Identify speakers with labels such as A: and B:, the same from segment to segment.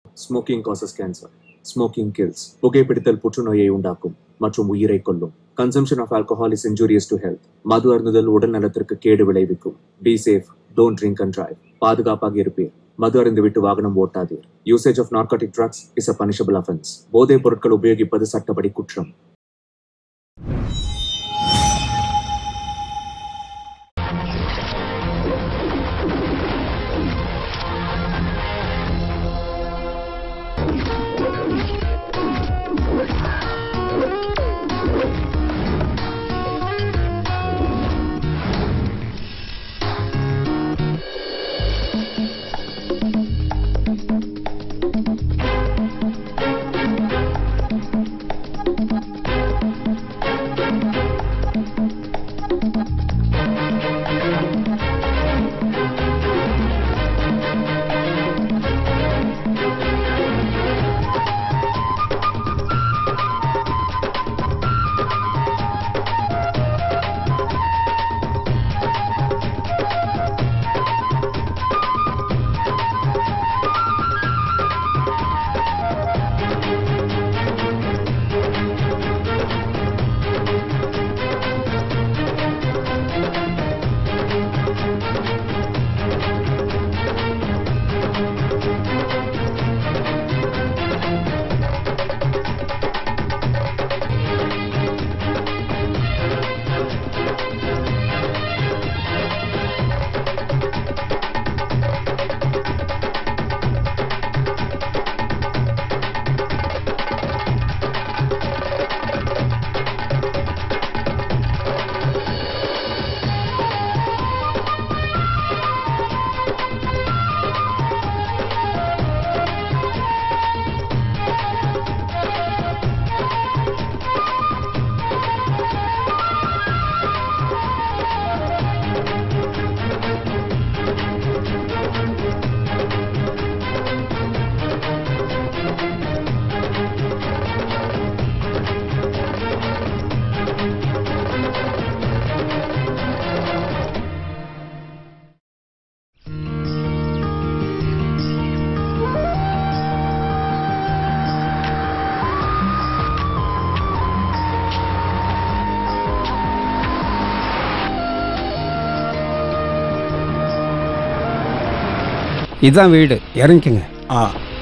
A: Smoking causes cancer smoking kills புகைப்பிடித்தல் புற்றுநோயை உண்டாக்கும் மற்றும் உயிரை கொல்லும் consumption of alcohol is injurious to health மது அருந்துதல் உடல் நலத்திற்கு கேடு விளைவிக்கும் be safe don't drink and drive பாதுகாப்பாக இருப்பீர் மது அருந்துவிட்டு வாகனம் ஓட்டாதீர் usage of narcotic drugs is a punishable offence போதைப் பொருட்கள் உபயோகிப்பது சட்டப்படி குற்றம்
B: இதுதான் வீடு இறங்கிக்கங்க
C: ஆ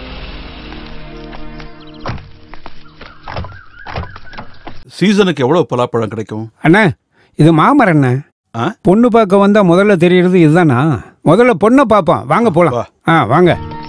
C: சீசனுக்கு எவ்வளவு பலாப்பழம் கிடைக்கும்
B: அண்ணா இது மாமரம் அண்ணா
C: ஆ?
B: பொண்ணு பார்க்க வந்தா முதல்ல தெரியறது இதுதானா முதல்ல பொண்ணை பார்ப்போம் வாங்க போலாம்
C: வா.
B: ஆ வாங்க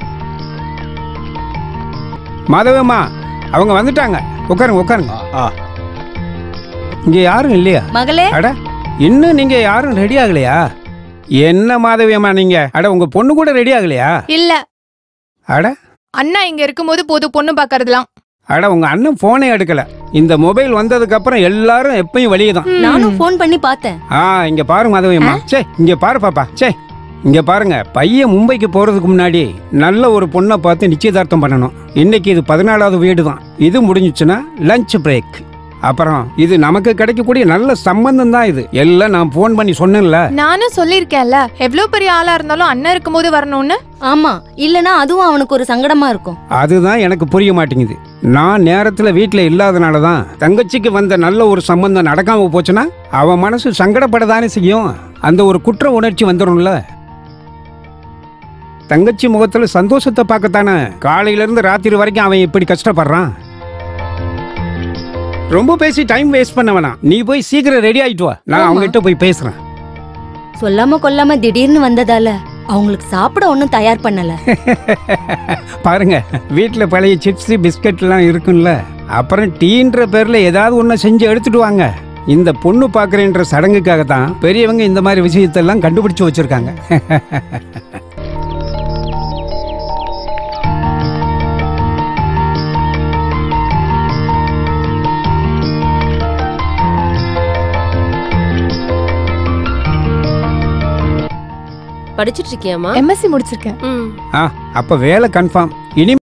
B: மாதவம்மா அவங்க வந்துட்டாங்க உட்காருங்க உட்காருங்க
C: ஆ
B: இங்க யாரும் இல்லையா
D: மகளே
B: அட இன்னும் நீங்க யாரும் ரெடி ஆகலையா என்ன மாதவியம்மா நீங்க அட உங்க பொண்ணு கூட ரெடி ஆகலையா
E: இல்ல
B: அட
E: அண்ணா இங்க இருக்கும்போது போது பொண்ணு பாக்கறதுலாம்
B: அட உங்க அண்ணன் போனே எடுக்கல இந்த மொபைல் வந்ததுக்கு அப்புறம் எல்லாரும் எப்பயும் வெளியே தான்
D: நானும் ஃபோன் பண்ணி பார்த்தேன்
B: ஆ இங்க பாரு மாதவியம்மா சே இங்க பாரு பாப்பா சே இங்க பாருங்க பையன் மும்பைக்கு போறதுக்கு முன்னாடி நல்ல ஒரு பொண்ணை பார்த்து நிச்சயதார்த்தம் பண்ணணும் இன்னைக்கு இது பதினாலாவது வீடு தான் இது முடிஞ்சுச்சுன்னா லஞ்ச் பிரேக் அப்புறம் இது நமக்கு கிடைக்கக்கூடிய நல்ல சம்பந்தம் தான் இது எல்லாம் நான் ஃபோன் பண்ணி சொன்னேன்ல
E: நானும் சொல்லிருக்கேன்ல எவ்வளவு பெரிய ஆளா இருந்தாலும் அண்ணன் இருக்கும்போது வரணும்னு
D: ஆமா இல்லனா அதுவும் அவனுக்கு ஒரு சங்கடமா இருக்கும்
B: அதுதான் எனக்கு புரிய மாட்டேங்குது நான் நேரத்துல வீட்ல இல்லாதனால தான் தங்கச்சிக்கு வந்த நல்ல ஒரு சம்பந்தம் நடக்காம போச்சுன்னா அவன் மனசு சங்கடப்படதானே செய்யும் அந்த ஒரு குற்ற உணர்ச்சி வந்துடும்ல தங்கச்சி முகத்துல சந்தோஷத்தை பார்க்கத்தானே காலையில இருந்து ராத்திரி வரைக்கும் அவன் இப்படி கஷ்டப்படுறான் ரொம்ப பேசி டைம் வேஸ்ட் பண்ண வேணாம் நீ போய் சீக்கிரம் ரெடி ஆயிட்டு வா நான்
D: ஆமா.
B: அவங்க கிட்ட போய் பேசுறேன்
D: சொல்லாம கொல்லாம திடீர்னு வந்ததால அவங்களுக்கு சாப்பிட ஒண்ணும் தயார் பண்ணல
B: பாருங்க வீட்டில் பழைய சிப்ஸ் பிஸ்கட்லாம் இருக்கும்ல அப்புறம் டீன்ற பேர்ல ஏதாவது ஒன்று செஞ்சு எடுத்துட்டு வாங்க இந்த பொண்ணு பார்க்குறேன்ற சடங்குக்காக தான் பெரியவங்க இந்த மாதிரி விஷயத்தெல்லாம் கண்டுபிடிச்சு வச்சிருக்காங்க
F: படிச்சிட்டு இருக்கியாமா
E: எம்எஸ்சி முடிச்சிருக்கேன்
F: ம்
B: ஆ அப்போ வேலை கன்ஃபார்ம் இனி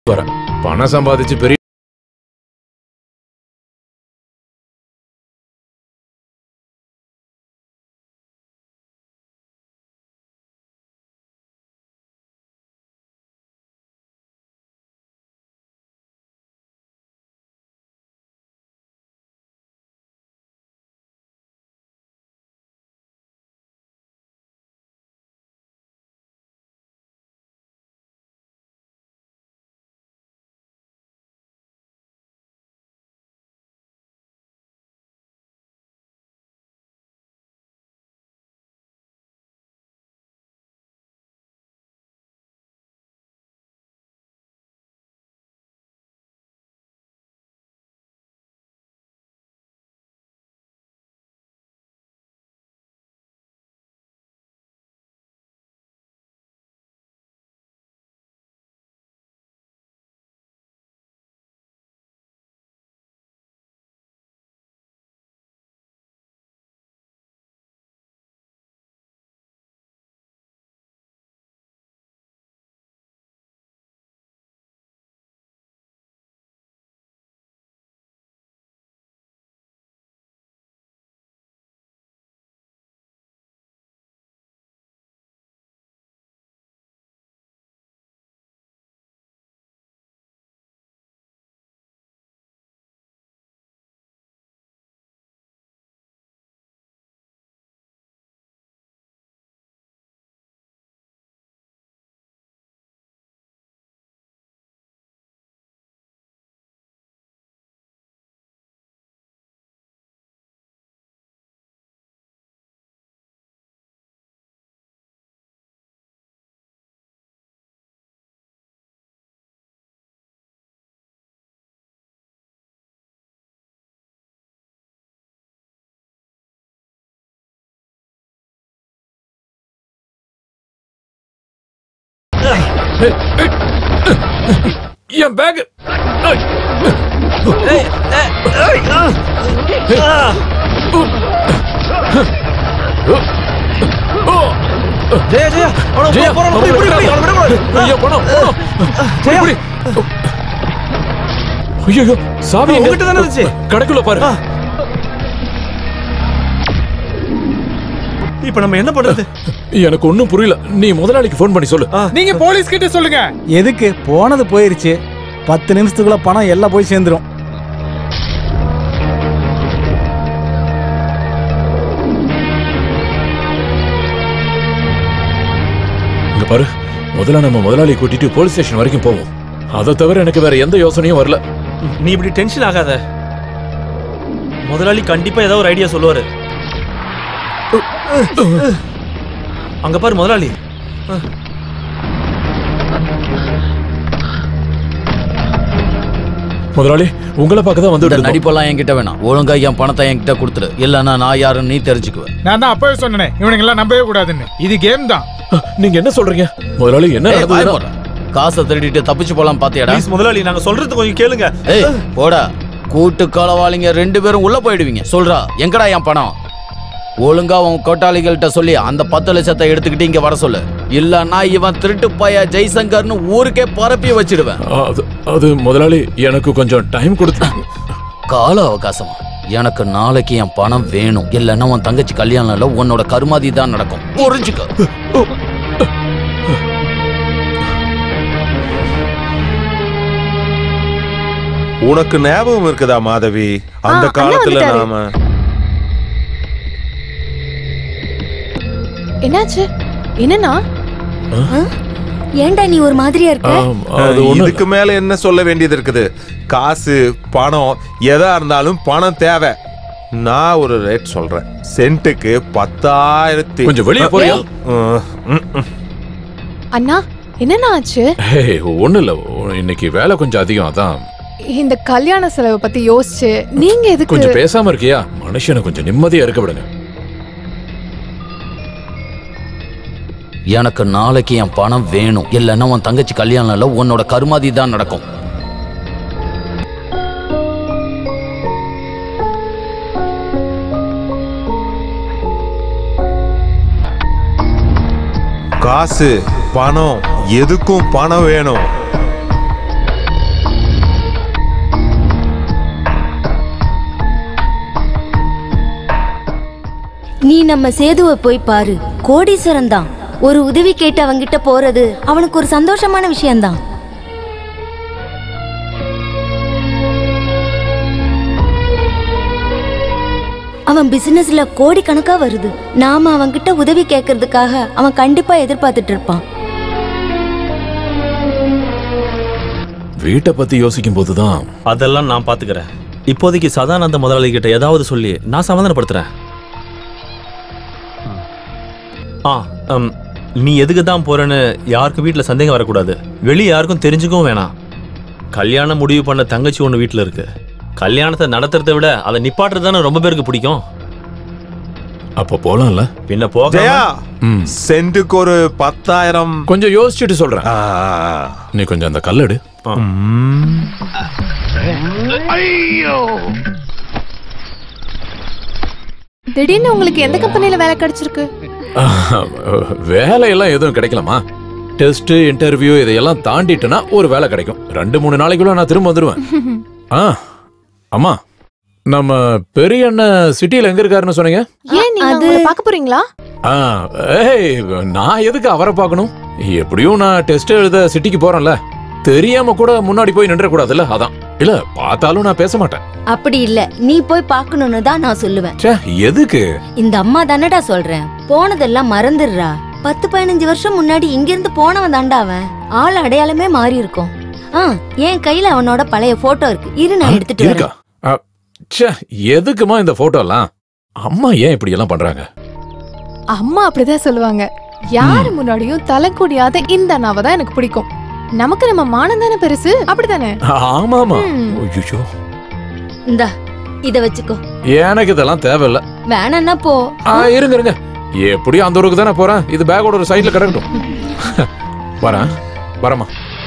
G: வர பணம் சம்பாதிச்சு பெரிய என் பேக்
H: ஜெயா ஜெயா அவன
G: ஜெயா,
H: போறான்
G: அவனை
H: புடி புடி புடி
G: விட்டுறாத.
H: அவன விடக்கூடாது
G: ஐயோ பணம் பணம்.
H: ஜெயா.
G: புடி, புடி. ஐயோ சாவி எங்க?
H: உங்ககிட்ட தானே இருந்துச்சு.
G: கடைக்குள்ள பாரு
H: ஆ. இப்ப நம்ம என்ன பண்றது
G: எனக்கு ஒண்ணும் புரியல நீ முதலாளிக்கு ஃபோன் பண்ணி சொல்லு
I: நீங்க போலீஸ் கிட்ட சொல்லுங்க
J: எதுக்கு போனது போயிருச்சு பத்து நிமிஷத்துக்குள்ள பணம் எல்லாம் போய் சேர்ந்துரும்
G: இங்க பாரு முதல்ல நம்ம முதலாளி கூட்டிட்டு போலீஸ் ஸ்டேஷன் வரைக்கும் போவோம் அதை தவிர எனக்கு வேற எந்த யோசனையும் வரல
H: நீ இப்படி டென்ஷன் ஆகாத முதலாளி கண்டிப்பா ஏதோ ஒரு ஐடியா சொல்லுவாரு அங்க பாரு முதலாளி
G: முதலாளி உங்களை பார்க்க தான்
K: இந்த
G: வந்து
K: நடிப்பெல்லாம் என்கிட்ட வேணாம் ஒழுங்கா என் பணத்தை என்கிட்ட கொடுத்துரு இல்லைன்னா நான் யாருன்னு நீ தெரிஞ்சுக்குவேன்
I: நான் தான் அப்பவே சொன்னேன் இவனுங்க எல்லாம் நம்பவே கூடாதுன்னு இது கேம் தான்
G: நீங்க என்ன சொல்றீங்க முதலாளி என்ன
K: ஏய், வாய்
G: நடந்ததுன்னா-
K: மூடுறா. காசை திருடிட்டு தப்பிச்சு போலாம் பாத்தியாடா
H: ப்ளீஸ் முதலாளி நாங்க சொல்றது கொஞ்சம் கேளுங்க
K: ஏய் போடா கூட்டு களவாளிங்க ரெண்டு பேரும் உள்ள போயிடுவீங்க சொல்றா எங்கடா என் பணம் ஒழுங்கா உன் கோட்டாளிகள்கிட்ட சொல்லி அந்த பத்து லட்சத்தை எடுத்துக்கிட்டு இங்க வர சொல்லு இல்லன்னா இவன் திருட்டு பைய ஜெய்சங்கர்னு ஊருக்கே பரப்பி வச்சிடுவேன்
G: அது அது முதலாளி எனக்கு கொஞ்சம் டைம் கொடுத்து
K: கால அவகாசமா எனக்கு நாளைக்கு என் பணம் வேணும் இல்லைன்னா உன் தங்கச்சி கல்யாணம்ல உன்னோட கருமாதி தான் நடக்கும் புரிஞ்சுக்க
L: உனக்கு ஞாபகம் இருக்குதா மாதவி அந்த
E: ஆ,
L: காலத்துல
E: அண்ணா
L: நாம
E: என்னாச்சு என்னன்னா
D: ஏன்டா நீ ஒரு மாதிரியா இருக்க
G: ஆம், அது ஒண்ணு
L: இதுக்கு மேல என்ன சொல்ல வேண்டியது இருக்குது காசு பணம் எதா இருந்தாலும் பணம் தேவை நான் ஒரு ரேட் சொல்றேன் சென்ட்டுக்கு பத்தாயிரத்தி
G: கொஞ்சம் வெளிய போறியா?
L: ம், ம், ம்.
E: அண்ணா என்னண்ணா ஆச்சு
G: ஏய் ஒண்ணு இல்ல இன்னைக்கு வேலை கொஞ்சம் அதிகம் அதான்
E: இந்த கல்யாண செலவை பத்தி யோசிச்சு நீங்க எதுக்கு
G: கொஞ்சம் பேசாம இருக்கியா மனுஷனை கொஞ்சம் நிம்மதியா இருக்க விடுங்க
K: எனக்கு நாளைக்கு என் பணம் வேணும் இல்லைன்னா உன் தங்கச்சி கல்யாணம்ல உன்னோட கருமாதி தான் நடக்கும்
L: காசு பணம் எதுக்கும் பணம் வேணும்
D: நீ நம்ம சேதுவை போய் பாரு கோடீஸ்வரன் தான் ஒரு உதவி கேட்டு அவங்கிட்ட போறது அவனுக்கு ஒரு சந்தோஷமான விஷயம்தான் அவன் பிசினஸ்ல கோடி கணக்கா வருது நாம அவன்கிட்ட உதவி கேட்கறதுக்காக அவன் கண்டிப்பா எதிர்பார்த்துட்டு இருப்பான்
G: வீட்டை பத்தி யோசிக்கும் போதுதான்
H: அதெல்லாம் நான் பாத்துக்கிறேன் இப்போதைக்கு சதானந்த முதலாளி கிட்ட ஏதாவது சொல்லி நான் சமாதானப்படுத்துறேன் ஆ ம், நீ எதுக்கு தான் போறேன்னு யாருக்கும் வீட்ல சந்தேகம் வரக்கூடாது வெளியே யாருக்கும் தெரிஞ்சுக்கவும் வேணாம் கல்யாணம் முடிவு பண்ண தங்கச்சி ஒன்று வீட்டில் இருக்கு கல்யாணத்தை நடத்துறதை விட அதை நிப்பாட்டுறது தானே ரொம்ப பேருக்கு பிடிக்கும்
G: அப்ப போலாம்ல
H: பின்ன போக
L: ஜெயா சென்ட்டுக்கு ஒரு பத்தாயிரம்
G: கொஞ்சம் யோசிச்சுட்டு சொல்றேன் நீ கொஞ்சம் அந்த கல்லெடு
E: திடீர்னு உங்களுக்கு எந்த கம்பெனில வேலை கிடைச்சிருக்கு
G: வேலையெல்லாம் எதுவும் கிடைக்கலாமா டெஸ்ட் இன்டர்வியூ இதையெல்லாம் தாண்டிட்டுனா ஒரு வேலை கிடைக்கும் ரெண்டு மூணு நாளைக்குள்ள நான் திரும்ப வந்துடுவேன் ஆ அம்மா நம்ம பெரிய அண்ணன் சிட்டியில் எங்க இருக்காருன்னு சொன்னீங்க
E: ஏன் நீங்க அவங்கள பார்க்க போறீங்களா
G: ஆ ஏய் நான் எதுக்கு அவரை பார்க்கணும் எப்படியும் நான் டெஸ்ட் எழுத சிட்டிக்கு போறேன்ல தெரியாம கூட முன்னாடி போய் நின்ற கூடாதுல்ல அதான் இல்ல பார்த்தாலும் நான் பேச மாட்டேன்
D: அப்படி இல்ல நீ போய் பார்க்கணும்னு தான் நான் சொல்லுவேன்
G: ச்சே எதுக்கு
D: இந்த அம்மா தானடா சொல்றேன் போனதெல்லாம் மறந்துடுறா பத்து பதினஞ்சு வருஷம் முன்னாடி இங்கிருந்து போனவன் தாண்டா அவன் ஆள் அடையாளமே மாறி இருக்கும் ஆ என் கையில அவனோட பழைய போட்டோ இருக்கு இரு நான் எடுத்துட்டு
G: இருக்கா
D: வரேன்
G: அ, ச்சே எதுக்குமா இந்த போட்டோ எல்லாம் அம்மா ஏன் இப்படி எல்லாம் பண்றாங்க
E: அம்மா அப்படிதான் சொல்லுவாங்க யாரு முன்னாடியும் தலை குடியாத இந்த அண்ணாவை தான் எனக்கு பிடிக்கும் நமக்கு நம்ம மானம் தானே பெருசு அப்படிதானே
G: ஆமாமா
E: ம்.
G: ஐயோ
D: இந்தா இத வச்சுக்கோ
G: எனக்கு இதெல்லாம் தேவையில்ல
D: வேணான்னா போ
G: ஆ, இருங்க இருங்க எப்படியும் அந்த ஊருக்கு தானே போறேன் இது பேக்கோட ஒரு சைடுல கிடக்கட்டும் வரேன் வரமா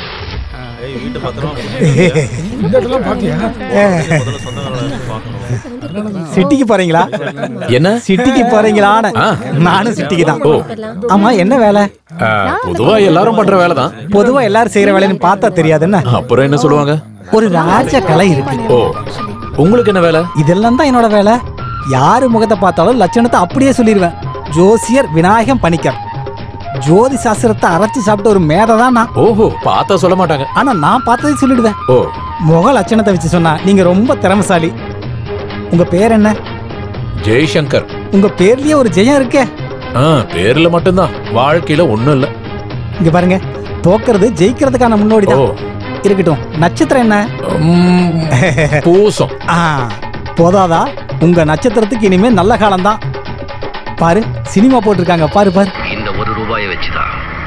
J: சிட்டிக்கு போறீங்களா
G: என்ன
J: சிட்டிக்கு போறீங்களான்னு நானும் சிட்டிக்கு தான் ஆமா என்ன வேலை
G: ஆ, பொதுவா எல்லாரும் பண்ற வேலை தான்
J: பொதுவா எல்லாரும் செய்யற வேலைன்னு பார்த்தா தெரியாது என்ன
G: அப்புறம் என்ன சொல்லுவாங்க
J: ஒரு ராஜ கலை இருக்கு
G: ஓ உங்களுக்கு என்ன வேலை
J: இதெல்லாம் தான் என்னோட வேலை யாரு முகத்தை பார்த்தாலும் லட்சணத்தை அப்படியே சொல்லிடுவேன் ஜோசியர் விநாயகம் பணிக்கர் ஜோதி சாஸ்திரத்தை அரைச்சு சாப்பிட்ட ஒரு மேதை தான் நான்
G: ஓஹோ பார்த்தா சொல்ல மாட்டாங்க
J: ஆனா நான் பார்த்ததை சொல்லிடுவேன்
G: ஓ
J: முக லட்சணத்தை வச்சு சொன்னா நீங்க ரொம்ப திறமைசாலி உங்க பேர் என்ன
G: ஜெய்சங்கர்
J: உங்க பேர்லயே ஒரு ஜெயம் இருக்கே
G: ஆ பேர்ல மட்டும்தான் வாழ்க்கையில ஒண்ணும் இல்ல
J: இங்க பாருங்க தோக்கிறது ஜெயிக்கிறதுக்கான முன்னோடி தான் இருக்கட்டும் நட்சத்திரம் என்ன
G: பூசம்
J: ஆ போதாதா உங்க நட்சத்திரத்துக்கு இனிமே நல்ல காலம்தான் பாரு சினிமா போட்டிருக்காங்க பாரு பாரு
M: இந்த ஒரு ரூபாயை வச்சுதான்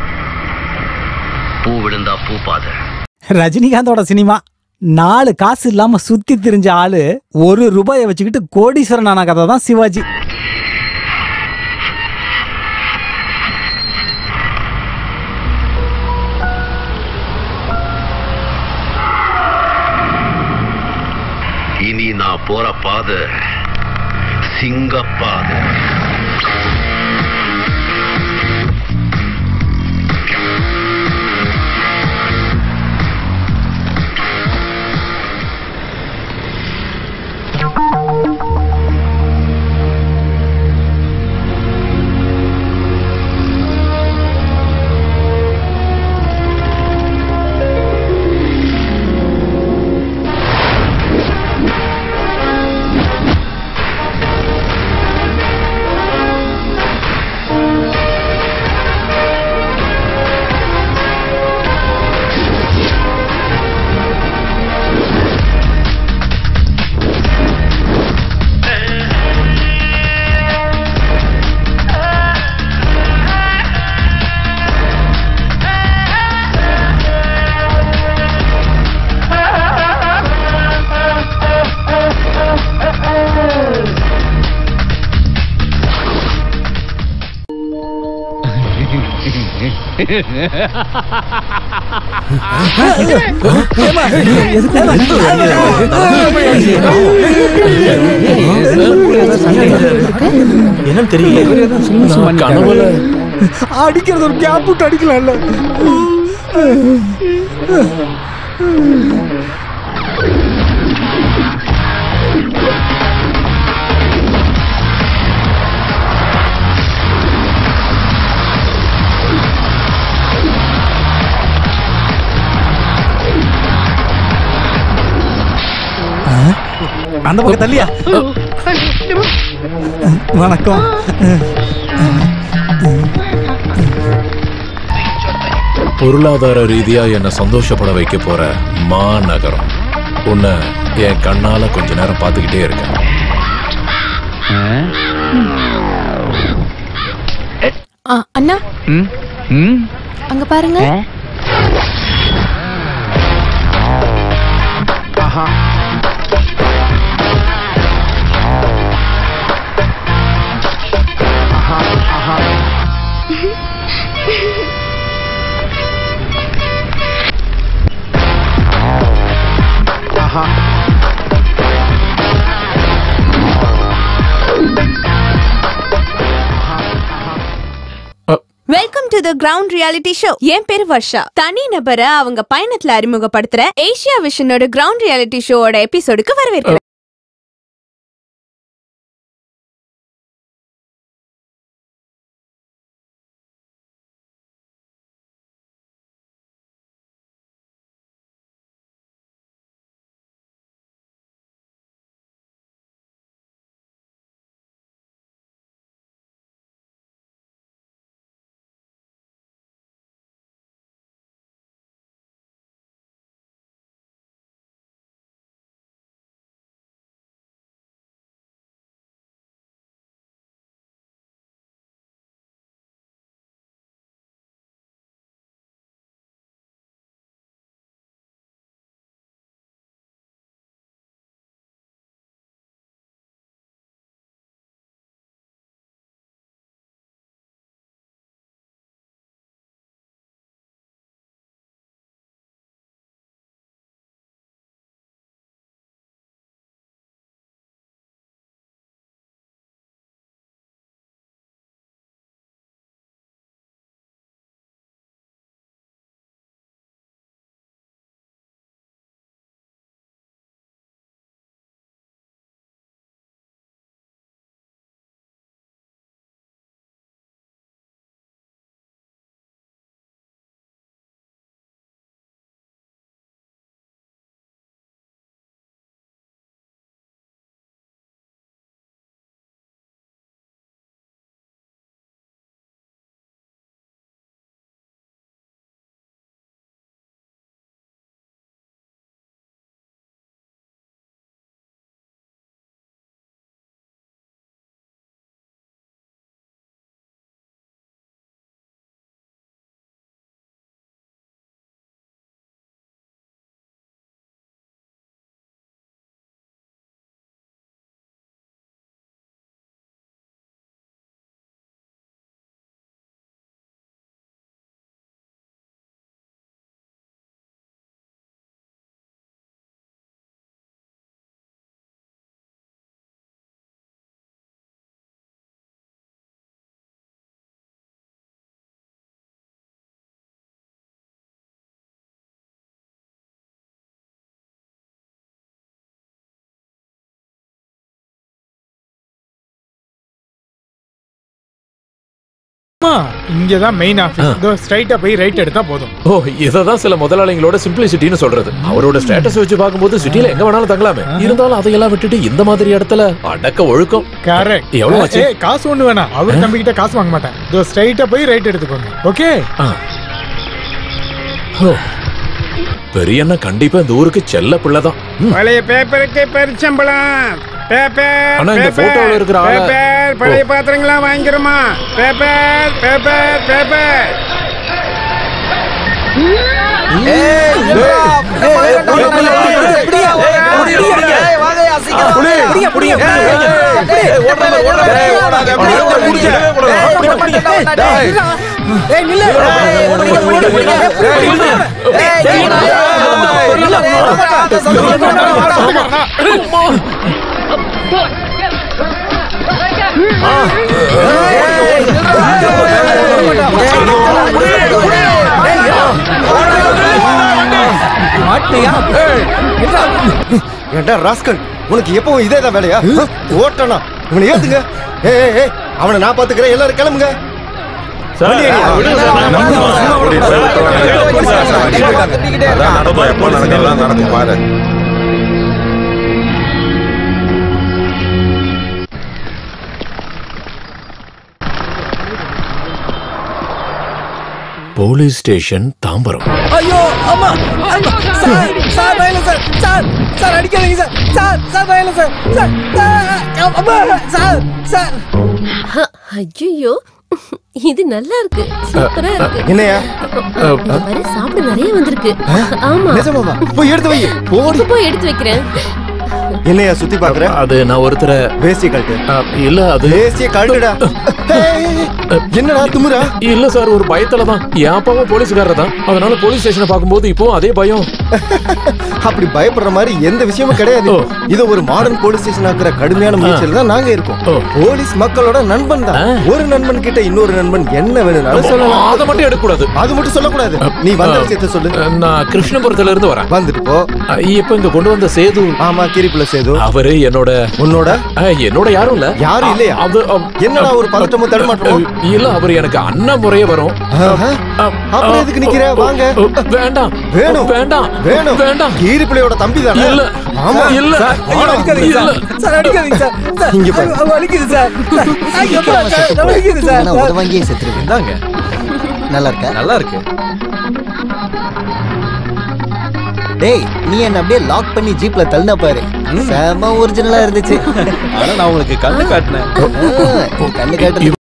M: பூ விழுந்தா பூ பாத
J: ரஜினிகாந்தோட சினிமா நாலு காசு இல்லாம சுத்தி திரிஞ்ச ஆளு ஒரு ரூபாயை வச்சுக்கிட்டு கோடீஸ்வரன் ஆன கதை தான் சிவாஜி
M: இனி நான் போற பாதை சிங்கப்பாதை
H: என்னன்னு தெரியல
G: கனவுல
J: அடிக்கிறது ஒரு கேப் விட்டு அடிக்கலாம்ல அந்த பக்கம் தள்ளியா வணக்கம்
G: பொருளாதார ரீதியா என்ன சந்தோஷப்பட வைக்க போற மாநகரம் உன்னை என் கண்ணால கொஞ்ச நேரம் பார்த்துக்கிட்டே இருக்கேன்
E: ஆ, அண்ணா அங்க பாருங்க
N: welcome to the ground reality show என் பேர் வர்ஷா தனி நபரை அவங்க பயணத்துல அறிமுகப்படுத்துற ஏசியா விஷனோட கிரவுண்ட் ரியாலிட்டி ஷோவோட எபிசோடுக்கு வரவேற்கிறேன்
I: அம்மா இங்கதான் மெயின் ஆபீஸ் இதோ ஸ்ட்ரைட்டா போய் ரைட் எடுத்தா போதும்
G: ஓ இததான் சில முதலாளிங்களோட சிம்பிளிசிட்டின்னு சொல்றது அவரோட ஸ்டேட்டஸ் வச்சு பார்க்கும்போது சிட்டில எங்க வேணாலும் தங்கலாமே இருந்தாலும் அதையெல்லாம் விட்டுட்டு இந்த மாதிரி இடத்துல அடக்க ஒழுக்கம்
I: கரெக்ட்
G: எவ்வளவு ஆச்சு
I: ஏய் காசு ஒண்ணு வேணாம் அவர் தம்பி கிட்ட காசு வாங்க மாட்டேன் இதோ ஸ்ட்ரைட்டா போய் ரைட் எடுத்துக்கோங்க ஓகே
G: ஓ. பெரிய அண்ணன் கண்டிப்பா இந்த ஊருக்கு செல்ல பிள்ளைதான்
B: பழைய பேப்பருக்கு பெருச்சம்பளம் பேப்பர்
G: அண்ணா, இந்த
B: பேப்பர்,
G: photoல இருக்கிற ஆள-
B: பேப்பர் பழைய
G: ஓ.
B: பாத்திரங்களாம் வாங்கிக்கிறோமா பேப்பர் பேப்பர் பேப்பர்
O: ஏண்டா ராஸ்கல் உனக்கு எப்பவும் இதே தான் வேலையா ஓட்டனா இவனை ஏத்துங்க ஏ ஏ அவனை நான் பாத்துக்கிறேன் எல்லாரும் கிளம்புங்க வண்டி எடு.
L: அதான் நடக்கும் எப்போ நடக்கலாம் நடக்கும் பாரு
G: போலீஸ் ஸ்டேஷன் தாம்பரம்
J: ஐயோ அம்மா அம்மா, சார் சார் பயல சார் சார் சார் அடிக்காதீங்க சார் சார் சார் பயல சார் சார் சார், அம்மா சார் சார்
F: ஐயோ இது நல்லா இருக்கு சூப்பரா இருக்கு
O: என்னையா
F: பாரு சாப்பிட நிறைய வந்திருக்கு ஆமா
O: நிஜமாவா போய் எடுத்து வை
F: போடு போய் எடுத்து வைக்கிறேன்
O: என்னையா சுத்தி பாக்குற
G: அது நான் ஒருத்தரை
O: வேசிய கழட்டு
G: இல்ல அது
O: வேசிய கழட்டுடா என்னடா துமுறா
G: இல்ல சார் ஒரு பயத்துல தான் என் அப்பாவும் போலீஸ்காரர் தான் அதனால போலீஸ் ஸ்டேஷனை பார்க்கும்போது இப்போ அதே பயம்
O: அப்படி பயப்படுற மாதிரி எந்த விஷயமும் கிடையாது இது ஒரு மாடர்ன் போலீஸ் ஸ்டேஷன் ஆக்குற கடுமையான முயற்சியில தான் நாங்க இருக்கோம் போலீஸ் மக்களோட நண்பன் தான் ஒரு நண்பன் கிட்ட இன்னொரு நண்பன் என்ன வேணும்னாலும் சொல்லலாம்
G: அதை மட்டும் எடுக்கக்கூடாது
O: அது மட்டும் சொல்லக்கூடாது நீ வந்த விஷயத்த சொல்லு
G: நான் கிருஷ்ணபுரத்துல இருந்து வரேன்
O: வந்துட்டு போ
G: இப்ப இங்க கொண்டு வந்த சேது
O: ஆமா கிரிப்புல சேது
G: அவரு என்னோட
O: உன்னோட
G: என்னோட யாரும் இல்ல
O: யாரும் இல்லையா
G: அது
O: என்னடா ஒரு பதட்டமும் தடுமாற்றமும்
G: இல்ல அவர் எனக்கு அண்ணன் முறையே வரும்
O: ஆஹா. அப்புறம் எதுக்கு நிக்கிற வாங்க
G: வேண்டாம்
O: வேணும்
G: வேண்டாம்
O: வேணும்
G: வேண்டாம்
O: கீரிப்பிள்ளையோட தம்பி தானே
G: இல்ல.
O: ஆமா
G: இல்ல.
O: சார்,
J: ஐயோ,
O: வாடா.
J: அடிக்காதீங்க சார்
O: இல்ல.
J: சார் அடிக்காதீங்க சார் சார்
O: இங்க பாரு.
J: ஐயோ, வலிக்குது சார் சார், ஐயோ, அப்பா, சார், வலிக்குது சார்
P: உத வாங்கியே செத்துருவேன்
Q: இந்தாங்க
P: நல்லா இருக்கா
Q: நல்லா இருக்கு
P: டேய் நீ என்ன அப்படியே லாக் பண்ணி ஜீப்ல தள்ளின பாரு செம ஒரிஜினலா இருந்துச்சு
Q: ஆனா நான் உங்களுக்கு கண்ணு காட்டினேன்
P: ஆ, கண்ணு காட்டுறது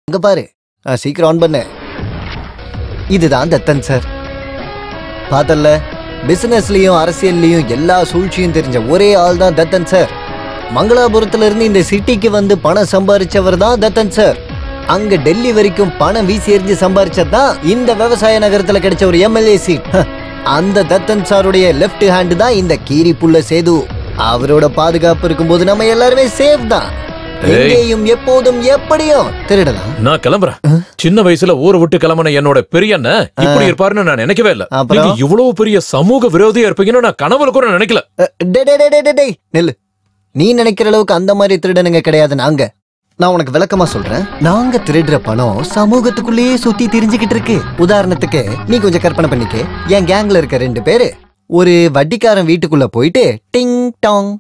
P: இங்க பாரு ஆ, சீக்கிரம் ஆன் பண்ணு இதுதான் தத்தன் சார் பார்த்தல்ல பிசினஸ்லயும் அரசியல்லையும் எல்லா சூழ்ச்சியும் தெரிஞ்ச ஒரே ஆள் தான் தத்தன் சார் மங்களாபுரத்துல இருந்து இந்த சிட்டிக்கு வந்து பணம் சம்பாரிச்சவர் தான் தத்தன் சார் அங்க டெல்லி வரைக்கும் பணம் வீசி எறிஞ்சு சம்பாரிச்சதுதான் இந்த விவசாய நகரத்துல கிடைச்ச ஒரு எம்எல்ஏ சீட் ஹ, அந்த தத்தன் சாருடைய லெஃப்ட் ஹேண்ட் தான் இந்த கீரி புள்ள சேது அவரோட பாதுகாப்பு இருக்கும்போது நம்ம எல்லாருமே சேஃப் தான்
G: ஏய்.
P: எங்கேயும் எப்போதும் எப்படியும் திருடலாம்
G: நான் கிளம்புறேன் சின்ன வயசுல ஊரை விட்டு கிளம்பின என்னோட பெரிய அண்ணன் இப்படி இருப்பாருன்னு நான் நினைக்கவே இல்ல
P: அப்புறம்?
G: நீங்க இவ்வளவு பெரிய சமூக விரோதியா இருப்பீங்கன்னு நான் கனவுல கூட நினைக்கல
P: டே டே டே, டே டே டேய் நெல்லு நீ நினைக்கிற அளவுக்கு அந்த மாதிரி திருடனுங்க கிடையாது நாங்க நான் உனக்கு விளக்கமா சொல்றேன் நாங்க திருடுற பணம் சமூகத்துக்குள்ளேயே சுத்தி திரிஞ்சுக்கிட்டு இருக்கு உதாரணத்துக்கு நீ கொஞ்சம் கற்பனை பண்ணிக்க என் கேங்ல இருக்க ரெண்டு பேரு ஒரு வட்டிக்காரன் வீட்டுக்குள்ள போயிட்டு டிங் டாங்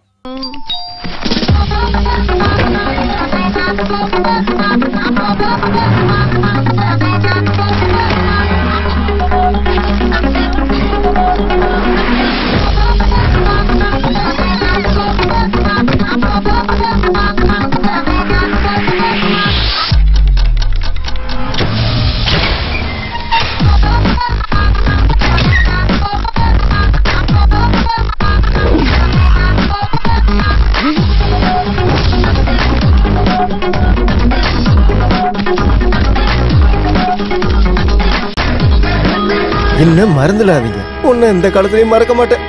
O: என்ன மறந்துடாதீங்க உன்னை இந்த காலத்துலயும் மறக்க மாட்டேன்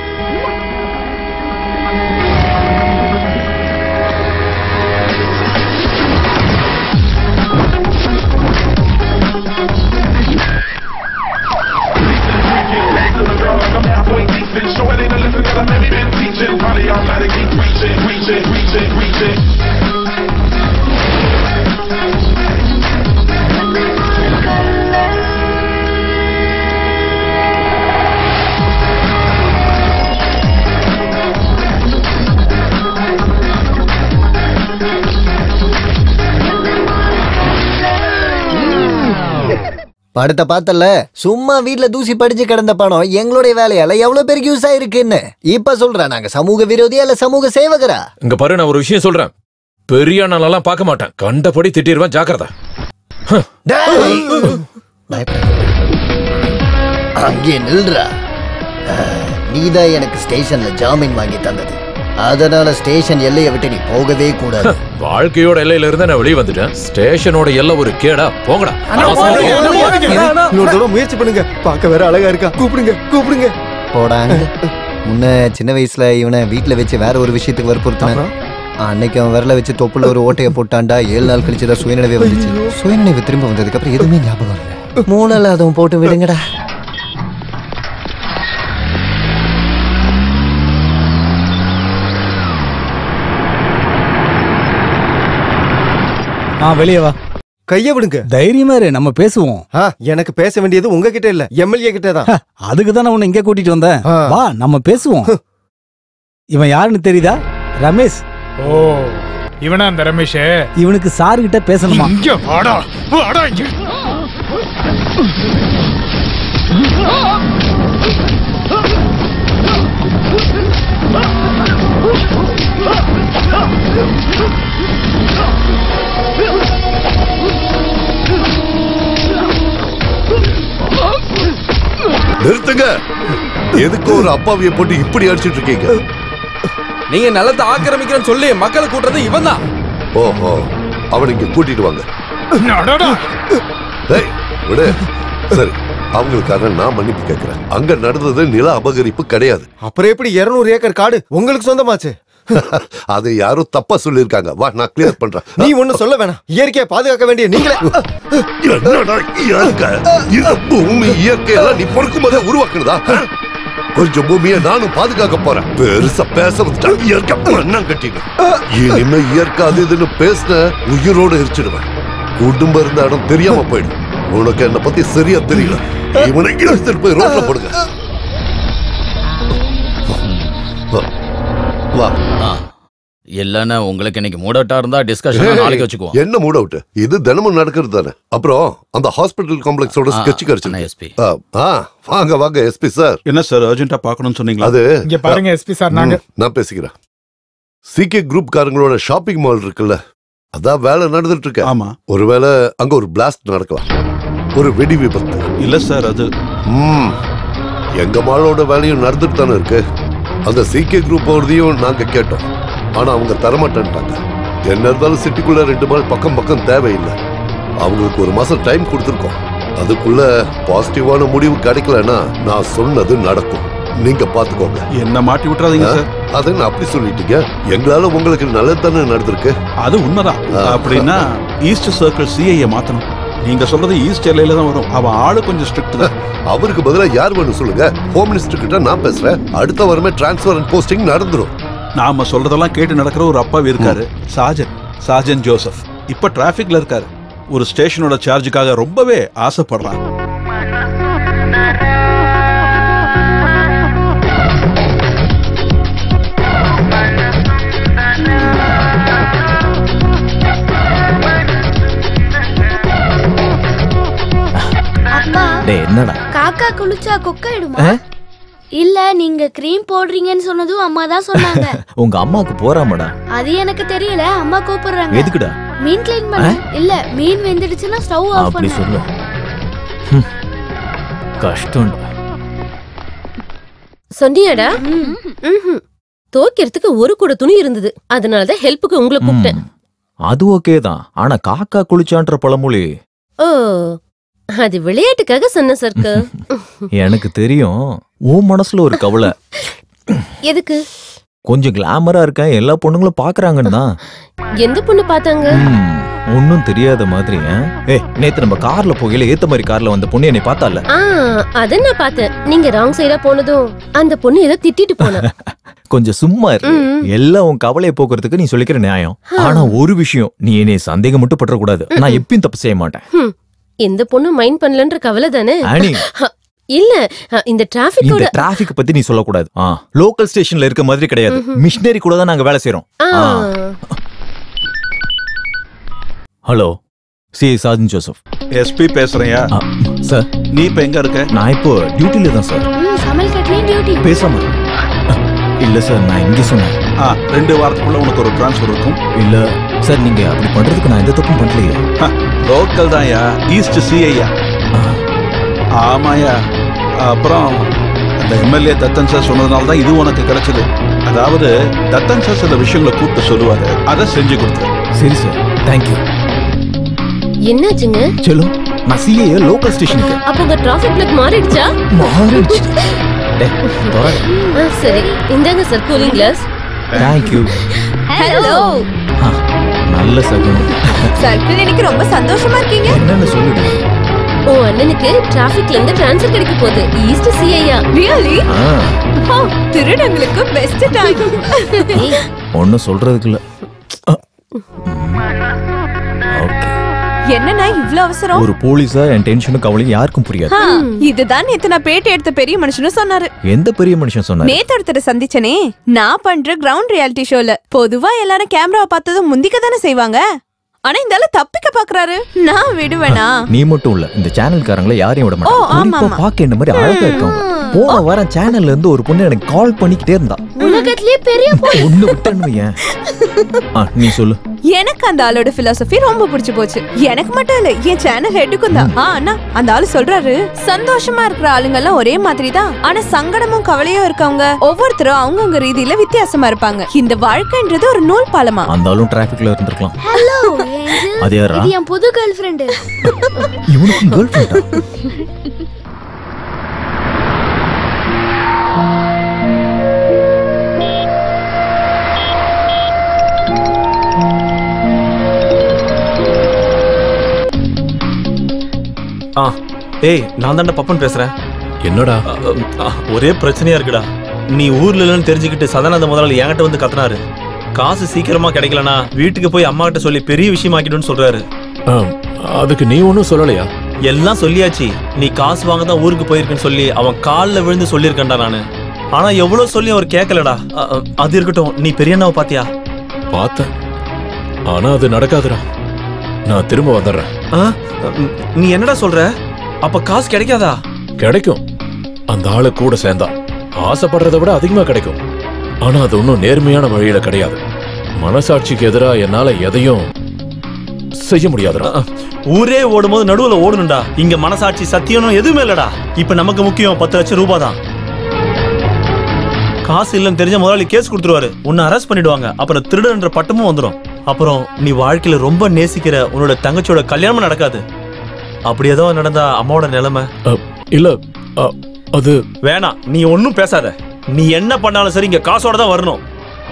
P: படத்தை பார்த்தல சும்மா வீட்ல தூசி படிச்சு கிடந்த பணம் எங்களுடைய வேலையால எவ்வளவு பேருக்கு யூஸ் ஆயிருக்குன்னு இப்ப சொல்றேன் நாங்க சமூக விரோதியா இல்ல சமூக சேவகரா
G: இங்க பாரு நான் ஒரு விஷயம் சொல்றேன் பெரிய அண்ணாலாம் பார்க்க மாட்டேன் கண்டபடி திட்டிடுவேன் ஜாக்கிரதை
P: அங்கே நில்றா நீதான் எனக்கு ஸ்டேஷன்ல ஜாமீன் வாங்கி தந்தது அதனால ஸ்டேஷன் எல்லையை விட்டு நீ போகவே கூடாது
G: வாழ்க்கையோட எல்லையில இருந்து நான் வெளியே வந்துட்டேன் ஸ்டேஷனோட எல்லை ஒரு கேடா போங்கடா
O: இன்னொரு தடவை முயற்சி பண்ணுங்க பார்க்க வேற அழகா இருக்கா கூப்பிடுங்க கூப்பிடுங்க
P: போடாங்க முன்ன சின்ன வயசுல இவனை வீட்ல வச்சு வேற ஒரு விஷயத்துக்கு வற்புறுத்தின அன்னைக்கு அவன் விரல வச்சு தொப்புல ஒரு ஓட்டையை போட்டான்டா ஏழு நாள் கழிச்சு தான் சுயநினைவே வந்துச்சு சுயநினைவு திரும்ப வந்ததுக்கு அப்புறம் எதுவுமே ஞாபகம் இல்ல மூணால அதுவும் போட்டு விடுங்கடா
J: ஆ வெளியே வா
O: கைய விடுங்க
J: தைரியமா இரு நம்ம பேசுவோம்
O: ஆ, எனக்கு பேச வேண்டியது உங்ககிட்ட இல்ல எம்எல்ஏ கிட்ட தான்
J: அதுக்கு தான் உன்னை இங்க கூட்டிட்டு வந்தேன் வா நம்ம பேசுவோம் இவன் யாருன்னு தெரியுதா ரமேஷ்
I: ஓ இவனா அந்த ரமேஷ்
J: இவனுக்கு சார் கிட்ட பேசணுமா
I: இங்க வாடா வாடா இங்க
R: நிறுத்துங்க எதுக்கு ஒரு அப்பாவிய போட்டு இப்படி அடிச்சிட்டு இருக்கீங்க
Q: நீங்க நிலத்தை ஆக்கிரமிக்கிறேன்னு சொல்லி மக்களை கூட்டுறது இவன் தான்
R: ஓஹோ அவனை இங்க கூட்டிட்டு வாங்க டேய், விடு சரி அவங்களுக்காக நான் மன்னிப்பு கேட்கிறேன் அங்க நடந்தது நில அபகரிப்பு கிடையாது
O: அப்புறம் எப்படி 200 ஏக்கர் காடு உங்களுக்கு சொந்தமாச்சு
R: அதை யாரோ தப்பா சொல்லியிருக்காங்க வா நான் கிளியர் பண்றேன்
O: நீ ஒண்ணு சொல்ல வேணாம் இயற்கையை பாதுகாக்க வேண்டிய நீங்களே
R: என்னடா இயற்கை இந்த பூமி இயற்கையெல்லாம் நீ பொறுக்கும் போதே உருவாக்குறதா ஆ? கொஞ்சம் பூமியை நானும் பாதுகாக்க போறேன் பெருசா பேச வந்துட்டா இயற்கை மண்ணம் கட்டிடு இனிமே இயற்கை அது இதுன்னு பேசின உயிரோட எரிச்சிடுவேன் குடும்பம் இருந்த இடம் தெரியாம போயிடும் உனக்கு என்ன பத்தி சரியா தெரியல இவனை எடுத்துட்டு போய் ரோட்ல போடுங்க வா
K: இல்லன்னா உங்களுக்கு இன்னைக்கு மூடட்டா இருந்தா டிஸ்கஷன் நாளைக்கு வச்சுக்குவோம்
R: என்ன மூட் அவுட் இது தினமும் நடக்கிறது தானே அப்புறம் அந்த ஹாஸ்பிட்டல் காம்ப்ளெக்ஸோட
K: ஆ,
R: ஸ்கெட்ச் கிடைச்சு
K: எஸ்பி
R: ஆ வாங்க வாங்க எஸ்பி சார்
C: என்ன சார் அர்ஜென்ட்டா பார்க்கணும்னு சொன்னீங்களா
R: அது
I: இங்க பாருங்க எஸ்பி சார் நாங்க
R: ம், நான் பேசிக்கிறேன் சிகே குரூப் காரங்களோட ஷாப்பிங் மால் இருக்குல்ல அதான் வேலை நடந்துட்டு இருக்கு
C: ஆமா
R: ஒருவேளை அங்க ஒரு பிளாஸ்ட் நடக்கலாம் ஒரு வெடி விபத்து
C: இல்ல சார் அது
R: ம் எங்க மாலோட வேலையும் நடந்துட்டு தானே இருக்கு அந்த சிகே குரூப் போறதையும் நாங்க கேட்டோம் ஆனா அவங்க தரமாட்டேன்ட்டாங்க என்ன இருந்தாலும் சிட்டிக்குள்ள ரெண்டு மால் பக்கம் பக்கம் தேவையில்லை அவங்களுக்கு ஒரு மாசம் டைம் கொடுத்துருக்கோம் அதுக்குள்ள பாசிட்டிவான முடிவு கிடைக்கலன்னா நான் சொன்னது நடக்கும் நீங்க பாத்துக்கோங்க
C: என்ன மாட்டி விட்டுறாதீங்க சார்
R: அது நான் அப்படி சொல்லிட்டீங்க எங்களால உங்களுக்கு நல்லது தானே நடந்திருக்கு
C: அது உண்மைதான் அப்படின்னா ஈஸ்ட் சர்க்கிள் சிஐஏ மாத்தணும் நீங்க சொல்றது ஈஸ்ட் எல்லையில தான் வரும் அவன் ஆளு கொஞ்சம் ஸ்ட்ரிக்ட் தான்
R: அவருக்கு பதிலா யார் வேணும் சொல்லுங்க ஹோம் மினிஸ்டர் கிட்ட நான் பேசுறேன் அடுத்த வாரமே டிரான்ஸ்ஃபர் அண்ட் போஸ்டிங் நடந்துரும்
C: நாம சொல்றதெல்லாம் கேட்டு நடக்கிற ஒரு அப்பாவி இருக்காரு சாஜன் சாஜன் ஜோசப் இப்ப டிராபிக்ல இருக்காரு ஒரு ஸ்டேஷனோட சார்ஜுக்காக ரொம்பவே ஆசைப்படுறான்
S: அப்பா
T: டேய் என்னடா
S: காக்கா குளிச்சா கொக்காயிடுமா
T: ஆ?
S: இல்ல நீங்க க்ரீம் போடுறீங்கன்னு சொன்னதும் அம்மா தான் சொன்னாங்க
T: உங்க அம்மாவுக்கு போறாமடா
S: அது எனக்கு தெரியல அம்மா கூப்பிடுறாங்க
T: எதுக்குடா
S: மீன் க்ளீன் பண்ண இல்ல மீன் வெந்துடுச்சுன்னா ஸ்டவ் ஆஃப்
T: அப்படி
S: பண்ண
T: சொல்லு ஹம். கஷ்டம்
F: சொன்னியாடா ம்ஹும். துவைக்கிறதுக்கு ஒரு கூட துணி இருந்தது அதனாலதான் ஹெல்ப்புக்கு உங்களை கூப்பிட்டேன்
T: அது ஓகே தான் ஆனா காக்கா குளிச்சான்ற பழமொழி
F: ஓ அது விளையாட்டுக்காக சொன்ன சர்க்கு
T: எனக்கு தெரியும் உன் மனசுல ஒரு கவலை
F: எதுக்கு
T: கொஞ்சம் கிளாமரா இருக்கேன் எல்லா பொண்ணுங்களும் பாக்குறாங்கன்னு தான்
F: எந்த பொண்ணு பார்த்தாங்க
T: ஒன்னும் தெரியாத மாதிரி ஆ? ஏய் நேத்து நம்ம கார்ல போகையில ஏத்த மாதிரி கார்ல வந்த பொண்ணு என்னை பார்த்தால
F: ஆ அத நான் பார்த்தேன் நீங்க ராங் சைடா போனதும் அந்த பொண்ணு ஏதோ திட்டிட்டு போனா
T: கொஞ்சம் சும்மா இரு எல்லாம் உன் கவலையை போக்குறதுக்கு நீ சொல்லிக்கிற நியாயம் ஆனா ஒரு விஷயம் நீ என்னை சந்தேகம் மட்டும் பற்ற கூடாது நான் எப்பயும் தப்பு செய்ய மாட்டேன்
F: ஹம். எந்த பொண்ணு மைண்ட் பண்ணலன்ற கவலை தானே
T: ஆனி.
F: இல்ல அ, இந்த
T: இந்த
F: டிராபிக்கோட
T: டிராபிக் பத்தி நீ சொல்லக்கூடாது ஆ லோக்கல் ஸ்டேஷன்ல இருக்க மாதிரி கிடையாது மிஷினரி கூட தான் நாங்க வேலை செய்றோம்
F: ஆ,
T: hello C Sajan Joseph
C: SP பேசுறையா
T: சார்
C: நீ இப்ப எங்க இருக்க
T: நான் இப்போ டியூட்டில தான் சார்
S: ம், சமையல் கட்லயும் டியூட்டி
T: பேசாம இரு. இல்ல சார் நான் இங்கே சொன்னேன்
C: ஆ ரெண்டு வாரத்துக்குள்ள உனக்கு ஒரு டிரான்ஸ்ஃபர் இருக்கும்
T: இல்ல சார் நீங்க அப்படி பண்றதுக்கு நான் எந்த தப்பும் பண்ணலையே
C: லோக்கல் தான்யா ஈஸ்ட் சிஐயா ஆமாயா அப்புறம் அந்த எம்எல்ஏ தத்தன் சார் சொன்னதுனால தான் இது உனக்கு கிடைச்சது அதாவது தத்தன் சார் சில விஷயங்களை கூப்பிட்டு சொல்லுவாரு அதை செஞ்சு கொடுத்துரு
T: சரி சார் தேங்க்யூ
F: என்னாச்சுங்க
T: செல்லு நான் சிஏ லோக்கல் ஸ்டேஷனுக்கு
F: அப்ப உங்க டிராபிக் பிளக் மாறிடுச்சா
T: மாறிடுச்சு டேய், தொடாத.
F: ஆ, சரி இந்தாங்க sir cooling glass
T: thank you
N: hello
T: நல்ல சகுனம்
N: சர்க்கிள் எனக்கு ரொம்ப சந்தோஷமா இருக்கீங்க
T: என்னன்னு சொல்லுடு
F: உன் அண்ணனுக்கு டிராபிக்ல இருந்து டிரான்ஸ்ஃபர் கிடைக்க போகுது ஈஸ்ட் சிஐயா
N: ரியலி
T: ஆ
N: திருடங்களுக்கு பெஸ்ட் டைம்
T: ஒன்னும் சொல்றதுக்கு இல்ல
N: என்னண்ணா இவ்ளோ அவசரம்
T: ஒரு போலீஸா என் டென்ஷனும் கவலையும் யாருக்கும் புரியாது
N: ஆ, இதுதான் நேத்து நான் பேட்டி எடுத்த பெரிய மனுஷனும் சொன்னாரு
T: எந்த பெரிய மனுஷன் சொன்னாரு
N: நேத்து ஒருத்தரை சந்திச்சனே நான் பண்ற கிரவுண்ட் ரியாலிட்டி ஷோல பொதுவா எல்லாரும் கேமரா பார்த்ததும் முந்திக்க தானே செய்வாங்க ஆனா இந்த ஆளு தப்பிக்க பாக்குறாரு நான் விடுவேனா
T: நீ மட்டும் இல்ல இந்த சேனல்காரங்கள யாரையும் விட
N: ஓ,
T: மாட்டாங்க
N: ஆமா,
T: குறிப்பா
N: ஆமா.
T: பாக்க என்ன மாதிரி அழகா இருக்காங்க போன வாரம் சேனல்ல இருந்து ஒரு பொண்ணு எனக்கு கால் பண்ணிக்கிட்டே இருந்தா
S: உலகத்திலேயே பெரிய
T: ஒண்ணு விட்டேன்னு வையேன். ஆ நீ சொல்லு
N: எனக்கு அந்த ஆளோட பிலாசபி ரொம்ப பிடிச்சு போச்சு எனக்கு மட்டும் இல்ல என் சேனல் ஹெட்டுக்கும் தான் ஆ அண்ணா அந்த ஆளு சொல்றாரு சந்தோஷமா இருக்கிற ஆளுங்க எல்லாம் ஒரே மாதிரி தான் ஆனா சங்கடமும் கவலையும் இருக்கவங்க ஒவ்வொருத்தரும் அவங்கவங்க ரீதியில வித்தியாசமா இருப்பாங்க இந்த வாழ்க்கைன்றது ஒரு நூல் பாலமா
T: அந்த ஆளும் டிராபிக்ல இருந்திருக்கலாம்
S: ஹலோ
T: அது யாரா
S: இது என் புது கேர்ள் ஃப்ரெண்டு
T: இவனுக்கும் கேர்ள் ஃபிரெண்டா
H: ஆ ஏய் நான் தான்டா பப்பன் பேசுறேன்
G: என்னடா
H: ஒரே பிரச்சனையா இருக்குடா நீ ஊர்ல இல்லைன்னு தெரிஞ்சுக்கிட்டு சதானந்த முதலாளி என்கிட்ட வந்து கத்துனாரு காசு சீக்கிரமா கிடைக்கலனா வீட்டுக்கு போய் அம்மா கிட்ட சொல்லி பெரிய விஷயமாக்கிடுன்னு சொல்றாரு
G: அதுக்கு நீ ஒன்றும் சொல்லலையா
H: எல்லாம் சொல்லியாச்சு நீ காசு வாங்க தான் ஊருக்கு போயிருக்கேன்னு சொல்லி அவன் காலில் விழுந்து சொல்லியிருக்கேன்டா நானு ஆனா எவ்வளவு சொல்லி அவர் கேட்கலடா அ, அ, அது இருக்கட்டும் நீ பெரியண்ணாவை பாத்தியா
G: பார்த்தேன் ஆனா அது நடக்காதுடா நான் திரும்ப வந்துடுறேன்
H: ஆ? ம், நீ என்னடா சொல்ற அப்ப காசு கிடைக்காதா
G: கிடைக்கும் அந்த ஆளு கூட சேர்ந்தா ஆசைப்படுறதை விட அதிகமா கிடைக்கும் ஆனா அது ஒன்றும் நேர்மையான வழியில கிடையாது மனசாட்சிக்கு எதிரா என்னால எதையும் செய்ய முடியாதுடா
H: ஊரே ஓடும்போது நடுவுல ஓடணும்டா இங்க மனசாட்சி சத்தியம்னு எதுவுமே இல்லடா இப்ப நமக்கு முக்கியம் பத்து லட்சம் ரூபாய் தான் காசு இல்லைன்னு தெரிஞ்ச முதலாளி கேஸ் கொடுத்துருவாரு உன்னை அரெஸ்ட் பண்ணிடுவாங்க அப்புறம் திருடன்ற பட்டமும் வந்துடும் அப்புறம் நீ வாழ்க்கையில ரொம்ப நேசிக்கிற உன்னோட தங்கச்சியோட கல்யாணமும் நடக்காது அப்படி ஏதோ நடந்தா அம்மாவோட நிலைமை
G: இல்ல அது
H: வேணாம் நீ ஒன்னும் பேசாத நீ என்ன பண்ணாலும் சரி இங்க காசோட தான் வரணும்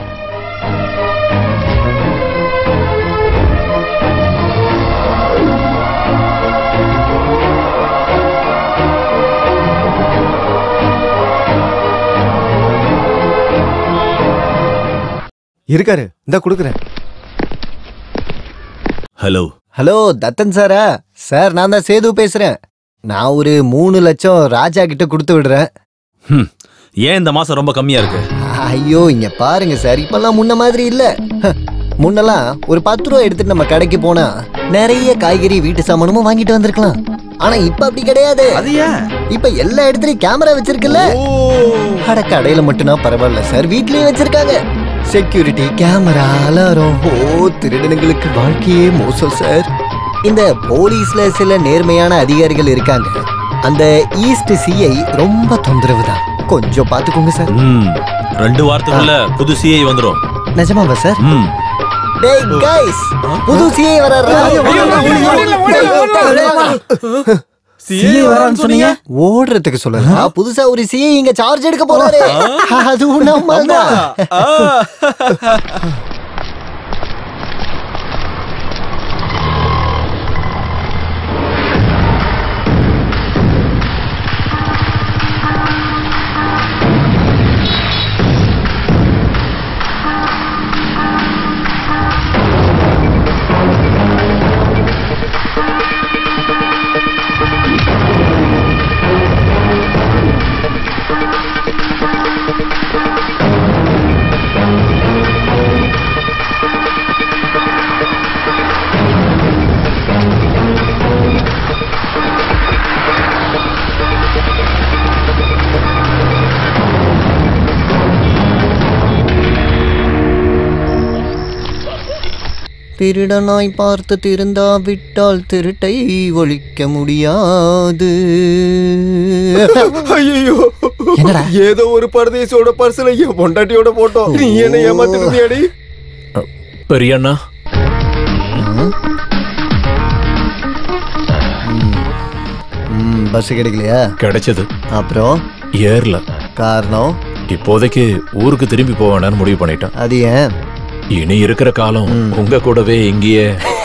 O: இருக்காரு இந்த கொடுக்குறேன்
H: ஹலோ
P: ஹலோ தத்தன் சாரா சார் நான் தான் சேது பேசுறேன் நான் ஒரு மூணு லட்சம் ராஜா கிட்ட கொடுத்து விடுறேன்
H: ஹம், ஏன் இந்த மாசம் ரொம்ப கம்மியா இருக்கு
P: ஐயோ இங்க பாருங்க சார் இப்பெல்லாம் முன்ன மாதிரி இல்ல ஹ, முன்னெல்லாம் ஒரு பத்து ரூபா எடுத்துட்டு நம்ம கடைக்கு போனா நிறைய காய்கறி வீட்டு சாமானுமும் வாங்கிட்டு வந்திருக்கலாம் ஆனா இப்ப அப்படி கிடையாது இப்ப எல்லா இடத்துலயும் கேமரா வச்சிருக்குல்ல அட கடையில மட்டும்னா பரவாயில்ல சார் வீட்லயும் வச்சிருக்காங்க செக்யூரிட்டி கேமரா அலாரம் ஓ திருடனுங்களுக்கு வாழ்க்கையே மோசம் சார் இந்த போலீஸ்ல சில நேர்மையான அதிகாரிகள் இருக்காங்க அந்த ஈஸ்ட் சிஐ ரொம்ப தொந்தரவு தான் கொஞ்சம் பாத்துக்கோங்க சார்
H: ம், ரெண்டு வாரத்துக்குள்ள புது சிஐ வந்துரும்
P: நிஜமாவா சார்
H: ம்
P: டேய் கைஸ் புது சிஐ வராரா
J: CA வரான்னு சொன்னீங்க?
P: ஓடுறதுக்கு சொல்லல புதுசா ஒரு சிஐ இங்க சார்ஜ் எடுக்க போறாரு அதுவும் நம்ம தான் திருடனாய் பார்த்து திருந்தா விட்டால் திருட்டை ஒழிக்க முடியாது
O: ஐயோ ஏதோ ஒரு பரதேசியோட பர்சல என் பொண்டாட்டியோட போட்டோம் நீ என்ன ஏமாத்திருந்தியாடி
G: பெரியண்ணா
P: பஸ் கிடைக்கலையா
G: கிடைச்சது
P: அப்புறம்
G: ஏர்ல
P: காரணம்
G: இப்போதைக்கு ஊருக்கு திரும்பி போக வேண்டாம்னு முடிவு பண்ணிட்டேன்
P: அது ஏன்
G: இனி இருக்கிற காலம் உங்க கூடவே இங்கேயே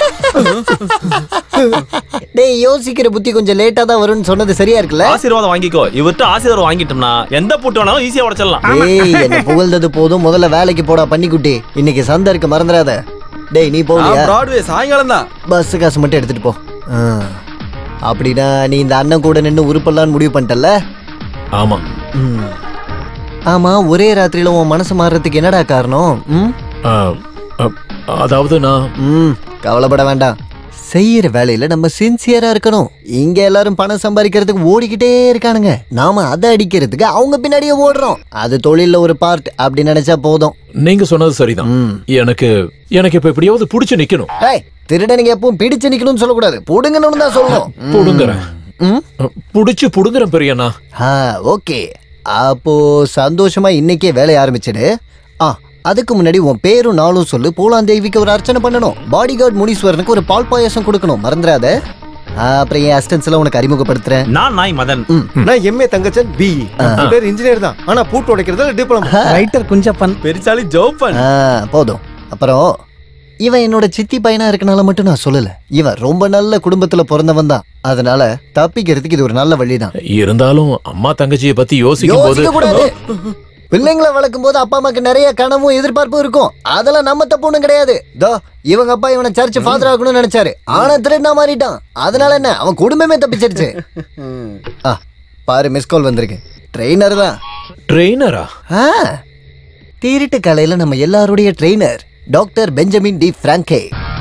P: டேய் யோசிக்கிற புத்தி கொஞ்சம் லேட்டா தான் வரும்னு சொன்னது சரியா இருக்குல்ல
H: ஆசீர்வாதம் வாங்கிக்கோ இவர்கிட்ட ஆசீர்வாதம் வாங்கிட்டோம்னா எந்த பூட்டு வேணாலும் ஈஸியா உடைச்சிடலாம்
P: ஏய் என்ன புகழ்ந்தது போதும் முதல்ல வேலைக்கு போடா பண்ணிக்குட்டி இன்னைக்கு சந்தை இருக்கு மறந்துடாத டேய் நீ போவியா
Q: பிராட்வே சாயங்காலம் தான்
P: பஸ் காசு மட்டும் எடுத்துட்டு போ ஆ. அப்படின்னா நீ இந்த அண்ணன் கூட நின்று உருப்படலான்னு முடிவு பண்ணிட்டல்ல
G: ஆமா
P: ம். ஆமா ஒரே ராத்திரியில உன் மனசு மாறுறதுக்கு என்னடா காரணம் ம்
G: ஆ, அ, அதாவது நான்
P: ம் கவலைப்பட வேண்டாம் செய்யற வேலையில நம்ம சின்சியரா இருக்கணும் இங்க எல்லாரும் பணம் சம்பாதிக்கிறதுக்கு ஓடிக்கிட்டே இருக்கானுங்க நாம அதை அடிக்கிறதுக்கு அவங்க பின்னாடியே ஓடுறோம் அது தொழில்ல ஒரு பார்ட் அப்படி நினைச்சா போதும்
G: நீங்க சொன்னது சரிதான் எனக்கு எனக்கு இப்ப எப்படியாவது புடிச்சு நிக்கணும்
P: ஏய் திருடனுங்க எப்பவும் பிடிச்சு நிக்கணும்னு சொல்லக்கூடாது புடுங்கணும்னு தான் சொல்லணும் ம்.
G: புடுங்குறேன் புடிச்சு புடுங்குறேன் பெரியண்ணா
P: ஆ ஓகே அப்போ சந்தோஷமா இன்னைக்கே வேலைய ஆரம்பிச்சிடு ஆ அதுக்கு முன்னாடி உன் பேரும் நாளும் சொல்லு பூலான் தேவிக்கு ஒரு அர்ச்சனை பண்ணணும் பாடி கார்டு முனீஸ்வரனுக்கு ஒரு பால் பாயாசம் கொடுக்கணும் மறந்துடாத ஆ, அப்புறம் என் அசிஸ்டன்ஸ் எல்லாம் உனக்கு அறிமுகப்படுத்துறேன்
H: நான் நாய் மதன்
O: நான் எம்ஏ தங்கச்சன் பி பேர் இன்ஜினியர் தான் ஆனா பூட்டு உடைக்கிறதுல டிப்ளமா
J: ரைட்டர் குஞ்சப்பன்
Q: பெருசாலி ஜோப்பன்
P: ஆ, போதும் அப்புறம் இவன் என்னோட சித்தி பையனா இருக்கனால மட்டும் நான் சொல்லல இவன் ரொம்ப நல்ல குடும்பத்துல பிறந்தவன் தான் அதனால தப்பிக்கிறதுக்கு இது ஒரு நல்ல வழிதான்
G: இருந்தாலும் அம்மா தங்கச்சியை பத்தி யோசிக்கும் போது
P: யோசிக்க கூடாது பிள்ளைங்களை வளர்க்கும் போது அப்பா அம்மாக்கு நிறைய கனவும் எதிர்பார்ப்பும் இருக்கும் அதெல்லாம் நம்ம தப்பு ஒண்ணும் கிடையாது தோ இவங்க அப்பா இவனை சர்ச் ஃபாதர் ஆகணும்னு நினைச்சாரு ஆனா திருடனா மாறிட்டான் அதனால என்ன அவன் குடும்பமே தப்பிச்சிருச்சு ஆ பாரு மிஸ் கால் வந்திருக்கு ட்ரெயினர் தான்
G: ட்ரெயினரா
P: ஆ திருட்டு கலையில நம்ம எல்லாருடைய trainer doctor Benjamin D Franke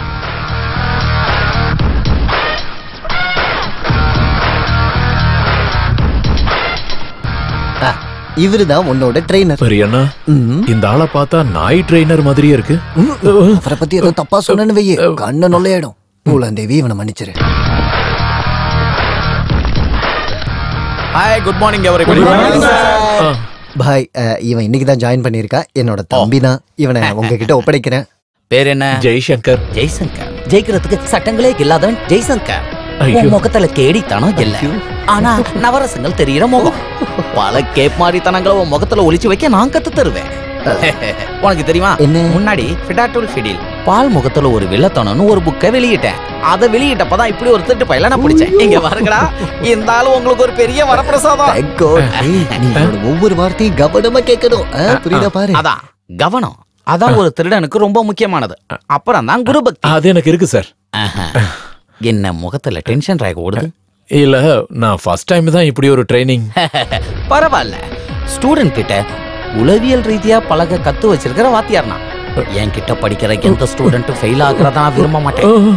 P: இவரு தான் உன்னோட ட்ரெயினர்
G: பெரியண்ணா இந்த ஆளை பார்த்தா நாய் ட்ரெயினர் மாதிரியே இருக்கு
P: அவரை பத்தி ஏதோ தப்பா சொன்னேன்னு வையே கண்ண நொல்லையிடும் பூலாந்தேவி இவனை மன்னிச்சிரு
K: hi good morning everybody
P: boy ah, இவன் இன்னைக்கு தான் ஜாயின் பண்ணியிருக்கா என்னோட தம்பி தான் இவனை உங்ககிட்ட ஒப்படைக்கிறேன்
K: பேர் என்ன
G: ஜெய்சங்கர்
U: ஜெய்சங்கர் ஜெயிக்கிறதுக்கு சட்டங்களே இல்லாதவன் ஜெய்சங்கர்
K: ஐயோ.
U: உன் முகத்துல கேடித்தனம் இல்ல ஆனா நவரசங்கள் தெரியற முகம் பல கேப் மாதிரித்தனங்களை உன் முகத்துல ஒளிச்சு வைக்க நான் கத்து தருவேன் உனக்கு தெரியுமா முன்னாடி ஃபிடாட்டோல் ஃபிடில் பால் முகத்துல ஒரு வில்லத்தனம்னு ஒரு புக்கை வெளியிட்டேன் அதை வெளியிட்டப்பதான் இப்படி ஒரு திட்டு பையில நான் பிடிச்சேன் இங்க பாருங்கடா இந்த ஆளு உங்களுக்கு ஒரு பெரிய வரப்பிரசாதம்
P: Thank God. ஏய், நீ என்னோட ஒவ்வொரு வார்த்தையும் கவனமா கேட்கணும் அஹ், புரியுதா பாரு
U: அதான் கவனம் அதான் ஒரு திருடனுக்கு ரொம்ப முக்கியமானது அப்புறம் தான் குரு பக்தி
G: அது எனக்கு இருக்கு சார்
U: என்ன முகத்துல டென்ஷன் ரேக ஓடுது
G: இல்ல நான் ஃபர்ஸ்ட் டைம் தான் இப்படி ஒரு ட்ரைனிங்
U: பரவாயில்ல ஸ்டூடெண்ட் கிட்ட உளவியல் ரீதியா பழக கத்து வச்சிருக்கிற வாத்தியார் நான் என் கிட்ட படிக்கிற எந்த ஸ்டூடெண்ட்டும் ஃபெயில் ஆகுறத நான் விரும்ப மாட்டேன்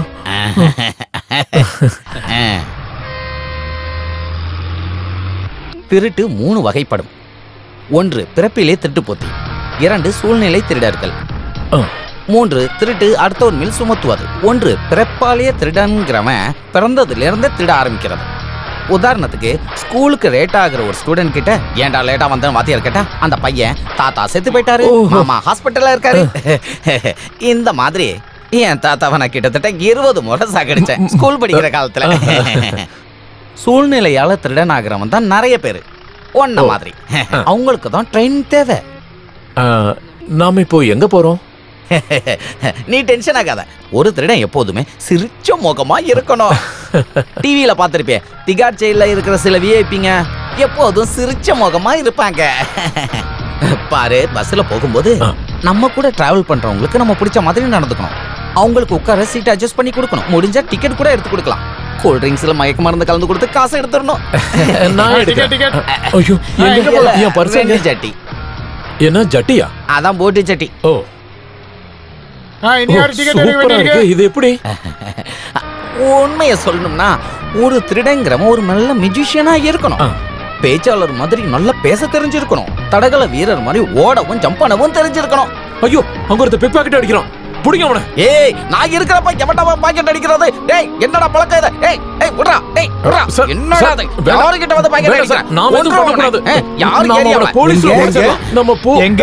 U: திருட்டு மூணு வகைப்படும் ஒன்று பிறப்பிலே திருட்டு போத்தி இரண்டு சூழ்நிலை திருடர்கள் மூன்று திருட்டு அடுத்தவன் மேல் சுமத்துவது ஒன்று பிறப்பாலேயே திருடன்கிறவன் பிறந்ததுல இருந்தே திருட ஆரம்பிக்கிறது உதாரணத்துக்கு ஸ்கூலுக்கு லேட் ஆகுற ஒரு ஸ்டூடெண்ட் கிட்ட ஏன்டா லேட்டா வந்தேன் வாத்தியார் கேட்டா அந்த பையன் தாத்தா செத்து போயிட்டாரு மாமா ஹாஸ்பிட்டல்ல இருக்காரு இந்த மாதிரி என் தாத்தாவை நான் கிட்டத்தட்ட இருபது முறை சாகடிச்சேன் ஸ்கூல் படிக்கிற காலத்துல சூழ்நிலையால திருடன் ஆகிறவன் தான் நிறைய பேரு ஒன்ன மாதிரி அவங்களுக்கு தான் ட்ரெயின் தேவை
G: நாம இப்போ எங்க போறோம்
U: நீ டென்ஷன் ஆகாத ஒரு திருடன் எப்போதுமே சிரிச்ச முகமா இருக்கணும் டிவியில பார்த்திருப்பே திகார் ஜெயில இருக்கிற சில விஐபிங்க எப்போதும் சிரிச்ச முகமா இருப்பாங்க பாரு பஸ்ல போகும்போது நம்ம கூட டிராவல் பண்றவங்களுக்கு நம்ம பிடிச்ச மாதிரி நடந்துக்கணும் அவங்களுக்கு உட்கார சீட் அட்ஜஸ்ட் பண்ணி கொடுக்கணும் முடிஞ்சா டிக்கெட் கூட எடுத்து கொடுக்கலாம் கூல் ட்ரிங்க்ஸ்ல மயக்க மருந்து கலந்து கொடுத்து காசு எடுத்துடணும்
G: நான் எடுக்கிறேன். ஐயோ எங்க
U: இல்ல,
G: என் பர்ஸ் எங்க?
U: ரெண்டு ஜட்டி
G: என்ன ஜட்டியா
U: அதான் போட்டு ஜட்டி
G: ஓ
I: இனி யாரு டிக்கெட் எடுக்க
G: சூப்பரா
I: வேண்டியிருக்கு
G: இருக்கு இது எப்படி
U: உண்மையை சொல்லணும்னா ஒரு திருடங்கிறவன் ஒரு நல்ல மியூசிஷியனா இருக்கணும் பேச்சாளர் மாதிரி நல்லா பேச தெரிஞ்சிருக்கணும் தடகள வீரர் மாதிரி ஓடவும் ஜம்ப் பண்ணவும் தெரிஞ்சிருக்கணும்
G: ஐயோ அங்க ஒருத்த பிக் பாக்கெட் அடிக்கிறான் புடிங்க அவனை
U: ஏய் நான் இருக்கிறப்ப எவன்டா பாக்கெட் அடிக்கிறது டேய் என்னடா பழக்கம் இது ஏய் ஏய் விட்றா டேய் விட்றா
G: சார்,
U: என்னடா
G: சார்,
U: இது
G: வேண்டாம்.
U: யாரு கிட்ட வந்து பாக்கெட்
G: வேண்டாம் சார்,
U: அடிக்கிறான்
G: நாம எதுவும்
U: ஒன்றும்
G: பண்ணக்கூடாது.
U: அவனை. ஏய், யாரு
G: நாம
U: கேரி
G: அவனை
U: அவனை?
G: போலீஸ்ல
U: எங்க?
G: ஒப்படைச்சிடலாம். நம்ம போ
J: எங்க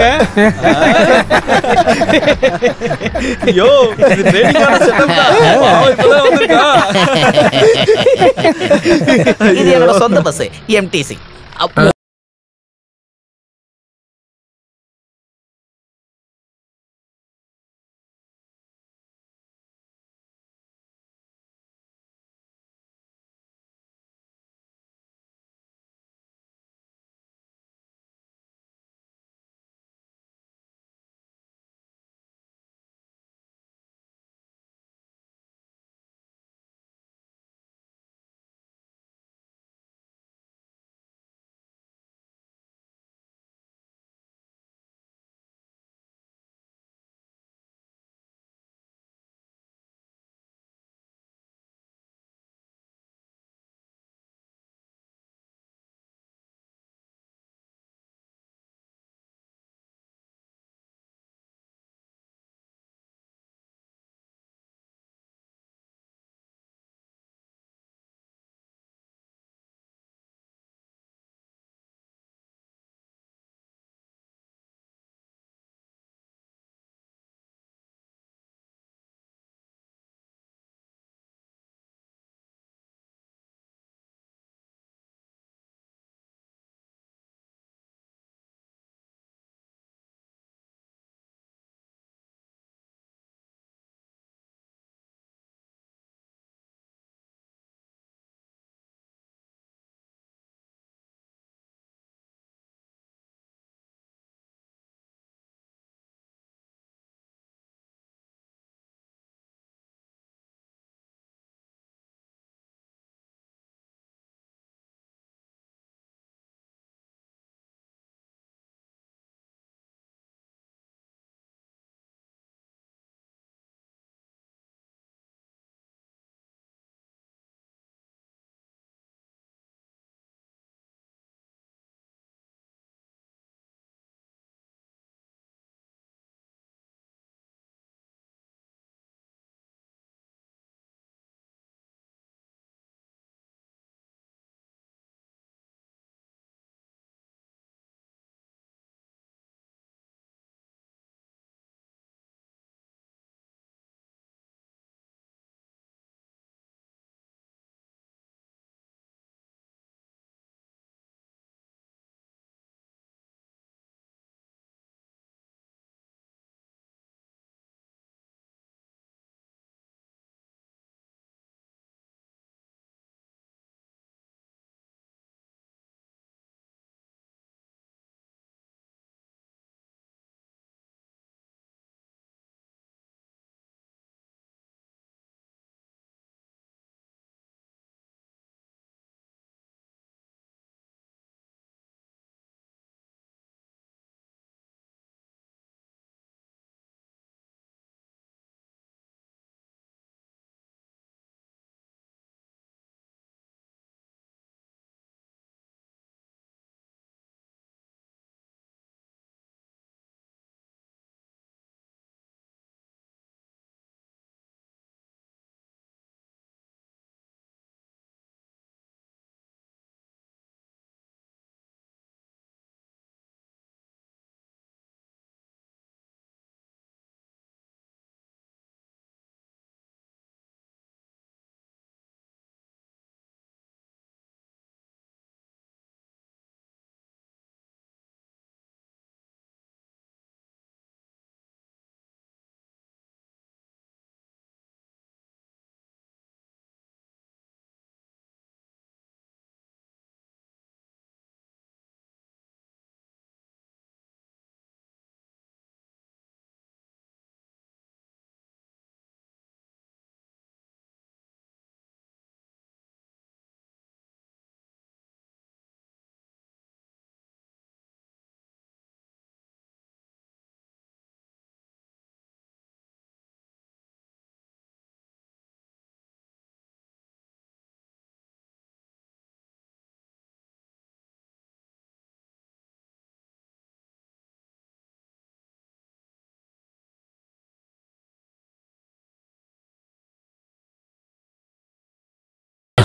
U: ஐயோ இது ட்ரெயினிங்கான செட்டப் தான் பாவம் இப்பதான் வந்திருக்கா இது என்னோட சொந்த பஸ் எம்டிசி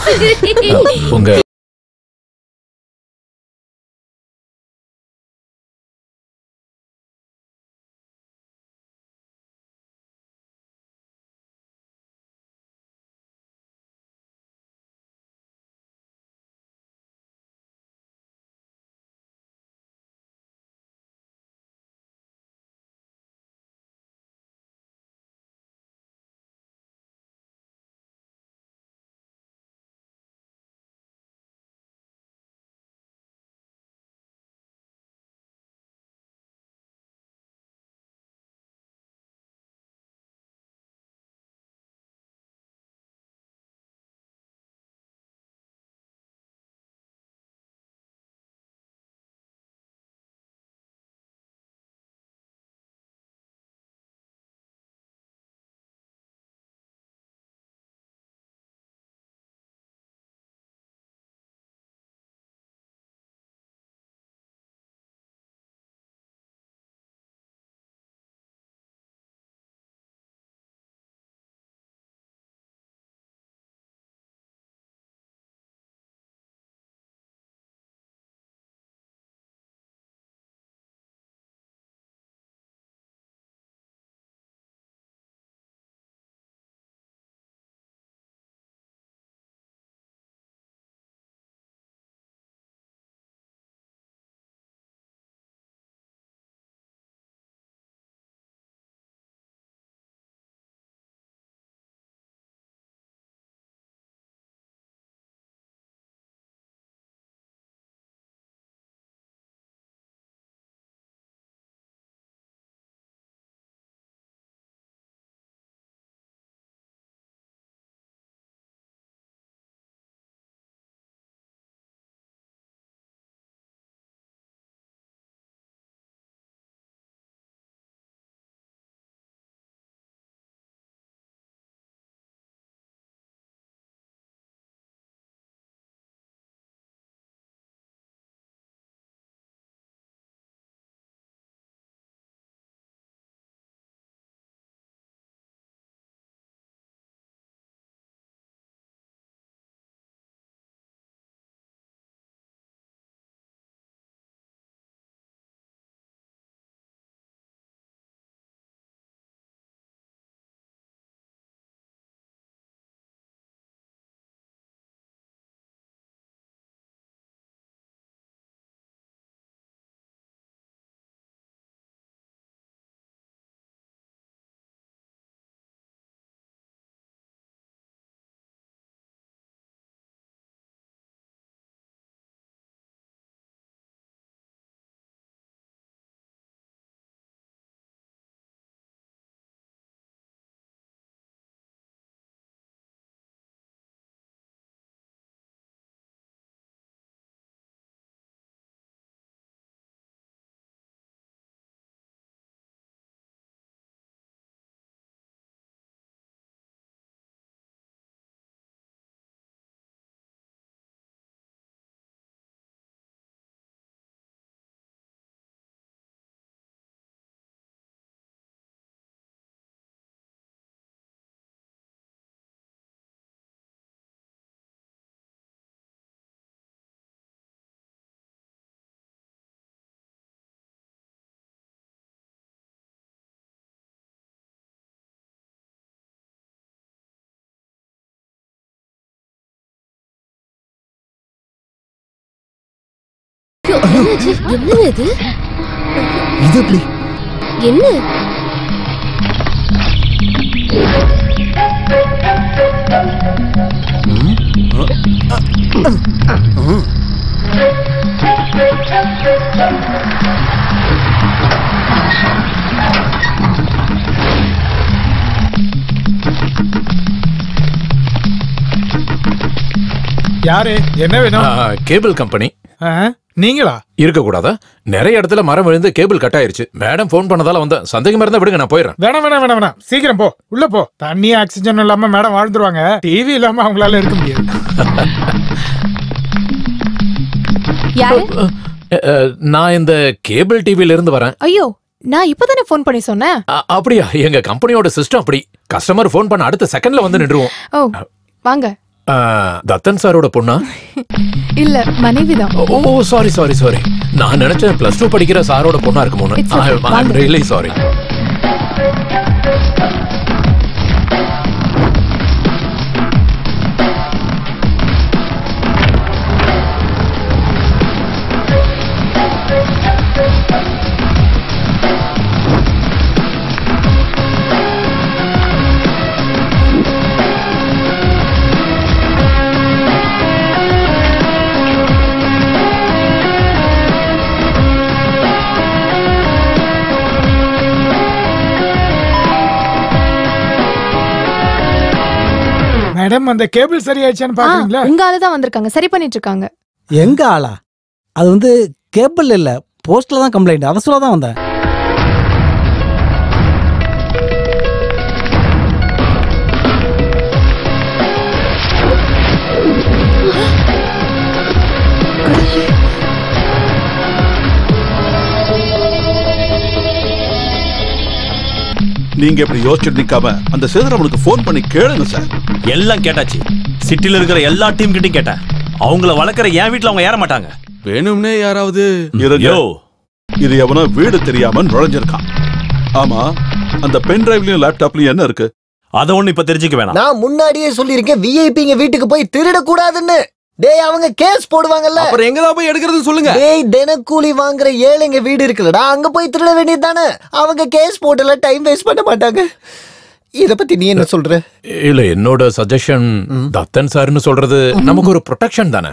G: உங்க
F: என்னாச்சு? என்னங்க இது
O: இது எப்படி
F: என்ன
I: யாரு என்ன வேணும்
G: கேபிள் கம்பெனி
I: ஆ, நீங்களா
G: இருக்க கூடாதா நிறைய இடத்துல மரம் விழுந்து கேபிள் கட் ஆயிருச்சு மேடம் ஃபோன் பண்ணதால வந்தேன் சந்தேகமா இருந்தா விடுங்க நான் போயிடுறேன்
I: வேணாம் வேணாம் வேணாம் வேணாம் சீக்கிரம் போ உள்ள போ தண்ணி ஆக்சிஜன் இல்லாம மேடம் வாழ்ந்துருவாங்க டிவி இல்லாம அவங்களால இருக்க முடியாது
E: யாரு
G: அ, அ, நான் இந்த கேபிள் டிவில இருந்து வரேன்
E: ஐயோ நான் இப்பதானே ஃபோன் பண்ணி சொன்னேன்
G: அ, அப்படியா எங்க கம்பெனியோட சிஸ்டம் அப்படி கஸ்டமர் ஃபோன் பண்ண அடுத்த செகண்ட்ல வந்து நின்றுவோம்
E: ஓ வாங்க
G: ஆ, தத்தன் சாரோட பொண்ணா
E: இல்ல மனைவிதான்
G: ஓ சாரி சாரி சாரி நான் நினைச்சேன் பிளஸ் டூ படிக்கிற சாரோட பொண்ணா
E: It's okay,
G: இருக்குமோன்னு
E: வாங்க.
G: ரியலி சாரி
I: மேடம் அந்த கேபிள் சரியாயிடுச்சான்னு பாக்குறீங்களா
E: உங்க ஆளு தான் வந்திருக்காங்க சரி பண்ணிட்டு இருக்காங்க
J: எங்க ஆளா அது வந்து கேபிள் இல்ல போஸ்ட்ல தான் கம்ப்ளைண்ட் அதை சொல்ல தான் வந்தேன்
C: நீங்க இப்படி யோசிச்சுட்டு நிக்காம அந்த சேதரவனுக்கு ஃபோன் பண்ணி கேளுங்க சார்
H: எல்லாம் கேட்டாச்சு சிட்டில இருக்கிற எல்லா டீம் கிட்டயும் கேட்டேன் அவங்கள வளர்க்குற என் வீட்ல அவங்க ஏற மாட்டாங்க
Q: வேணும்னே யாராவது
C: இருங்க இது எவனோ வீடு தெரியாம நுழைஞ்சிருக்கான் ஆமா அந்த பென் டிரைவ்லயும் லேப்டாப்லயும் என்ன இருக்கு
H: அத ஒண்ணு இப்ப தெரிஞ்சுக்க வேணாம்
P: நான் முன்னாடியே சொல்லியிருக்கேன் விஐபிங்க வீட்டுக்கு போய் திருடக்கூடாதுன்னு டேய் அவங்க கேஸ் போடுவாங்கல்ல
Q: அப்புறம் எங்க தான் போய் எடுக்கிறது சொல்லுங்க
P: டேய் தினக்கூலி வாங்குற ஏழைங்க வீடு இருக்குல்லடா அங்க போய் திருட வேண்டியது தானே அவங்க கேஸ் போடல டைம் வேஸ்ட் பண்ண மாட்டாங்க இத பத்தி நீ என்ன சொல்ற
G: இல்ல என்னோட சஜஷன் தத்தன் சார்னு சொல்றது நமக்கு ஒரு ப்ரொடெக்ஷன் தானே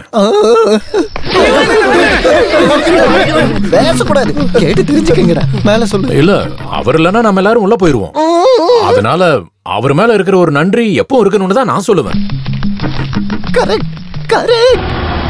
P: பேசக்கூடாது கேட்டு தெரிஞ்சுக்கங்கடா மேல சொல்லு
G: இல்ல அவர் இல்லைன்னா நம்ம எல்லாரும் உள்ள போயிருவோம் அதனால அவர் மேல இருக்கிற ஒரு நன்றி எப்போ இருக்கணும்னு தான் நான் சொல்லுவேன்
P: கரெக்ட் கரெக்ட்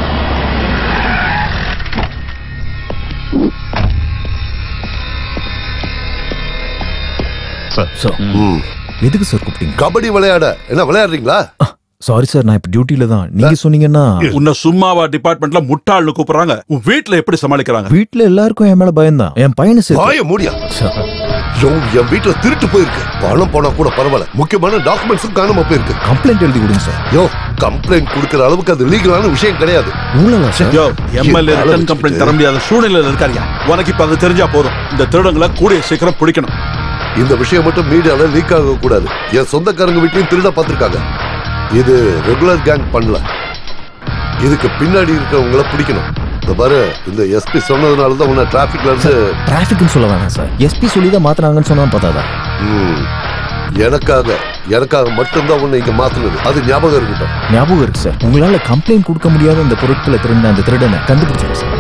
T: சார் எதுக்கு சார் கூப்பிட்டீங்க
R: கபடி விளையாட என்ன விளையாடுறீங்களா
T: சாரி சார் நான் இப்ப டியூட்டில தான் நீங்க சொன்னீங்கன்னா
C: உன்னை சும்மாவா டிபார்ட்மெண்ட்ல முட்டாள்னு கூப்பிடுறாங்க உன் வீட்ல எப்படி சமாளிக்கிறாங்க
T: வீட்ல எல்லாருக்கும் என் மேல பயம்தான் என் பையனு
R: வாய மூடியா
T: சார்
R: யோ, என் வீட்டுல திருட்டு போயிருக்கு பணம் போனா கூட பரவாயில்ல முக்கியமான டாக்குமெண்ட்ஸும் காணாம போயிருக்கு
T: கம்ப்ளைண்ட் எழுதி கொடுங்க சார்
R: யோ கம்ப்ளைண்ட் கொடுக்கிற அளவுக்கு அது லீகலான விஷயம் கிடையாது
T: ஊழலா சார்
C: யோ எம்எல்ஏ ரிட்டர்ன் கம்ப்ளைண்ட் தர முடியாத சூழ்நிலையில இருக்காரியா உனக்கு இப்ப அது தெரிஞ்சா போதும் இந்த திருடங்களை கூடிய சீக்கிரம் பிடிக்கணும்
R: இந்த விஷயம் மட்டும் மீடியால லீக் ஆக கூடாது என் சொந்தக்காரங்க வீட்லயும் திருட பார்த்திருக்காங்க இது ரெகுலர் கேங் பண்ணல இதுக்கு பின்னாடி இருக்கிறவங்கள பிடிக்கணும் இந்த பாரு இந்த எஸ்பி சொன்னதுனால தான் உன்னை டிராபிக்ல இருந்து
T: டிராபிக்னு சொல்ல வேணாம் சார் எஸ்பி சொல்லி தான் மாத்துறாங்கன்னு சொன்னா பார்த்தாதா
R: ம், எனக்காக எனக்காக மட்டும்தான் உன்னை இங்க மாத்துனது அது ஞாபகம் இருக்கட்டும்
T: ஞாபகம் இருக்கு சார் உங்களால கம்ப்ளைண்ட் கொடுக்க முடியாத அந்த பொருட்களை திருடின அந்த திருடனை கண்டுபிடிச்சிருக்கேன் சார்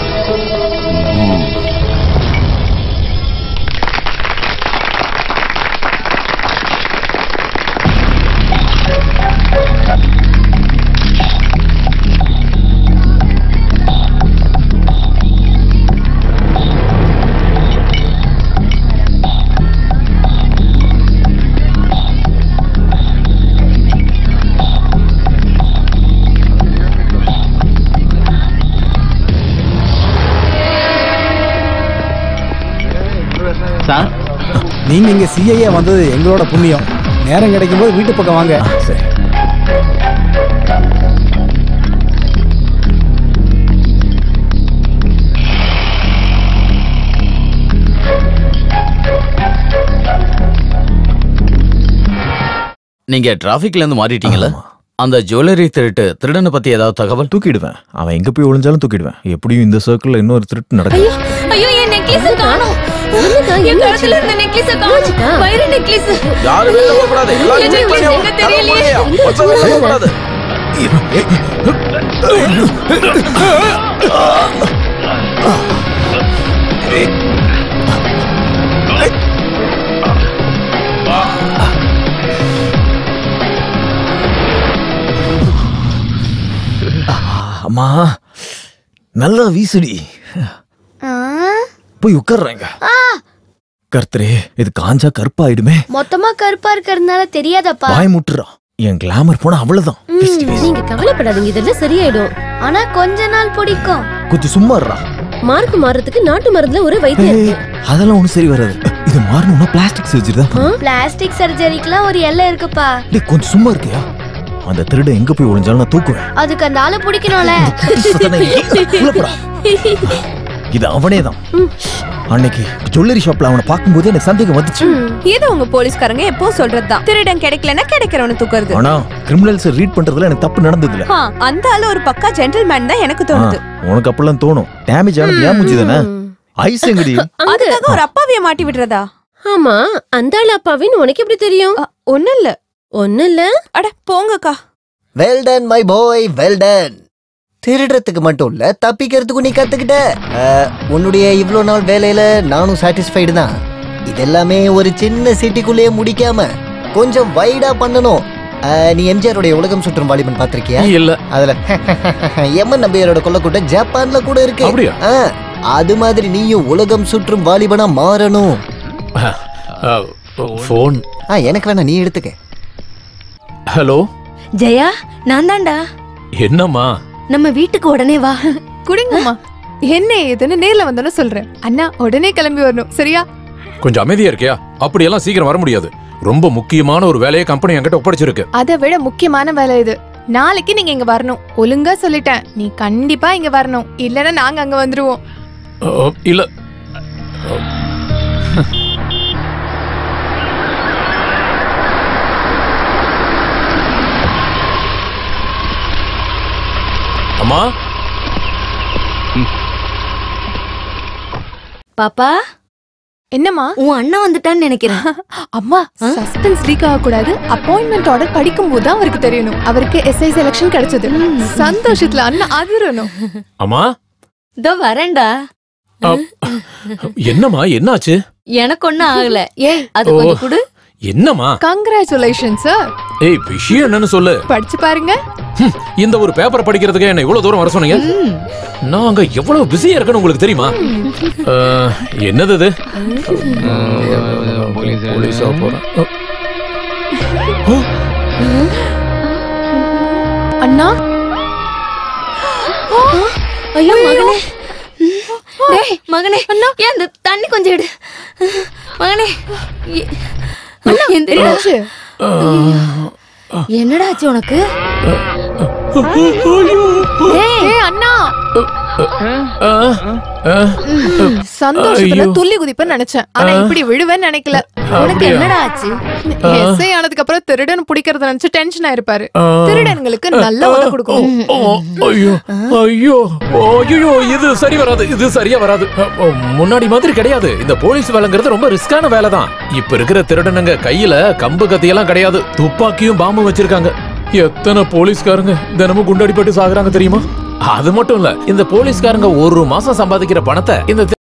J: சார் நீங்க இங்க சிஐஏ வந்தது எங்களோட புண்ணியம் நேரம் கிடைக்கும் போது வீட்டு பக்கம் வாங்க
T: சரி
K: நீங்க டிராபிக்ல இருந்து மாறிட்டீங்கல்ல அந்த ஜுவல்லரி திருட்டு திருடனை பத்தி ஏதாவது தகவல்
T: தூக்கிடுவேன் அவன் எங்க போய் ஒளிஞ்சாலும் தூக்கிடுவேன் எப்படியும் இந்த சர்க்கிள்ல இன்னொரு திருட்டு நடக்கும்
N: ஐயோ என் நெக்லஸ் காணோம் என் கழுத்துல இருந்த நெக்லஸ் காணோம் வைர நெக்லஸ்
C: யாரும் வெளில போகக்கூடாது. எல்லாரும்
N: என்
C: check பண்ணி
N: necklace
C: ஆகணும்.
N: எங்க
C: கதவு
N: தெரியலையே
C: மூடியா? ஒருத்தன் வெளில போகக்கூடாது.
T: அம்மா நல்லா வீசுடி போய் உட்கார்றாங்க கர்த்தரே இது காஞ்சா கருப்பாயிடுமே
S: மொத்தமா கருப்பா இருக்கிறதுனால தெரியாதப்பா
T: வாய் முட்டுறா என் கிளாமர் போனா அவ்வளவுதான்
F: நீங்க கவலைப்படாதீங்க இதெல்லாம் சரியாயிடும்
S: ஆனா கொஞ்ச நாள் பிடிக்கும்
T: கொஞ்சம் சும்மா இருடா.
F: மார்க் மாறதுக்கு நாட்டு மருந்துல ஒரு வைத்தியம்
T: ஏய்,
F: இருக்கு
T: அதெல்லாம் ஒண்ணும் சரி வராது இது மாறணும்னா பிளாஸ்டிக் சர்ஜரி தான் பண்ணணும்.
S: பிளாஸ்டிக் சர்ஜரிக்கெல்லாம் ஒரு எல்லை இருக்குப்பா
T: டேய் கொஞ்சம் சும்மா இருக்கியா அந்த திருடன் எங்க போய் ஒளிஞ்சாலும் நான் தூக்குவேன்
S: அதுக்கு அந்த ஆளை பிடிக்கணும்ல
T: உள்ள போடா. இது அவனே தான் அன்னைக்கு ஜுவல்லரி ஷாப்ல அவனை பார்க்கும்போது எனக்கு சந்தேகம் வந்துச்சு
N: இது உங்க போலீஸ்காரங்க எப்போ சொல்றதுதான் திருடன் கிடைக்கலன்னா கிடைக்கிறவனு தூக்குறது
T: ஆனா கிரிமினல்ஸ் ரீட் பண்றதுல எனக்கு தப்பு நடந்ததுல
N: ஆ, அந்த ஆளு ஒரு பக்கா ஜென்டில்மேன் தான் எனக்கு தோணுது
T: உனக்கு அப்பெல்லாம் தோணும் டேமேஜ் ஆனது ஏன் மூஞ்சி தானே ஐஸ் எங்கடி
N: அதுக்காக ஒரு அப்பாவிய மாட்டி விடுறதா
F: ஆமா அந்த ஆள் அப்பாவின்னு உனக்கு எப்படி தெரியும்
N: ஒண்ணும் இல்ல
F: ஒண்ணும் இல்ல
N: அட போங்கக்கா
P: well done my boy well done திருடுறதுக்கு மட்டும் இல்ல தப்பிக்கிறதுக்கும் நீ கத்துக்கிட்ட அஹ், உன்னுடைய இவ்வளோ நாள் வேலையில நானும் சாட்டிஸ்ஃபைடு தான் இதெல்லாமே ஒரு சின்ன சிட்டிக்குள்ளேயே முடிக்காம கொஞ்சம் வைடா பண்ணணும் அஹ், நீ எம்ஜிஆருடைய உலகம் சுற்றும் வாலிபன் பாத்திருக்கியா
G: இல்ல
P: அதுல எம்என் நம்பியாரோட கொல்லக்கூட்டம் ஜப்பான்ல கூட இருக்கு
G: அப்படியா?
P: அஹ், அது மாதிரி நீயும் உலகம் சுற்றும் வாலிபனா மாறணும்
G: ஃபோன்
P: ஆ எனக்கு வேணா நீ எடுத்துக்க
G: ஹலோ
D: ஜெயா நான் தான்டா
G: என்னம்மா
D: நம்ம வீட்டுக்கு உடனே வா
E: குடிங்கம்மா என்ன ஏதுன்னு நேர்ல வந்தோன்னு சொல்றேன் அண்ணா உடனே கிளம்பி வரணும் சரியா
G: கொஞ்சம் அமைதியா இருக்கியா அப்படியெல்லாம் சீக்கிரம் வர முடியாது ரொம்ப முக்கியமான ஒரு வேலையை கம்பெனி என்கிட்ட ஒப்படைச்சிருக்கு
E: அதை விட முக்கியமான வேலை இது நாளைக்கு நீங்க இங்க வரணும் ஒழுங்கா சொல்லிட்டேன் நீ கண்டிப்பா இங்க வரணும் இல்லனா நாங்க அங்க வந்துருவோம்
G: அஹ், இல்ல அம்மா
D: பாப்பா
E: என்னம்மா
D: உன் அண்ணன் வந்துட்டான்னு நினைக்கிறேன்
E: அம்மா சஸ்பென்ஸ் லீக் ஆக கூடாது அப்பாயின்மெண்ட் ஆர்டர் படிக்கும் போது தான் அவருக்கு தெரியணும் அவருக்கு எஸ்ஐ செலக்ஷன் கிடைச்சது சந்தோஷத்துல அண்ணன் அதிரணும்
G: அம்மா
D: இதோ வரேன்டா
G: என்னம்மா என்னாச்சு
D: எனக்கு ஒண்ணும் ஆகல ஏய் அது
G: ஓ.
D: கொஞ்சம் குடு
G: என்னம்மா
E: கங்க்ராச்சுலேஷன் சார்
G: ஏய் விஷயம் என்னன்னு சொல்லு
E: படிச்சு பாருங்க
G: ஹம், இந்த ஒரு பேப்பர் படிக்கிறதுக்கு என்ன இவ்வளவு தூரம் வர சொன்னீங்க நான் அங்க எவ்வளவு பிஸியா இருக்கேன்னு உங்களுக்கு தெரியுமா அஹ், என்னது இது போலீஸா போறேன்
E: அண்ணா
D: ஐயோ மகனே டேய் மகனே அண்ணா ஏன் அந்த தண்ணி கொஞ்சம் எடு மகனே எ- அண்ணா எந்திரிடா.
E: என்னாச்சு?
D: என்னடா ஆச்சு உனக்கு
E: ஏய் அண்ணா சந்தோஷத்துல
G: ஐயோ.
E: துள்ளி குதிப்பேன்னு நினைச்சேன் ஆனா
G: ஆ.
E: இப்படி விழுவேன்னு நினைக்கல
G: உனக்கு அப்படியா? என்னடா
D: ஆச்சு
G: ஆ.
E: எஸ்ஐ ஆனதுக்கு அப்புறம் திருடன் பிடிக்கிறத நினைச்சு டென்ஷன் ஆயிருப்பாரு
G: ஆ.
E: திருடன்களுக்கு நல்ல உத கொடுக்கணும்
G: ஓ, ஐயோ ஐயோ ஐயோ இது சரி வராது இது சரியா வராது அ, ஓ, முன்னாடி மாதிரி கிடையாது இந்த போலீஸ் வேலைங்கிறது ரொம்ப ரிஸ்கான வேலை தான் இப்ப இருக்கிற திருடனுங்க கையில கம்பு கத்தியெல்லாம் கிடையாது துப்பாக்கியும் பாம்பும் வச்சிருக்காங்க எத்தனை போலீஸ்காரங்க தினமும் குண்டாடிப்பட்டு சாகுறாங்க தெரியுமா அது மட்டும் இல்ல இந்த போலீஸ்காரங்க ஒரு மாசம் சம்பாதிக்கிற பணத்தை இந்த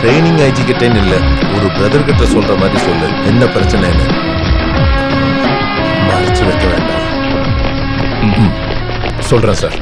L: ட்ரைனிங் ஐஜி கிட்டேன்னு இல்ல ஒரு பிரதர் கிட்ட சொல்ற மாதிரி சொல்லு என்ன பிரச்சனைன்னு மறைச்சு வைக்க வேண்டாம்
G: சொல்றேன் சார்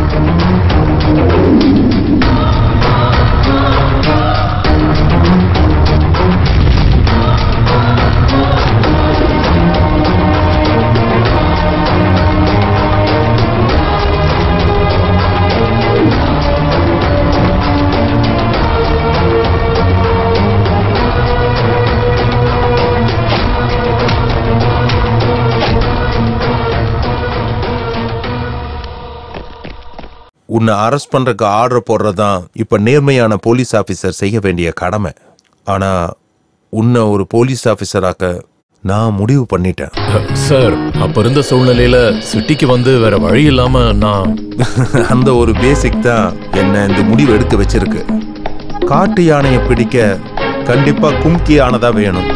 L: உன்னை அரெஸ்ட் பண்றதுக்கு ஆர்டர் போடுறதுதான் இப்ப நேர்மையான போலீஸ் ஆபீசர் செய்ய வேண்டிய கடமை ஆனா உன்னை ஒரு போலீஸ் ஆபீசராக்க நான் முடிவு பண்ணிட்டேன்
G: சார் அப்ப இருந்த சூழ்நிலையில சிட்டிக்கு வந்து வேற வழி இல்லாம நான்
L: அந்த ஒரு பேசிக் தான் என்ன இந்த முடிவு எடுக்க வச்சிருக்கு காட்டு யானையை பிடிக்க கண்டிப்பா கும்கி யானை தான் வேணும்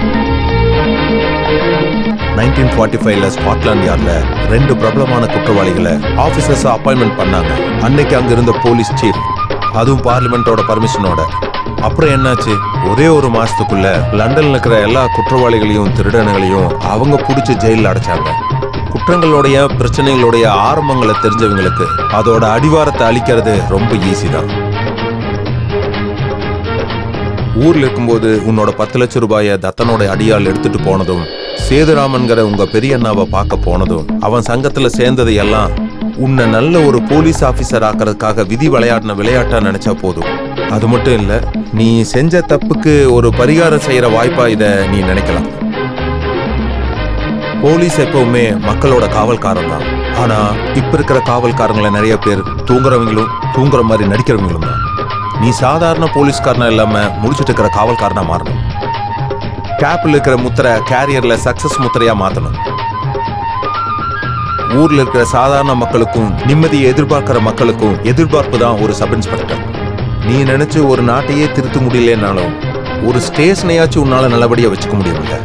L: நைன்டீன் ஃபார்ட்டி ஃபைவ்ல ஸ்காட்லாந்து யார்ட்ல ரெண்டு பிரபலமான குற்றவாளிகளை ஆபீசர்ஸ் அப்பாயின்மெண்ட் பண்ணாங்க அன்னைக்கு அங்க இருந்த போலீஸ் சீஃப் அதுவும் பார்லிமெண்டோட பர்மிஷனோட அப்புறம் என்னாச்சு ஒரே ஒரு மாசத்துக்குள்ள லண்டன்ல இருக்கிற எல்லா குற்றவாளிகளையும் திருடனுகளையும் அவங்க பிடிச்சி ஜெயிலில் அடைச்சாங்க குற்றங்களுடைய பிரச்சனைகளுடைய ஆரம்பங்களை தெரிஞ்சவங்களுக்கு அதோட அடிவாரத்தை அழிக்கிறது ரொம்ப ஈஸி தான் ஊர்ல இருக்கும்போது உன்னோட பத்து லட்சம் ரூபாய தத்தனோட அடியால் எடுத்துட்டு போனதும் சேதுராமன்கிற உங்க பெரிய அண்ணாவை பார்க்க போனதும் அவன் சங்கத்துல சேர்ந்தது எல்லாம் உன்னை நல்ல ஒரு போலீஸ் ஆபீசர் ஆக்கிறதுக்காக விதி விளையாடின விளையாட்டா நினைச்சா போதும் அது மட்டும் இல்ல நீ செஞ்ச தப்புக்கு ஒரு பரிகாரம் செய்யற வாய்ப்பா இத நீ நினைக்கலாம் போலீஸ் எப்பவுமே மக்களோட காவல்காரன் தான் ஆனா இப்ப இருக்கிற காவல்காரங்கள நிறைய பேர் தூங்குறவங்களும் தூங்குற மாதிரி நடிக்கிறவங்களும் தான் நீ சாதாரண போலீஸ்காரனா இல்லாம முடிச்சிட்டு இருக்கிற காவல்காரனா மாறணும் கேப்ல இருக்கிற முத்திரை கேரியர்ல சக்சஸ் முத்திரையா மாத்தணும் ஊர்ல இருக்கிற சாதாரண மக்களுக்கும் நிம்மதியை எதிர்பார்க்கிற மக்களுக்கும் எதிர்பார்ப்பு தான் ஒரு சப் இன்ஸ்பெக்டர் நீ நினைச்சு ஒரு நாட்டையே திருத்த முடியலனாலும் ஒரு ஸ்டேஷனையாச்சும் உன்னால நல்லபடியா வச்சுக்க முடியும்ல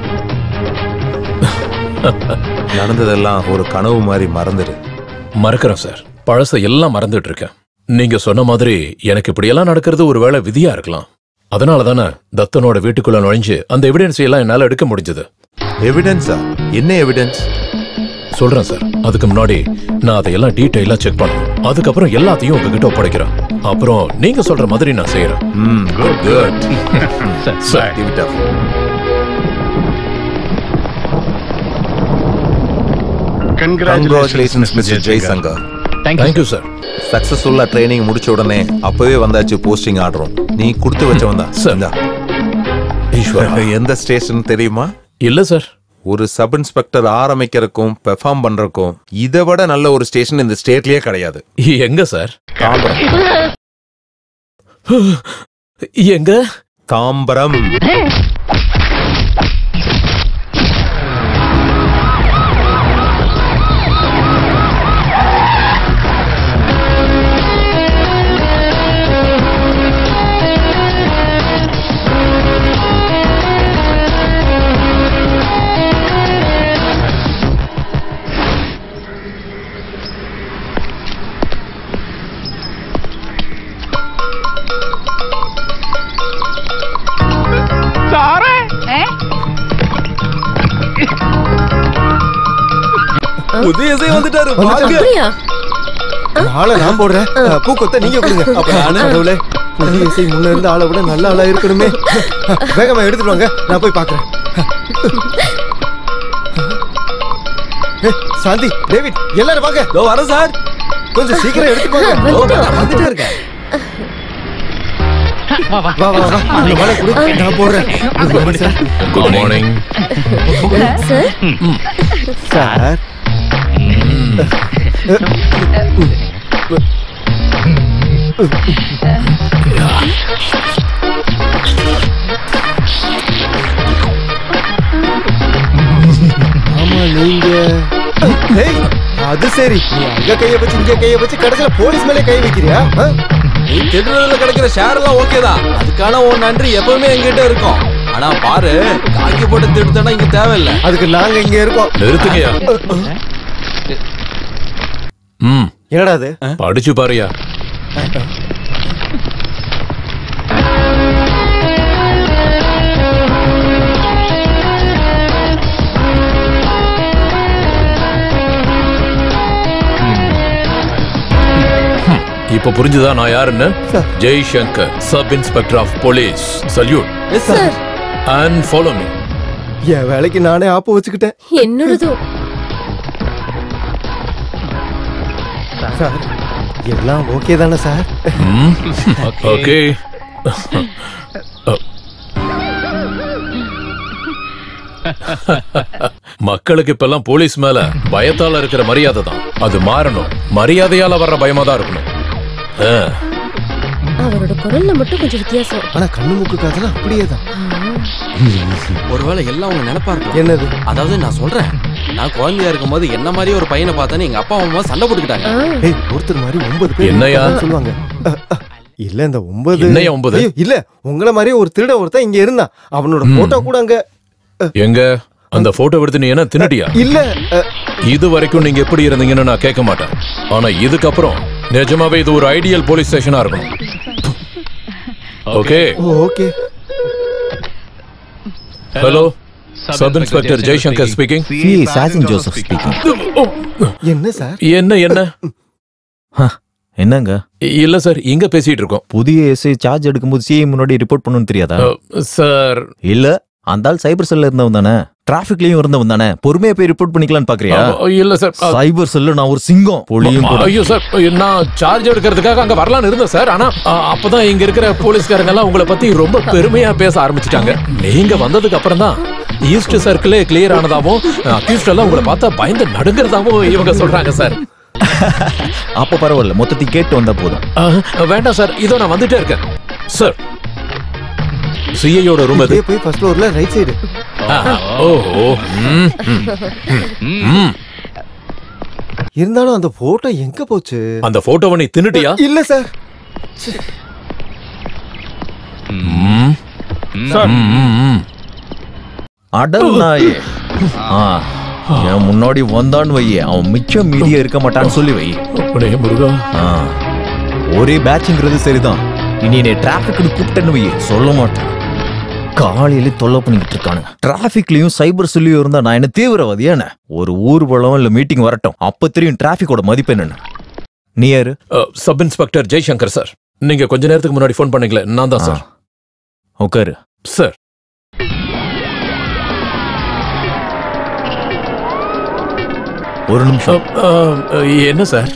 L: நடந்ததெல்லாம் ஒரு கனவு மாதிரி மறந்துடு
G: மறக்கிறேன் சார் பழச எல்லாம் மறந்துட்டு இருக்கேன் நீங்க சொன்ன மாதிரி எனக்கு இப்படியெல்லாம் நடக்கிறது ஒருவேளை விதியா இருக்கலாம் அதனால தானே தத்தனோட வீட்டுக்குள்ள நுழைஞ்சு அந்த எவிடன்ஸ் எல்லாம் என்னால எடுக்க முடிஞ்சது
L: எவிடன்ஸா என்ன எவிடன்ஸ்
G: சொல்றேன் சார் அதுக்கு முன்னாடி நான் அதையெல்லாம் டீட்டெயிலா செக் பண்ணணும் அதுக்கப்புறம் எல்லாத்தையும் உங்ககிட்ட ஒப்படைக்கிறேன் அப்புறம் நீங்க சொல்ற மாதிரி நான் செய்யறேன்
L: ம் good good
G: sir
L: Give it up. Congratulations, Mr. Jaisanga.
G: Thank you sir
L: சக்சஸ்ஃபுல்லா ட்ரைனிங் முடிச்ச உடனே அப்பவே வந்தாச்சு போஸ்டிங் ஆர்டரும் நீ கொடுத்து வச்சவன் தான் இந்தா. எந்த ஸ்டேஷன் தெரியுமா
G: இல்ல சார்
L: ஒரு சப் இன்ஸ்பெக்டர் ஆரம்பிக்கிறதுக்கும் பெர்ஃபார்ம் பண்றதுக்கும் இதை விட நல்ல ஒரு ஸ்டேஷன் இந்த ஸ்டேட்லயே கிடையாது
G: எங்க சார்
L: தாம்பரம்
G: எங்க
L: தாம்பரம்
Q: புதிய இசை வந்துட்டாரு வாங்க.
D: அப்படியா
O: ஆளை நான் போடுறேன் அஹ், பூக்கொத்த நீங்க கொடுங்க அப்ப நானு கடவுளே புதிய இசை முன்ன இருந்த ஆளை விட நல்ல ஆளா இருக்கணுமே வேகமா எடுத்துட்டு வாங்க நான் போய் பாக்குறேன் ஏய், சாந்தி டேவிட் எல்லாரும் வாங்க
Q: இதோ வரேன் சார்
O: கொஞ்சம் சீக்கிரம் எடுத்து போங்க
Q: வந்துட்டோம். வந்துட்டே இருக்கேன்.
O: வா வா வா வா இந்த மாலை கொடு நான் போடுறேன் Good morning, sir.
G: Good morning
O: sir sir ஆமா நீங்க ஏய், அது சரி நீ அங்க கைய வச்சு இங்க கைய வச்சு கடைசியில போலீஸ் மேலே கை வைக்கிறியா ஆ?
Q: நீ திருடுறதுல கிடைக்கிற ஷேர் எல்லாம் ஓகே தான் அதுக்கான உன் நன்றி எப்பவுமே எங்கிட்ட இருக்கும் ஆனா பாரு காக்கி போட்டு திருடுத்தனா இங்க தேவையில்லை
O: அதுக்கு நாங்க இங்க இருக்கோம்
G: நிறுத்துங்கயா ம்
O: என்னடா அது
G: படிச்சு பாருயா இப்ப புரிஞ்சுதா நான் யாருன்னு Jai Shankar sub inspector of police salute
O: sir
G: and follow me
O: என் வேலைக்கு நானே ஆப்பு வச்சுக்கிட்டேன்
F: என்னோடதும்
O: சார் எல்லாம் ஓகே தானே சார்
G: ஓகே மக்களுக்கு இப்பெல்லாம் போலீஸ் மேல பயத்தால இருக்கிற மரியாதை தான் அது மாறணும் மரியாதையால வர்ற பயமா தான் இருக்கணும் ஆ.
F: அவரோட குரல்ல மட்டும் கொஞ்சம் வித்தியாசம்
O: ஆனா கண்ணு மூக்கு காதெல்லாம் அப்படியே தான்
Q: ஒருவேளை எல்லாம் உங்க நினைப்பா இருக்கும்
O: என்னது
Q: அதாவது நான் சொல்றேன் நான் குழந்தையா இருக்கும்போது என்ன மாதிரி ஒரு பையனை பார்த்தேன்னு எங்க அப்பா அம்மா சண்டை போட்டுக்கிட்டாங்க
O: ஏய் ஒருத்தர் மாதிரி ஒன்பது பேர்
G: என்னய்யா?
O: இருக்காங்கன்னு சொல்லுவாங்க அ, அ, இல்ல இந்த ஒன்பது
G: என்னய்யா ஒன்பது?
O: ஐயோ, இல்ல உங்கள மாதிரியே ஒரு திருட ஒருத்தன் இங்க இருந்தான் அவனோட போட்டோ கூட அங்க
G: எங்க அந்த போட்டோ எடுத்து நீ என்ன தின்னுட்டியா
O: இல்ல அ,
G: இது வரைக்கும் நீங்க எப்படி இருந்தீங்கன்னு நான் கேட்க மாட்டேன் ஆனா இதுக்கப்புறம் நிஜமாவே இது ஒரு ஐடியல் போலீஸ் ஸ்டேஷனா இருக்கணும் okay
O: okay
G: hello sub inspector Jaishankar speaking
T: CA Sajan Joseph speaking
O: என்ன சார்
G: என்ன என்ன
T: என்னங்க
G: இல்ல சார் இங்க பேசிட்டு இருக்கோம்
T: புதிய எஸ்ஐ சார்ஜ் எடுக்கும்போது சிஐ முன்னாடி ரிப்போர்ட் பண்ணணும்னு தெரியாதா
G: சார்
T: இல்ல அந்த ஆள் சைபர் செல்ல இருந்தவன் தானே டிராபிக்லயும் இருந்தவன் தானே பொறுமையா போய் ரிப்போர்ட் பண்ணிக்கலாம்னு பாக்குறியா
G: இல்ல சார்
T: சைபர் செல்ல நான் ஒரு சிங்கம் புலியும் கூட.
G: ஐயோ சார் நான் சார்ஜ் எடுக்கிறதுக்காக அங்க வரலாம்னு இருந்தேன் சார் ஆனா அ, அப்பதான் இங்க இருக்கிற போலீஸ்காரங்க எல்லாம் உங்களை பத்தி ரொம்ப பெருமையா பேச ஆரம்பிச்சிட்டாங்க நீங்க வந்ததுக்கு அப்புறம் தான் ஈஸ்ட் சர்க்கிளே கிளியர் ஆனதாவும் அக்யூஸ்ட் எல்லாம் உங்களை பார்த்தா பயந்து நடுங்கிறதாவும் இவங்க சொல்றாங்க சார்
T: அப்ப பரவாயில்ல மொத்தத்தையும் கேட்டு வந்தா போதும்
G: அ, வேண்டாம் சார் இதோ நான் வந்துட்டே இருக்கேன் சார் சிஐயோட ரூம் எது
O: இப்படியே போய் ஃபர்ஸ்ட் ஃப்ளோர்ல ரைட் சைடு
G: ஓஹோ ம், ம், ம், ம்.
O: இருந்தாலும் அந்த போட்டோ எங்க போச்சு
G: அந்த போட்டோவை நீ தின்னுட்டியா
O: இல்ல சார்
G: ம்.
I: சார்.
G: ம், ம், ம்.
T: அடல் நாயே ஆ, என் முன்னாடி வந்தான்னு வையே அவன் மிச்சம் மீதியா இருக்க மாட்டான்னு சொல்லி வை
G: அப்படியே முருகா
T: ஆ, ஒரே பேட்ச்ங்கிறது சரிதான் இனி நீ டிராபிக்னு கூப்பிட்டேன்னு வையே சொல்ல மாட்டேன் காலையில தொல்லை பண்ணிக்கிட்டு இருக்கானுங்க டிராபிக்லயும் சைபர் செல்லையும் இருந்தா நான் என்ன தீவிரவாதியான ஒரு ஊர்வலம் இல்ல மீட்டிங் வரட்டும் அப்ப தெரியும் டிராபிக்கோட மதிப்பு என்னன்னு நீ யாரு
G: சப் இன்ஸ்பெக்டர் ஜெய்சங்கர் சார் நீங்க கொஞ்ச நேரத்துக்கு முன்னாடி ஃபோன் பண்ணீங்களே நான் தான் சார்
T: உட்காரு
G: சார்
T: ஒரு நிமிஷம்
G: என்ன சார்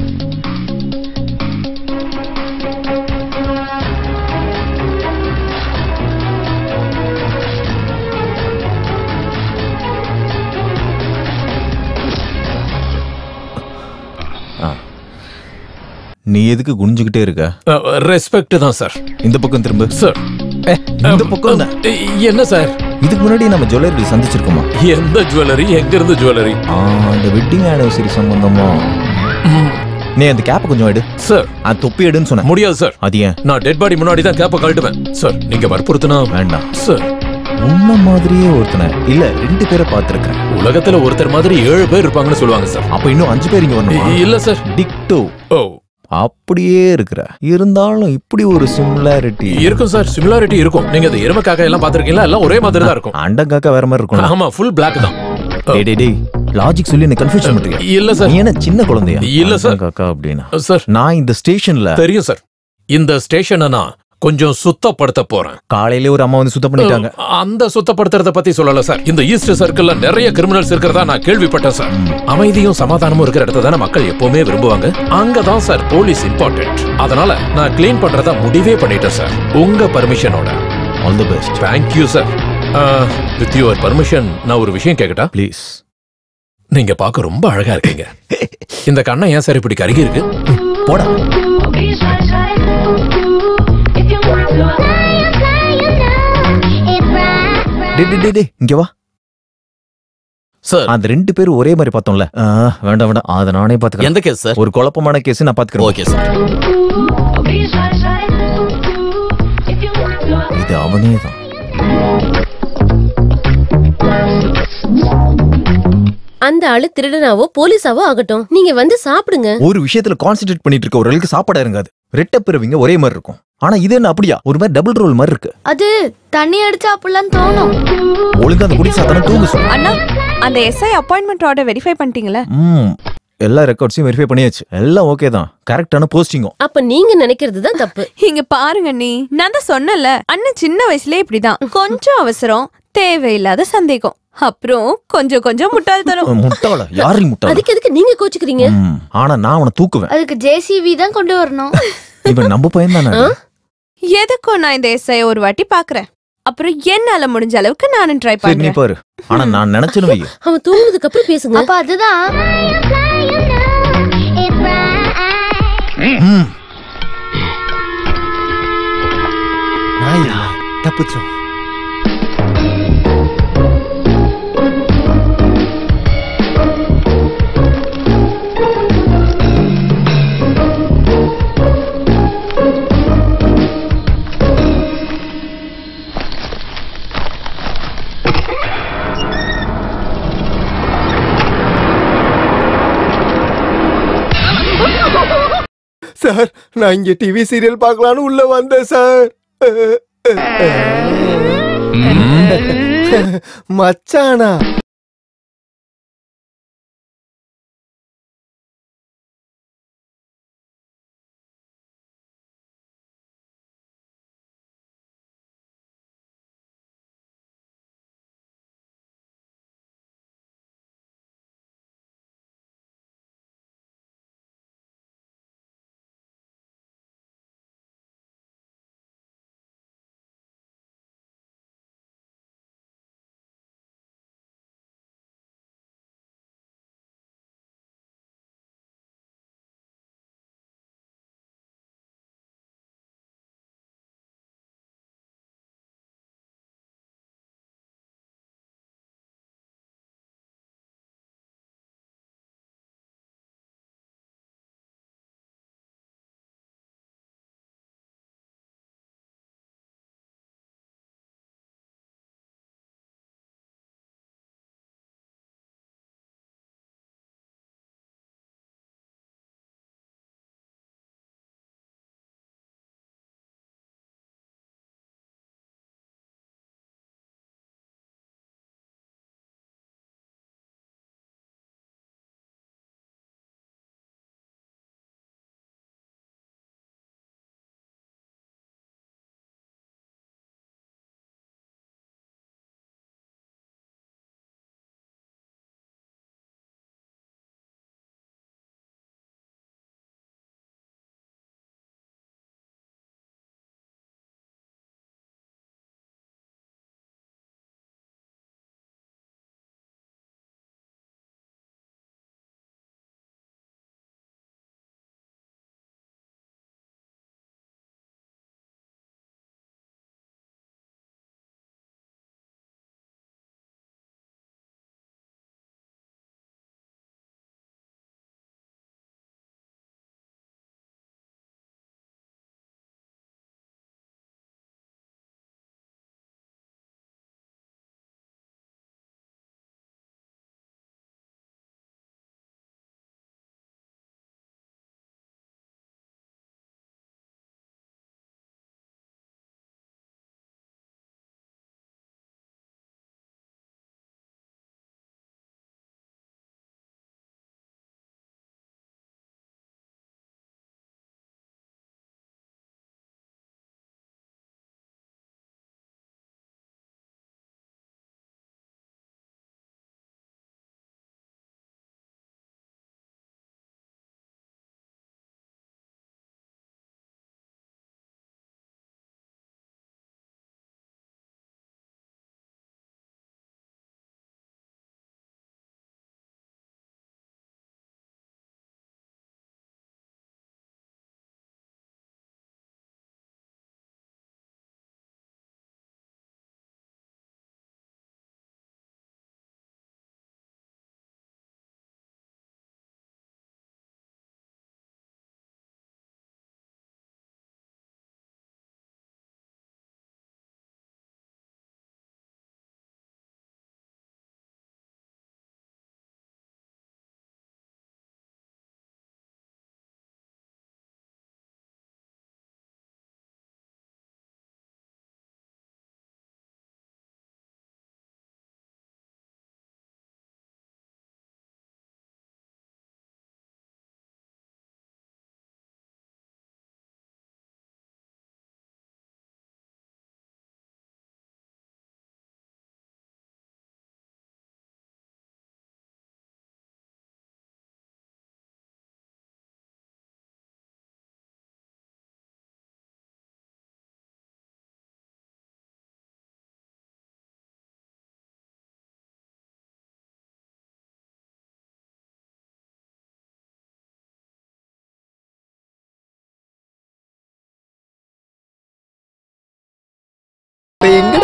T: நீ எதுக்கு குனிஞ்சுக்கிட்டே இருக்க
G: ரெஸ்பெக்ட் தான் சார்
T: இந்த பக்கம் திரும்ப
G: சார்
T: இந்த பக்கம் தான்
G: என்ன சார்
T: இதுக்கு முன்னாடி நம்ம ஜுவல்லரி சந்திச்சிருக்கோமா
G: எந்த ஜுவல்லரி எங்க இருந்து ஜுவல்லரி
T: ஆ, இந்த வெட்டிங் ஆனிவர்சரி சம்பந்தமா நீ அந்த கேப்பை கொஞ்சம் எடு
G: சார்
T: அந்த தொப்பி எடுன்னு சொன்ன
G: முடியாது சார்
T: அது ஏன்
G: நான் டெட் பாடி முன்னாடி தான் கேப்ப கழட்டுவேன் சார் நீங்க வற்புறுத்தினா
T: வேண்டாம்
G: சார்
T: உன்ன மாதிரியே ஒருத்தனை இல்ல ரெண்டு பேரை பார்த்திருக்கேன்
G: உலகத்துல ஒருத்தர் மாதிரி ஏழு பேர் இருப்பாங்கன்னு சொல்லுவாங்க சார்
T: அப்ப இன்னும் அஞ்சு பேர் இங்க வரணும்
G: இல்ல சார்
T: டிக்டோ
G: ஓ
T: அப்படியே இருக்கிற இருந்தாலும் இப்படி ஒரு சிமிலாரிட்டி
G: இருக்கும் சார் சிமிலாரிட்டி இருக்கும் நீங்க இந்த எரும காக்கா எல்லாம் பாத்திருக்கீங்களா எல்லாம் ஒரே மாதிரி தான் இருக்கும்
T: அண்டங்காக்கா வேற மாதிரி இருக்கும்
G: ஆமா ஃபுல் பிளாக் தான்
T: டேய் டேய் டேய் லாஜிக் சொல்லி என்ன கன்ஃபியூஷன் பண்றியா
G: இல்ல சார்
T: நீ என்ன சின்ன குழந்தையா
G: இல்ல சார்.
T: காக்கா அப்படின்னா
G: சார்
T: நான் இந்த ஸ்டேஷன்ல
G: தெரியும் சார் இந்த ஸ்டேஷனை நான் கொஞ்சம் சுத்தப்படுத்த போறேன்
T: காலையில ஒரு அம்மா வந்து சுத்தம் பண்ணிட்டாங்க
G: அந்த சுத்தப்படுத்துறத பத்தி சொல்லல சார் இந்த ஈஸ்ட் சர்க்கிள்ல நிறைய கிரிமினல்ஸ் இருக்கிறதா நான் கேள்விப்பட்டேன் சார் அமைதியும் சமாதானமும் இருக்கிற இடத்த தானே மக்கள் எப்பவுமே விரும்புவாங்க அங்கதான் சார் போலீஸ் இம்பார்ட்டன்ட் அதனால நான் க்ளீன் பண்றதா முடிவே பண்ணிட்டேன் சார் உங்க பர்மிஷனோட
T: all the best
G: thank you sir with your permission நான் ஒரு விஷயம் கேட்கட்டா
T: ப்ளீஸ்
G: நீங்க பார்க்க ரொம்ப அழகா இருக்கீங்க இந்த கண்ணை ஏன் சார் இப்படி கருகி இருக்கு
T: போடா டேய் டேய், டேய் டேய் இங்க வா
Q: சார்
T: அந்த ரெண்டு பேரும் ஒரே மாதிரி பார்த்தோம்ல ஆ, வேண்டாம் வேண்டாம் அதை நானே பாத்துக்கிறேன்
Q: எந்த கேஸ் சார்
T: ஒரு குழப்பமான கேஸ் நான் பாத்துக்கிறேன்
Q: ஓகே சார்
T: இது அவனே தான்
F: அந்த ஆளு திருடனாவோ போலீஸாவோ ஆகட்டும் நீங்க வந்து சாப்பிடுங்க
T: ஒரு விஷயத்துல கான்சென்ட்ரேட் பண்ணிட்டு இருக்க ஒரு ஆளுக்கு சாப்பாடு இறங்காது ரெட்ட பிறவிங்க ஒரே மாதிரி இருக்கும் ஆனா இது என்ன அப்படியா ஒரு மாதிரி டபுள் ரோல் மாதிரி இருக்கு
S: அது தண்ணி அடிச்சா அப்படிலாம் தோணும்
T: ஒழுங்கா அந்த குடி சாத்தான தூங்க சொல்லு
N: அண்ணா அந்த எஸ்ஐ அப்பாயின்மெண்ட் ஆர்டர் வெரிஃபை பண்ணிட்டீங்களா
T: ம் எல்லா ரெக்கார்ட்ஸையும் வெரிஃபை பண்ணியாச்சு எல்லாம் ஓகே தான் கரெக்டான போஸ்டிங்கும்
F: அப்ப நீங்க நினைக்கிறது தான் தப்பு
N: இங்க பாருங்க நீ நான் தான் சொன்னல அண்ணன் சின்ன வயசுலயே இப்படிதான் கொஞ்சம் அவசரம் தேவையில்லாத சந்தேகம் அப்புறம் கொஞ்சம் கொஞ்சம் முட்டாள்தனம்
T: முட்டாள யாரு முட்டாள
F: அதுக்கு எதுக்கு நீங்க கோச்சுக்கிறீங்க
T: ம், ஆனா நான் அவனை தூக்குவேன்
S: அதுக்கு ஜேசிபி தான் கொண்டு வரணும்
T: இவன் நம்ம பையன் தானே
N: எதுக்கும் நான் இந்த எஸ்ஐ ஒரு வாட்டி பாக்குறேன் அப்புறம் என்னால முடிஞ்ச அளவுக்கு நானும் ட்ரை
T: சரி நீ
N: பண்றேன்
T: பாரு ஆனா நான் நினைச்சேன்னு வை
F: அவன் தூங்குனதுக்கு அப்புறம் பேசுங்க
S: அப்ப அதுதான்
T: ம்.
O: நான் இல்ல தப்பிச்சோம் சார் நான் இங்க டிவி சீரியல் பார்க்கலான்னு உள்ள வந்தேன் சார் மச்சானா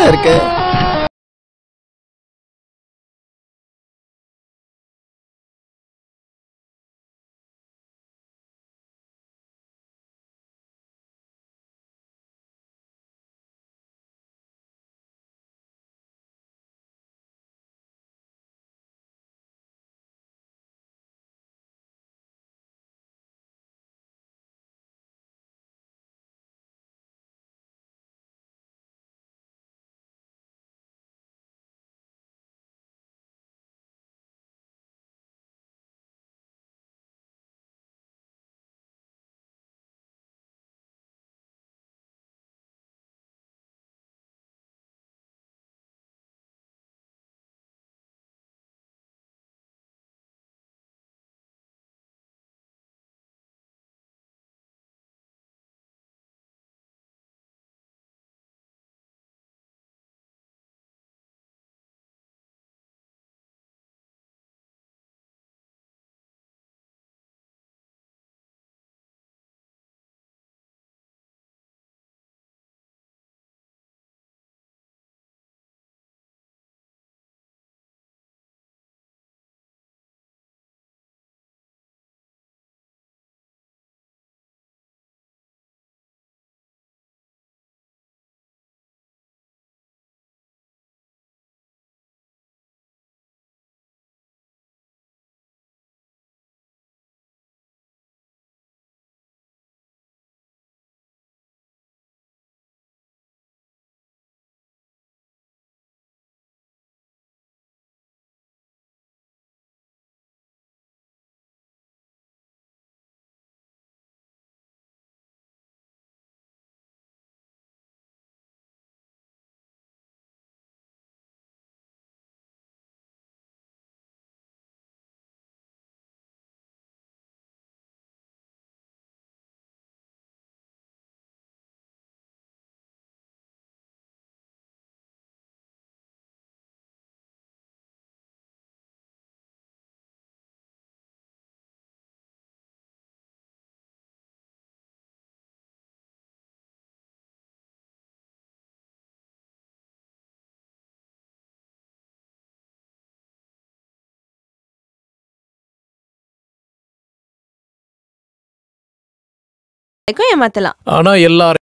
P: இருக்கு
N: ஏமாத்தலாம்
G: ஆனா எல்லாரும்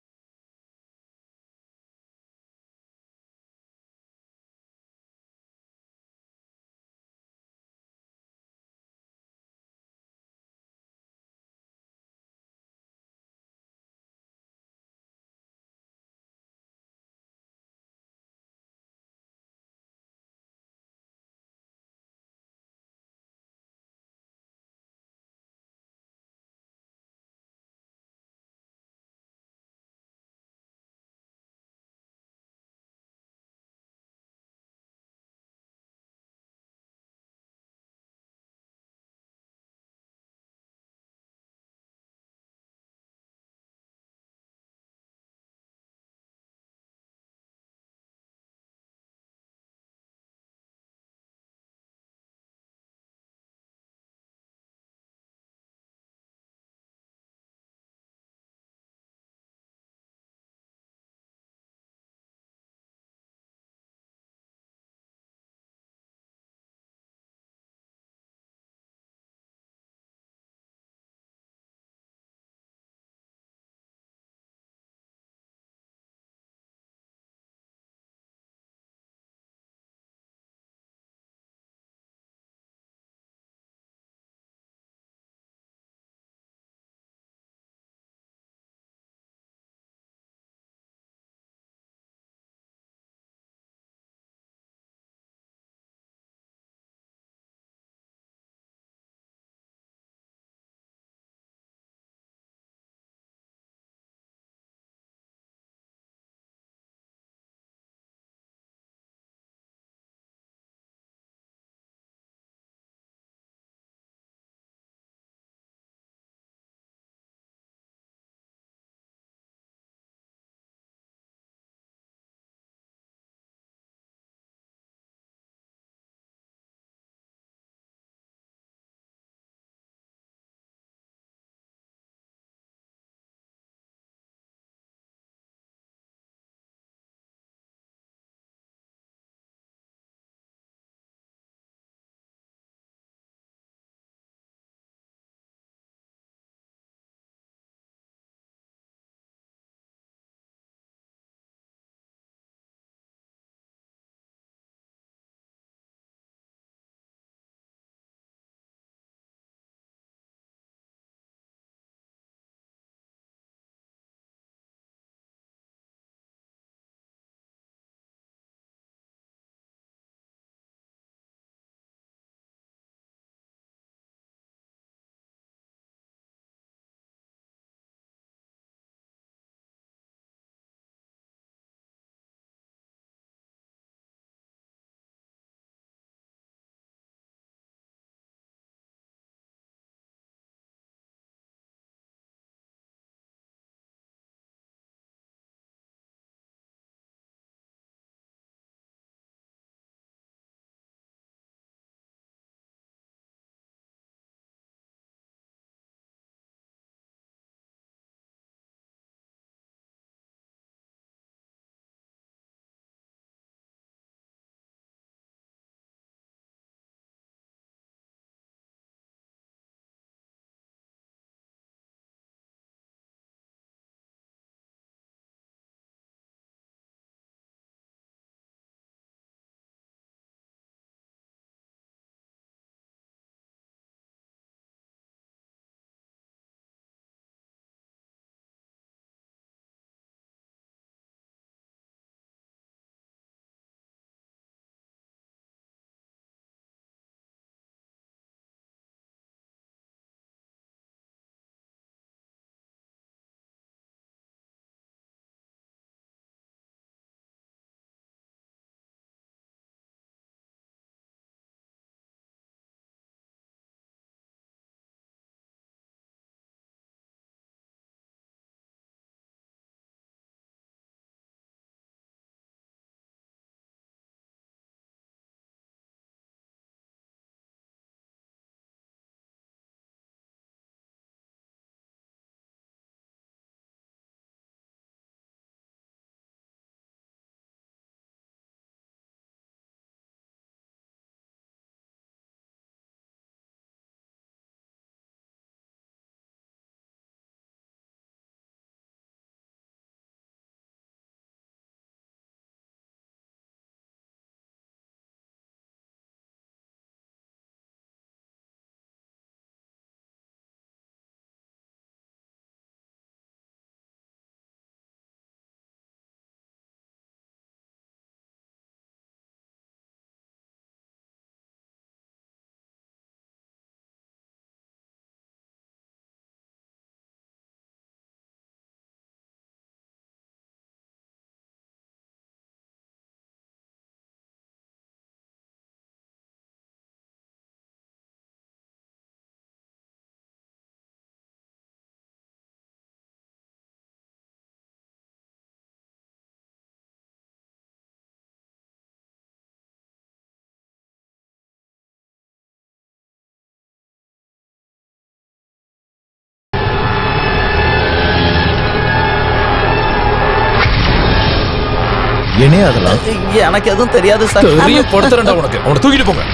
T: என்னே அதெல்லாம்
U: எனக்கு எதுவும் தெரியாது சார்
G: தெரியப்படுத்துறேன்டா உனக்கு அவனை தூக்கிட்டு போங்க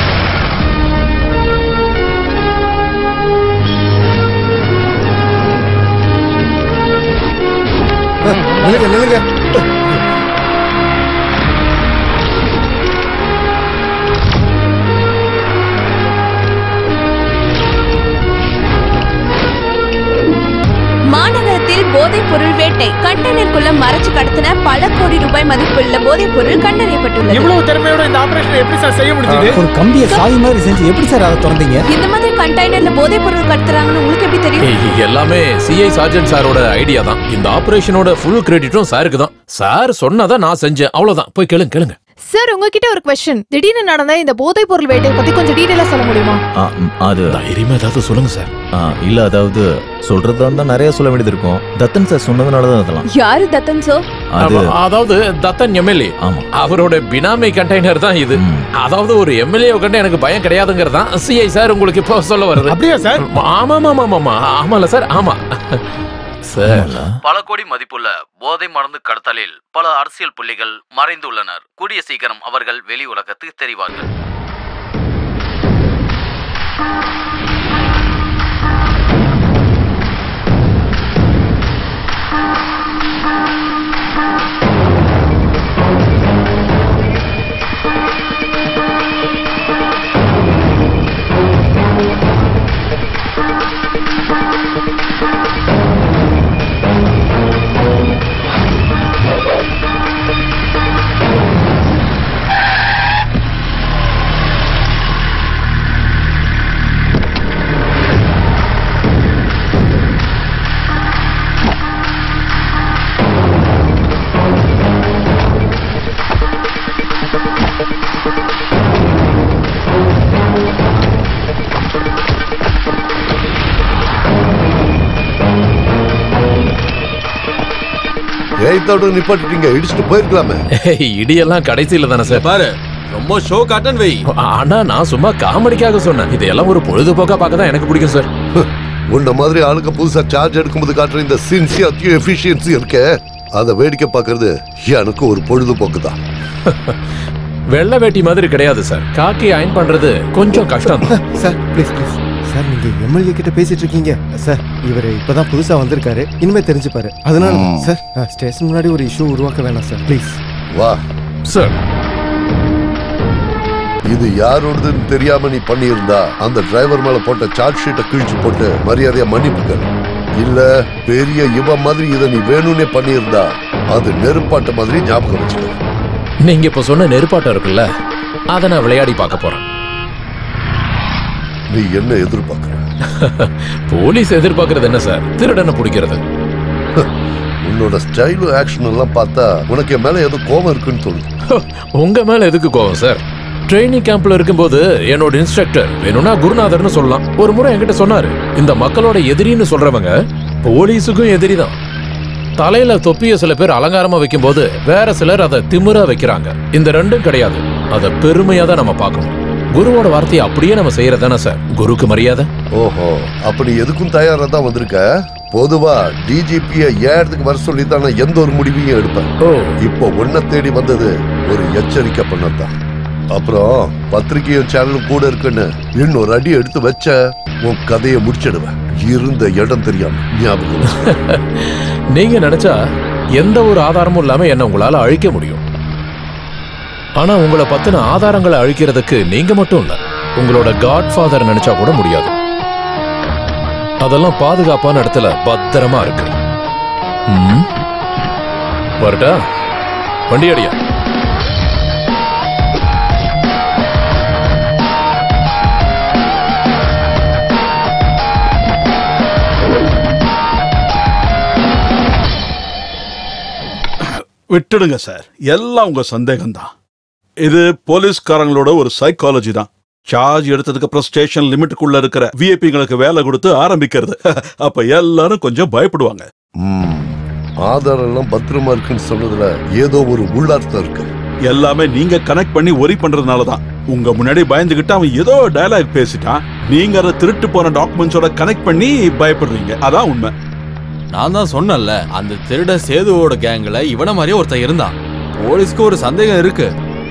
O: நில்லுங்க நில்லுங்க
N: மாநகரத்தில் போதைப் பொருள் வேட்டை கண்டெய்னருக்குள்ள மறைச்சு கடத்தின பல கோடி ரூபாய் மதிப்புள்ள போதைப் பொருள் கண்டறியப்பட்டுள்ளது
I: இவ்வளவு திறமையோட இந்த ஆபரேஷன் எப்படி சார் செய்ய முடிஞ்சது
J: ஒரு கம்பியை சாவி மாதிரி செஞ்சு எப்படி சார் அதை திறந்தீங்க
N: இந்த மாதிரி கண்டெய்னர்ல போதைப் பொருள் கடத்துறாங்கன்னு உங்களுக்கு எப்படி தெரியும்
G: ஏய், எல்லாமே சிஐ சார்ஜன் சாரோட ஐடியா தான் இந்த ஆபரேஷனோட ஃபுல் கிரெடிட்டும் சாருக்கு தான் சார் சொன்னதான் நான் செஞ்சேன் அவ்வளவுதான் போய் கேளுங்க கேளுங்க
E: சார் உங்ககிட்ட ஒரு கொஸ்டின் திடீர்னு நடந்த இந்த போதைப் பொருள் வேட்டை பத்தி கொஞ்சம் டீடைலா சொல்ல முடியுமா
T: ஆ, ம், அது
G: தைரியமா ஏதாவது சொல்லுங்க சார்
T: ஆ, இல்ல அதாவது சொல்றதா இருந்தா நிறைய சொல்ல வேண்டியது இருக்கும் தத்தன் சார் சொன்னதுனால தான் அதெல்லாம்
N: யாரு தத்தன் சோ
T: அது
G: அவ- அதாவது தத்தன் எம்எல்ஏ அவரோட பினாமி கண்டெய்னர் தான் இது அதாவது ஒரு எம்எல்ஏ கண்டு எனக்கு பயம் கிடையாதுங்கிறது தான் சிஐ சார் உங்களுக்கு இப்போ சொல்ல வருது
I: அப்படியா சார்
G: ஆமா ஆமா ஆமா ஆமா ஆமால சார் ஆமா சார்
U: பல கோடி மதிப்புள்ள போதை மருந்து கடத்தலில் பல அரசியல் புள்ளிகள் மறைந்துள்ளனர் கூடிய சீக்கிரம் அவர்கள் வெளி உலகத்துக்கு தெரிவார்கள்
R: ஏய்த்தோட நிப்பாட்டிட்டீங்க இடிச்சுட்டு போயிருக்கலாமே
G: இடியெல்லாம் கடைசியில தானே சார்
Q: பாரு ரொம்ப ஷோ காட்டன் வை
G: ஆனா நான் சும்மா காமெடிக்காக சொன்னேன் இதெல்லாம் ஒரு பொழுதுபோக்கா பார்க்க தான் எனக்கு பிடிக்கும் சார்
R: உன்ன மாதிரி ஆளுங்க புதுசா சார்ஜ் எடுக்கும்போது காட்டுற இந்த சின்சியரிட்டியும் எஃபிஷியன்சி இருக்கே அதை வேடிக்கை பார்க்கறது எனக்கு ஒரு பொழுதுபோக்கு தான்
G: வெள்ளை வேட்டி மாதிரி கிடையாது சார் காக்கி அயன் பண்றது கொஞ்சம் கஷ்டம் தான்
O: சார் ப்ளீஸ் ப்ளீஸ் சார் நீங்க எம்எல்ஏ கிட்ட பேசிட்டு இருக்கீங்க சார் இவர் இப்பதான் புதுசா வந்திருக்காரு இனிமே தெரிஞ்சுப்பாரு அதனால
R: ம்.
O: சார் ஸ்டேஷன் முன்னாடி ஒரு இஷ்யூ உருவாக்க வேணாம் சார் ப்ளீஸ்
R: வா
G: சார்
R: இது யாரோடதுன்னு தெரியாம நீ பண்ணியிருந்தா அந்த டிரைவர் மேல போட்ட சார்ஜ் ஷீட்டை கிழிச்சு போட்டு மரியாதையா மன்னிப்பு கேளு இல்ல பெரிய இவ மாதிரி இதை நீ வேணும்னே பண்ணியிருந்தா அது நெருப்பாட்ட மாதிரி ஞாபகம் வச்சுக்க
G: நீங்க இப்ப சொன்ன நெருப்பாட்டம் இருக்குல்ல அதை நான் விளையாடி பார்க்க போறேன்
R: நீ என்ன எதிர்பார்க்கற
G: போலீஸ் எதிர்பார்க்கறது என்ன சார் திருடனை பிடிக்கிறது
R: உன்னோட ஸ்டைலும் ஆக்ஷன் எல்லாம் பார்த்தா உனக்கு என் மேல ஏதோ கோபம் இருக்குன்னு தோணுது
G: உங்க மேல எதுக்கு கோவம் சார் ட்ரைனிங் கேம்ப்ல இருக்கும்போது என்னோட இன்ஸ்ட்ரக்டர் வேணும்னா குருநாதர்னு சொல்லலாம் ஒரு முறை என்கிட்ட சொன்னாரு இந்த மக்களோட எதிரின்னு சொல்றவங்க போலீஸுக்கும் எதிரி தான் தலையில தொப்பிய சில பேர் அலங்காரமா வைக்கும்போது வேற சிலர் அதை திமிரா வைக்கிறாங்க இந்த ரெண்டும் கிடையாது அதை பெருமையா தான் நம்ம பார்க்கணும் குருவோட வார்த்தையை அப்படியே நம்ம செய்யறதானே சார் குருக்கு மரியாதை
R: ஓஹோ அப்படி எதுக்கும் தயாரா தான் வந்திருக்க பொதுவா டிஜிபிய ஏன் இடத்துக்கு வர சொல்லி தான் நான் எந்த ஒரு முடிவையும் எடுப்பேன் இப்போ உன்னை தேடி வந்தது ஒரு எச்சரிக்கை பண்ணத்தான் அப்புறம் பத்திரிகையும் சேனலும் கூட இருக்குன்னு இன்னொரு அடி எடுத்து வச்ச உன் கதையை முடிச்சிடுவேன் இருந்த இடம் தெரியாம ஞாபகம் வச்சுக்க.
G: நீங்க நினைச்சா எந்த ஒரு ஆதாரமும் இல்லாம என்ன உங்களால அழிக்க முடியும் ஆனா உங்களை பத்தின ஆதாரங்களை அழிக்கிறதுக்கு நீங்க மட்டும் இல்ல உங்களோட காட் ஃபாதர் நினைச்சா கூட முடியாது அதெல்லாம் பாதுகாப்பான இடத்துல பத்திரமா இருக்கு ம்? வரட்டா வண்டி அடியா
C: விட்டுடுங்க சார் எல்லாம் உங்க சந்தேகம்தான் இது போலீஸ்காரங்களோட ஒரு சைக்காலஜி தான் சார்ஜ் எடுத்ததுக்கு அப்புறம் ஸ்டேஷன் லிமிட்டுக்குள்ள இருக்கிற விஐபிங்களுக்கு வேலை கொடுத்து ஆரம்பிக்கிறது அப்ப எல்லாரும் கொஞ்சம் பயப்படுவாங்க
R: ம், ஆதாரம் எல்லாம் பத்திரமா இருக்குன்னு சொன்னதுல ஏதோ ஒரு உள்ளார்த்தம் இருக்கு
C: எல்லாமே நீங்க கனெக்ட் பண்ணி ஒரி பண்றதுனால தான் உங்க முன்னாடி பயந்துகிட்டு அவன் ஏதோ டயலாக் பேசிட்டான் நீங்க அதை திருட்டு போன டாக்குமெண்ட்ஸோட கனெக்ட் பண்ணி பயப்படுறீங்க அதான் உண்மை
Q: நான் தான் சொன்னேன்ல அந்த திருட சேதுவோட கேங்ல இவன மாதிரியே ஒருத்தன் இருந்தான் போலீஸ்க்கு ஒரு சந்தேகம் இருக்கு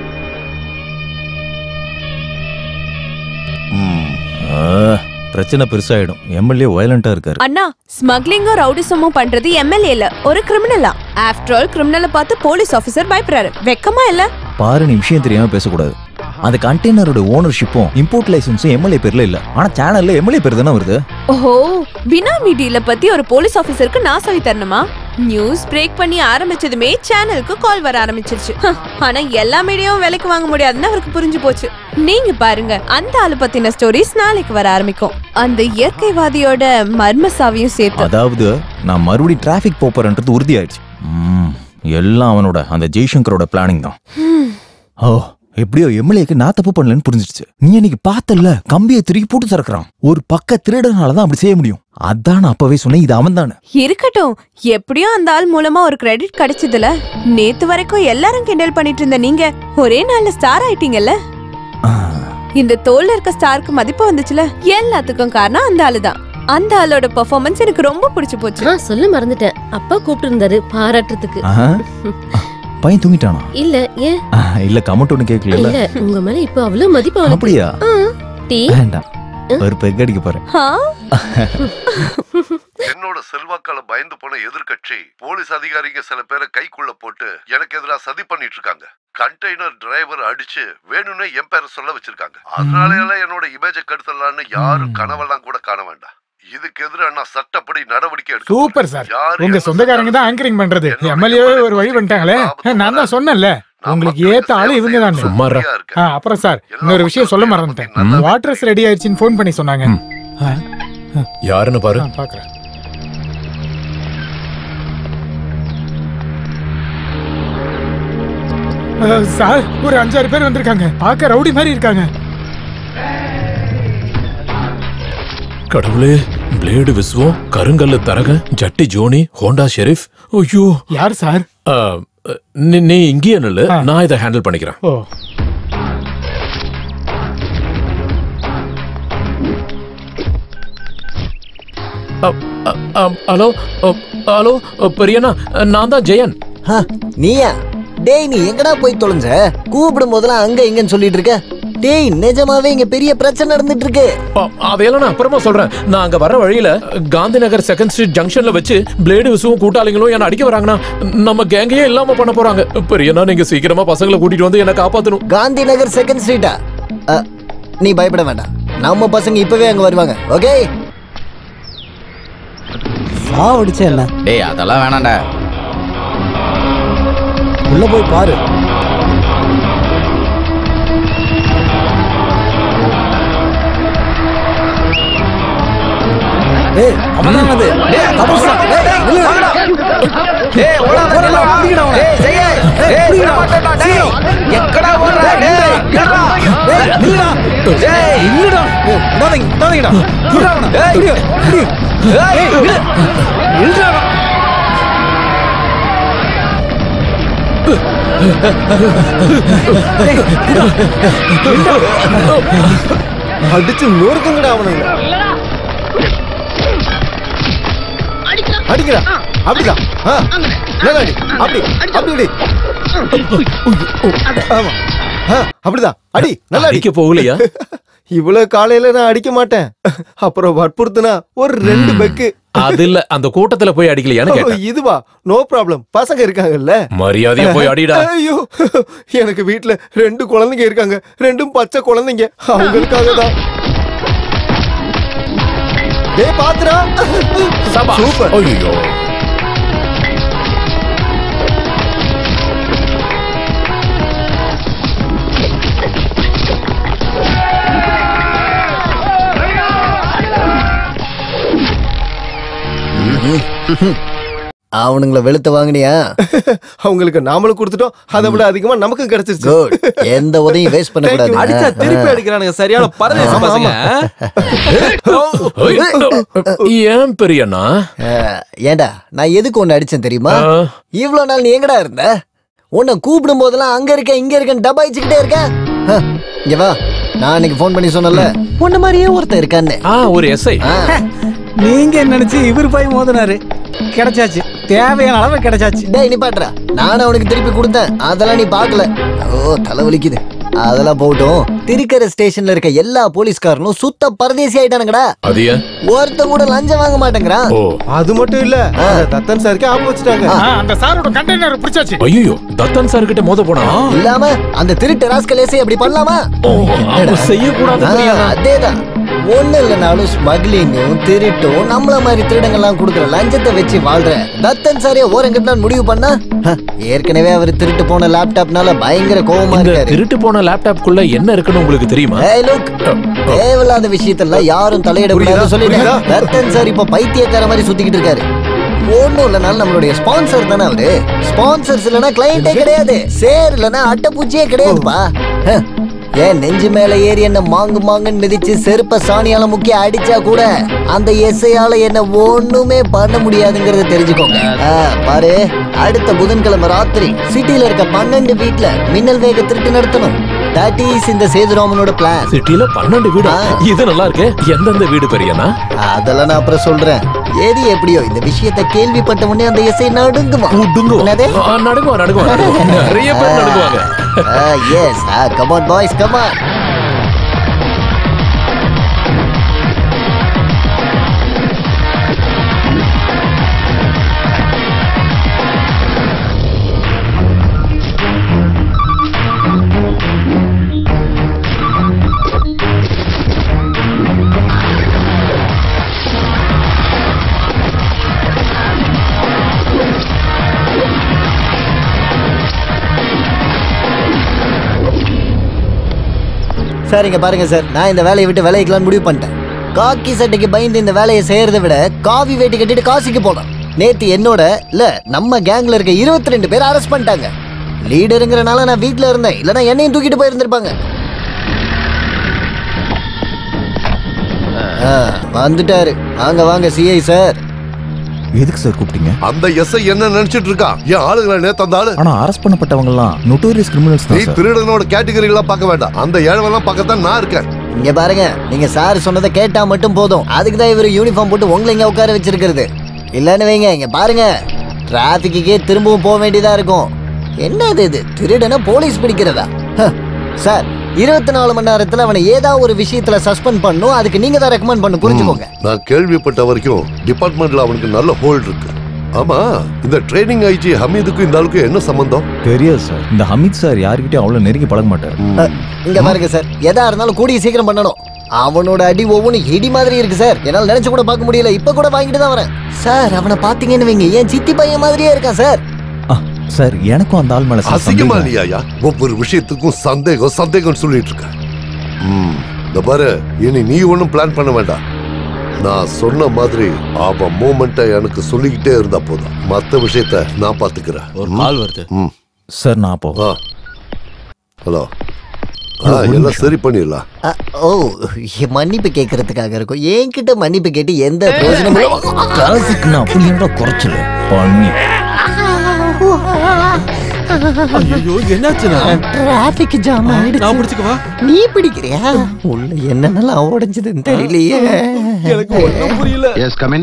T: ஆ, பிரச்சனை பெருசாயிடும் எம்எல்ஏ வயலண்டா இருக்காரு
N: அண்ணா ஸ்மக்லிங்கும் ரவுடிசமும் பண்றது எம்எல்ஏ இல்ல ஒரு கிரிமினலா ஆஃப்டர் ஆல் கிரிமினலை பார்த்து போலீஸ் ஆபீசர் பயப்படுறாரு வெக்கமா இல்ல
T: பாரு நீ விஷயம் தெரியாம பேசக்கூடாது அந்த கண்டெய்னரோட ஓனர்ஷிப்பும் இம்போர்ட் லைசன்ஸும் எம்எல்ஏ பேர்ல இல்ல ஆனா சேனல்ல எம்எல்ஏ பேர் தானே வருது
N: ஓஹோ பினாமி டீல பத்தி ஒரு போலீஸ் ஆபீசருக்கு நான் சொல்லி தரணுமா நியூஸ் பிரேக் பண்ணி ஆரம்பிச்சதுமே சேனலுக்கு கால் வர ஆரம்பிச்சிருச்சு ஹ, ஆனா எல்லா மீடியாவும் விலைக்கு வாங்க முடியாதுன்னு அவருக்கு புரிஞ்சு போச்சு நீங்க பாருங்க அந்த ஆளு பத்தின ஸ்டோரிஸ் நாளைக்கு வர ஆரம்பிக்கும் அந்த இயற்கைவாதியோட மர்ம சாவியும் சேர்த்து
T: அதாவது நான் மறுபடியும் டிராஃபிக் போறேன்றது உறுதியாயிடுச்சு ம், எல்லாம் அவனோட அந்த ஜெய்சங்கரோட பிளானிங் தான்
N: ஹம்.
T: ஓ எப்படியோ எம்எல்ஏக்கு நான் தப்பு பண்ணலன்னு புரிஞ்சிடுச்சு நீ இன்னைக்கு பார்த்தல்ல கம்பியை திருப்பி போட்டு திறக்கிறான் ஒரு பக்க திருடனால தான் அப்படி செய்ய முடியும் அதான் நான் அப்பவே சொன்னேன் இது அவன் தானே
N: இருக்கட்டும் எப்படியும் அந்த ஆள் மூலமா ஒரு கிரெடிட் கிடைச்சதுல நேத்து வரைக்கும் எல்லாரும் கிண்டல் பண்ணிட்டு இருந்த நீங்க ஒரே நாள்ல ஸ்டார் ஆயிட்டீங்கல்ல இந்த தோல்ல இருக்க ஸ்டாருக்கு மதிப்பு வந்துச்சுல எல்லாத்துக்கும் காரணம் அந்த ஆளுதான் அந்த ஆளோட பெர்ஃபார்மன்ஸ் எனக்கு ரொம்ப பிடிச்சு போச்சு
F: நான் சொல்ல மறந்துட்டேன் அப்பா கூப்பிட்டு இருந்தாரு பாராட்டுறதுக்கு
T: ஆஹா. பையன் தூங்கிட்டானா
F: இல்ல ஏன்
T: ஆ, இல்ல கமெண்ட் ஒண்ணு கேட்கல
F: இல்ல உங்க மேல இப்ப அவ்வளவு மதிப்பு அவனுக்கு
T: அப்படியா
F: ஆ, டீ
T: வேண்டாம் ஒரு பெக் அடிக்க போறேன்
R: என்னோட செல்வாக்கால பயந்து போன எதிர்க்கட்சி போலீஸ் அதிகாரிங்க சில பேரை கைக்குள்ள போட்டு எனக்கு எதிராக சதி பண்ணிட்டு இருக்காங்க கண்டெய்னர் டிரைவர் அடிச்சு வேணும்னே என் பேரை சொல்ல வச்சிருக்காங்க அதனால என்னோட இமேஜ கெடுத்துடலான்னு யாரும் கனவெல்லாம் கூட காண வேண்டாம் இதுக்கு எதிராக நான் சட்டப்படி நடவடிக்கை எடுக்க
I: சூப்பர் சார் உங்க சொந்தக்காரங்க தான் ஆங்கரிங் பண்றது எம்எல்ஏ ஒரு வழி பண்ணிட்டாங்களே நான் தான் சொன்னேன்ல உங்களுக்கு ஏத்த ஆளு இவங்க தான்
G: சும்மாரா.
I: அப்புறம் சார் இன்னொரு விஷயம் சொல்ல மறந்துட்டேன் வாட்டர்ஸ் ரெடி ஆயிடுச்சுன்னு ஃபோன் பண்ணி சொன்னாங்க ஆ,
G: யாருன்னு பாரு
I: ஆ, பாக்குறேன் ஆ, சார் ஒரு அஞ்சாறு பேர் வந்திருக்காங்க பார்க்க ரவுடி மாதிரி இருக்காங்க
G: கடவுளே பிளேடு விஸ்வம் கருங்கல்லு தரக ஜட்டி ஜோனி ஹோண்டா ஷெரீஃப் ஐயோ
I: யார் சார்
G: ஆ, நீ நீ இங்கேயே நில்லு நான் இதை ஹேண்டில் பண்ணிக்கிறேன்
I: ஓ
G: அ, அ, அ, ஹலோ அ, ஹலோ அ, பெரியண்ணா நான் தான் ஜெயன்
P: நீயா டேய் நீ எங்கடா போய் தொலைஞ்ச கூப்பிடும் போதெல்லாம் அங்க இங்கன்னு சொல்லிட்டு இருக்க டேய் நிஜமாவே இங்க பெரிய பிரச்சனை நடந்துட்டு இருக்கு
G: அ, அதையெல்லாம் நான் அப்புறமா சொல்றேன் நான் அங்க வர வழியில காந்தி நகர் செகண்ட் ஸ்ட்ரீட் ஜங்ஷன்ல வச்சு பிளேடு விசுவும் கூட்டாளிங்களும் என்ன அடிக்க வராங்கன்னா நம்ம கேங்கையே இல்லாம பண்ண போறாங்க பெரியண்ணா நீங்க சீக்கிரமா பசங்களை கூட்டிட்டு வந்து என்ன காப்பாத்தணும்
P: காந்தி நகர் செகண்ட் ஸ்ட்ரீட்டா அ, நீ பயப்பட வேண்டாம் நம்ம பசங்க இப்பவே அங்க வருவாங்க ஓகே
J: சாவடிச்சே என்ன
U: டேய் அதெல்லாம் வேணாம்டா
J: உள்ள போய் பாரு டேய் அவன்தான் அது டேய் தபுசா டேய் நில்லுடா
U: டேய் ஓடாத
J: ஓடாத, பிடிக்கடா அவனை.
U: டேய் ஜெய
J: டேய்,
U: டேய்
J: பிடிக்கடா.
U: விடமாட்டேன்டா, டேய் எக்கடா ஓடுற டேய் நில்லுடா.
J: டேய் நில்லுடா
U: டேய்
J: நில்லுடா டேய் விடாதீங்க விடாதீங்கடா விடுடா அவனை.
U: டேய்.
J: பிடி, பிடி. டேய் விடு நில்லுடா அவனை. டேய், விடுடா.
O: அடிச்சு நொறுக்குங்கடா அவனுங்க அடிக்கிறா அப்படிதான் ஆ, நல்லா அடி அப்படி அப்படி அடி ஆமா ஆ, அப்படிதான் அடி நல்லா அடி
G: அடிக்க போகலையா
O: இவ்வளவு காலையில நான் அடிக்க மாட்டேன் அப்புறம் வற்புறுத்துனா ஒரு ரெண்டு பெக்கு
G: அது இல்ல அந்த கூட்டத்துல போய் அடிக்கலையான்னு
O: ஓ,
G: கேட்டேன்
O: இதுவா நோ ப்ராப்ளம் பசங்க இருக்காங்கல்ல
G: மரியாதையா போய் அடிடா
O: ஐயோ எனக்கு வீட்ல ரெண்டு குழந்தைங்க இருக்காங்க ரெண்டும் பச்சை குழந்தைங்க அவங்களுக்காக தான் டேய் பாத்துடா சூப்பர்
G: ஐயோ
P: அவனுங்கள வெளுத்த வாங்கினியா
O: அவங்களுக்கு நாமளும் கொடுத்துட்டோம் அதை விட அதிகமா நமக்கும் கிடைச்சிருச்சு
P: குட் எந்த உதவியும் வேஸ்ட் பண்ண கூடாது
Q: அடிச்சா திருப்பி அடிக்கிறானுங்க சரியான பரதேச
O: ஆமா,
Q: பசங்க
G: ஏன் பெரியண்ணா
P: அஹ், ஏன்டா நான் எதுக்கு உன்னை அடிச்சேன் தெரியுமா இவ்வளவு நாள் நீ எங்கடா இருந்த உன்னை கூப்பிடும் போதெல்லாம் அங்க இருக்க இங்க இருக்கேன் டபாய்ச்சுக்கிட்டே இருக்க ஹ, இங்க வா நான் அன்னைக்கு ஃபோன் பண்ணி சொன்னல உன்ன மாதிரியே ஒருத்தன் இருக்கான்னு
G: ஆ ஒரு எஸ்ஐ
J: நீங்க என்ன நினைச்சு இவர் போய் மோதினாரு கிடைச்சாச்சு தேவையான அளவு கிடைச்சாச்சு
P: டேய் நிப்பாட்றா நான் அவனுக்கு திருப்பி கொடுத்தேன் அதெல்லாம் நீ பார்க்கல ஓ தலைவலிக்குது அதெல்லாம் போகட்டும் திருக்கரை ஸ்டேஷன்ல இருக்க எல்லா போலீஸ்காரனும் சுத்த பரதேசி ஆயிட்டானுங்கடா
G: அது ஏன்
P: ஒருத்தன் கூட லஞ்சம் வாங்க மாட்டேங்கிறான்
G: ஓ
O: அது மட்டும் இல்ல அந்த தத்தன் சாருக்கே ஆப்பு வச்சுட்டாங்க
I: அந்த சாரோட கண்டெய்னர் பிடிச்சாச்சு
G: ஐயோ தத்தன் சார் கிட்ட மோத போனா
P: இல்லாம அந்த திருட்டு ராஸ்கல் ஏசை அப்படி பண்ணலாமா
G: ஓ, அவன் செய்யக்கூடாது
P: ஆ,
G: பிரியாண்ணா.
P: அதேதான் ஒண்ணு இல்லைனாலும் ஸ்மக்லிங்கும் திருட்டும் நம்மள மாதிரி திருடங்கள்லாம் கொடுக்குற லஞ்சத்தை வச்சு வாழ்ற தத்தன் சாரே ஓரங்கட்டலாம் முடிவு பண்ணா ஹ, ஏற்கனவே அவர் திருட்டு போன லேப்டாப்னால பயங்கர கோவமா
G: இந்த
P: இருக்காரு
G: திருட்டு போன லேப்டாப்குள்ள என்ன இருக்குன்னு உங்களுக்கு தெரியுமா
P: ஏய் லுக் தேவையில்லாத விஷயத்தெல்லாம் யாரும் தலையிட கூடாது சொல்லிட்டேன் ரத்தன் சார் இப்ப பைத்தியக்கார மாதிரி சுத்திக்கிட்டு இருக்காரு ஒண்ணும் இல்லைனாலும் நம்மளுடைய ஸ்பான்சர் தானே அவரு ஸ்பான்சர்ஸ் இல்லைன்னா கிளைண்டே கிடையாது சேர் இல்லைன்னா அட்டைப்பூச்சியே கிடையாதுப்பா ஹ, ஏன் நெஞ்சு மேல ஏறி என்ன மாங்கு மாங்குன்னு மிதிச்சு செருப்ப சாணியால முக்கிய அடிச்சா கூட அந்த எஸ்ஐயால என்ன ஒண்ணுமே பண்ண முடியாதுங்கறத தெரிஞ்சுக்கோங்க ஆ, பாரு அடுத்த புதன்கிழமை ராத்திரி சிட்டில இருக்க பன்னெண்டு வீட்ல மின்னல் வேக திருட்டு நடத்தணும் தட் இஸ் இந்த சேதுராமனோட பிளான்
G: சிட்டில பன்னெண்டு வீடு இது நல்லா இருக்கு எந்தெந்த வீடு பெரியண்ணா
P: அதெல்லாம் நான் அப்புறம் சொல்றேன் எது எப்படியோ இந்த விஷயத்தை கேள்விப்பட்ட உடனே அந்த இசை நடுங்குவான் என்னது
G: ஆ, நடுங்குவான் நடுங்குவான் நடுங்குவான். நிறைய பேர் நடுங்குவாங்க
P: எஸ் கமான் பாய்ஸ் கமான் சரிங்க பாருங்க சார் நான் இந்த வேலையை விட்டு விலைக்கலாம்னு முடிவு பண்ணிட்டேன் காக்கி சட்டைக்கு பயந்து இந்த வேலையை செய்யறதை விட காவி வேட்டி கட்டிட்டு காசிக்கு போலாம் நேத்து என்னோட இல்ல நம்ம கேங்ல இருக்க இருபத்தி ரெண்டு பேர் அரெஸ்ட் பண்ணிட்டாங்க லீடருங்கிறனால நான் வீட்ல இருந்தேன் இல்லனா என்னையும் தூக்கிட்டு போயிருந்திருப்பாங்க ஆ, வந்துட்டாரு வாங்க வாங்க சிஐ சார்
T: எதுக்கு சார் கூப்பிட்டீங்க
R: அந்த எஸ்ஐ என்ன நினைச்சிட்டு இருக்கா என் ஆளுங்களை நேத்து அந்த ஆளு
T: ஆனா அரெஸ்ட் பண்ணப்பட்டவங்க எல்லாம் நொட்டோரியஸ் கிரிமினல்ஸ்
R: நீ
T: தான் சார்
R: திருடனோட கேட்டகரி எல்லாம் பார்க்க வேண்டாம் அந்த ஏழவெல்லாம் பார்க்கத்தான் நான் இருக்கேன்
P: இங்க பாருங்க நீங்க சார் சொன்னதை கேட்டா மட்டும் போதும் அதுக்கு தான் இவர் யூனிஃபார்ம் போட்டு உங்களை இங்க உட்கார வச்சிருக்கிறது இல்லன்னு வைங்க இங்க பாருங்க டிராபிக்கே திரும்பவும் போக வேண்டியதா இருக்கும் என்னது இது திருடனை போலீஸ் பிடிக்கிறதா ஹ, சார் இருபத்தி நாலு மணி நேரத்துல அவனை ஏதாவது ஒரு விஷயத்துல சஸ்பெண்ட் பண்ணும் அதுக்கு நீங்க தான் ரெக்கமெண்ட் பண்ணு புரிஞ்சுக்கோங்க
R: நான் கேள்விப்பட்ட வரைக்கும் டிபார்ட்மெண்ட்ல அவனுக்கு நல்ல ஹோல்ட் இருக்கு ஆமா இந்த ட்ரைனிங் ஐஜி ஹமீதுக்கும் இந்த ஆளுக்கும் என்ன சம்பந்தம்
T: தெரியாது சார் இந்த ஹமீத் சார் யார்கிட்டயும் அவ்வளவு நெருங்கி பழக மாட்டார்
P: அ, இங்க பாருங்க சார் எதா இருந்தாலும் கூடிய சீக்கிரம் பண்ணணும் அவனோட அடி ஒவ்வொன்றும் இடி மாதிரி இருக்கு சார் என்னால நினைச்சு கூட பார்க்க முடியல இப்ப கூட வாங்கிட்டு தான் வரேன் சார் அவனை பாத்தீங்கன்னு வைங்க என் சித்தி பையன் மாதிரியே இருக்கான் சார்
T: சார் எனக்கும் அந்த ஆள் மேல சார்
R: அசிங்கமா
T: சந்தேகம்.
R: இல்லையா ஒவ்வொரு விஷயத்துக்கும் சந்தேகம் சந்தேகம் சொல்லிட்டு இருக்க ம், இந்த பாரு இனி நீ ஒன்றும் பிளான் பண்ண வேண்டாம் நான் சொன்ன மாதிரி அவன் மூமெண்ட்டை எனக்கு சொல்லிக்கிட்டே இருந்தா போதும் மத்த விஷயத்த நான் பாத்துக்கிறேன்
H: ஒரு கால் வருது
R: ம்
T: சார் நான் அப்போ
R: ஹலோ ஆ எல்லாம் சரி பண்ணிடலாம்
P: அ, ஓ என் மன்னிப்பு கேட்கறதுக்காக இருக்கும் என்கிட்ட மன்னிப்பு கேட்டு எந்த பிரயோஜனமும்
T: டிராஃபிக் நான் புள்ளியோட குறைச்சல பண்ணி
Q: ஐயோ என்னாச்சுண்ணா
P: டிராபிக் ஜாம் ஆயிடுச்சு
Q: நான் பிடிச்சுக்கவா
P: நீ பிடிக்கிறியா உள்ள என்னென்னலாம் உடைஞ்சதுன்னு தெரியலையே
Q: எனக்கு ஒண்ணும் புரியல
M: yes come in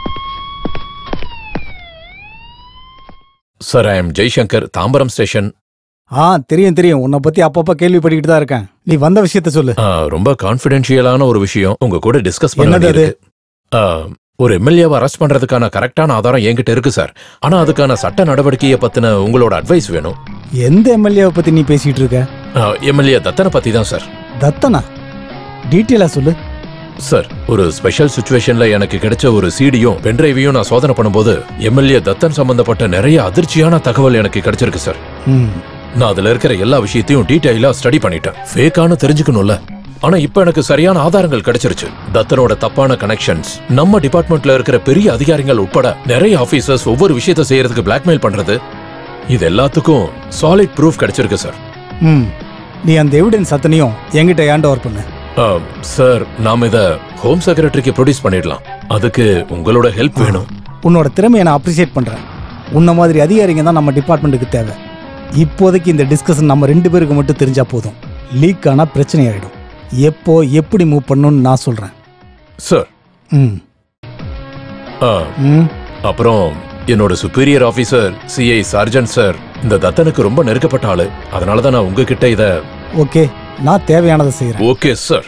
G: sir I am Jaishankar Tambaram station
J: ஆ தெரியும் தெரியும் உன்னை பத்தி அப்பப்ப கேள்விப்பட்டுக்கிட்டு தான் இருக்கேன் நீ வந்த விஷயத்த சொல்லு
G: ஆ, ரொம்ப கான்ஃபிடென்ஷியலான ஒரு விஷயம் உங்க கூட டிஸ்கஸ் பண்ண
J: என்னது அது?
G: வேண்டியிருக்கு. ஆ, ஒரு எம்எல்ஏவை அரெஸ்ட் பண்றதுக்கான கரெக்டான ஆதாரம் என்கிட்ட இருக்கு சார் ஆனா அதுக்கான சட்ட நடவடிக்கையை பத்தின உங்களோட அட்வைஸ் வேணும்
J: எந்த எம்எல்ஏவை பத்தி நீ பேசிட்டு இருக்க
G: எம்எல்ஏ தத்தனை பத்தி தான் சார்
J: தத்தனா டீட்டெயிலா சொல்லு
G: சார் ஒரு ஸ்பெஷல் சுச்சுவேஷன்ல எனக்கு கிடைச்ச ஒரு சீடியும் பென்டிரைவையும் நான் சோதனை பண்ணும்போது எம்எல்ஏ தத்தன் சம்பந்தப்பட்ட நிறைய அதிர்ச்சியான தகவல் எனக்கு கிடைச்சிருக்கு சார்
J: ம்
G: நான் அதுல இருக்கிற எல்லா விஷயத்தையும் டீடைலா ஸ்டடி பண்ணிட்டேன் ஃபேக்கானு தெரிஞ்சுக்கணும்ல ஆனா இப்ப எனக்கு சரியான ஆதாரங்கள் கிடைச்சிருச்சு தத்தனோட தப்பான கனெக்ஷன்ஸ் நம்ம டிபார்ட்மெண்ட்ல இருக்கிற பெரிய அதிகாரிகள் உட்பட நிறைய ஆபீசர்ஸ் ஒவ்வொரு விஷயத்தை செய்யறதுக்கு பிளாக்மெயில் பண்றது இது எல்லாத்துக்கும் சாலிட் ப்ரூஃப் கிடைச்சிருக்கு சார்
J: ம் நீ அந்த எவிடன்ஸ் அத்தனையும் என்கிட்ட ஏண்ட ஒர்க் பண்ணு
G: ஆ, சார் நாம இத ஹோம் செக்ரட்டரிக்கு ப்ரொடியூஸ் பண்ணிடலாம் அதுக்கு உங்களோட ஹெல்ப் வேணும்
J: உன்னோட திறமையை நான் அப்ரிசியேட் பண்றேன் உன்ன மாதிரி அதிகாரிங்க தான் நம்ம டிபார்ட்மெண்ட்டுக்கு தேவை இப்போதைக்கு இந்த டிஸ்கஷன் நம்ம ரெண்டு பேருக்கு மட்டும் தெரிஞ்சா போதும் லீக் ஆனா பிரச்சனை ஆயிடும் எப்போ எப்படி மூவ் பண்ணணும்னு நான் சொல்றேன்
G: சார்
J: ம்
G: ஆ,
J: ம்
G: அப்புறம் என்னோட superior officer CI Sajan sir இந்த தத்தனுக்கு ரொம்ப நெருக்கப்பட்ட ஆளு அதனால தான் நான் உங்ககிட்ட இத
J: ஓகே நான் தேவையானதை செய்கிறேன்
G: ஓகே சார்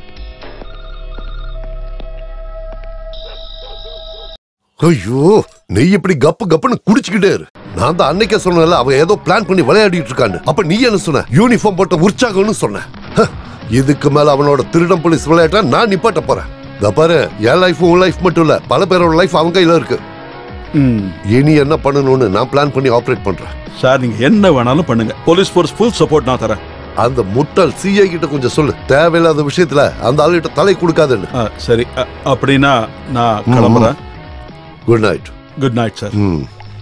R: ஐயோ நீ இப்படி கப்பு கப்புன்னு குடிச்சுக்கிட்டே இரு நான் தான் அன்னைக்கே சொன்னேன்ல அவன் ஏதோ பிளான் பண்ணி விளையாடிட்டு இருக்கான்னு அப்ப நீ என்ன சொன்ன யூனிஃபார்ம் போட்ட உற்சாகம்னு சொன்ன ஹ, இதுக்கு மேல அவனோட திருடம் போலீஸ் விளையாட்டா நான் நிப்பாட்ட போறேன் இதோ பாரு என் லைஃப் உன் லைஃப் மட்டும் இல்ல பல பேரோட லைஃப் அவங்க கையில இருக்கு இனி என்ன பண்ணணும்னு நான் பிளான் பண்ணி ஆபரேட் பண்றேன்
C: சார் நீங்க என்ன வேணாலும் பண்ணுங்க போலீஸ் ஃபோர்ஸ் ஃபுல் சப்போர்ட் நான் தரேன்
R: அந்த முட்டாள் சிஐ கிட்ட கொஞ்சம் சொல்லு தேவையில்லாத விஷயத்துல அந்த ஆளுகிட்ட தலை கொடுக்காதுன்னு
C: ஆ, சரி அ- அப்படின்னா நான் கிளம்புறேன்
R: good night
C: good night sir
R: ம்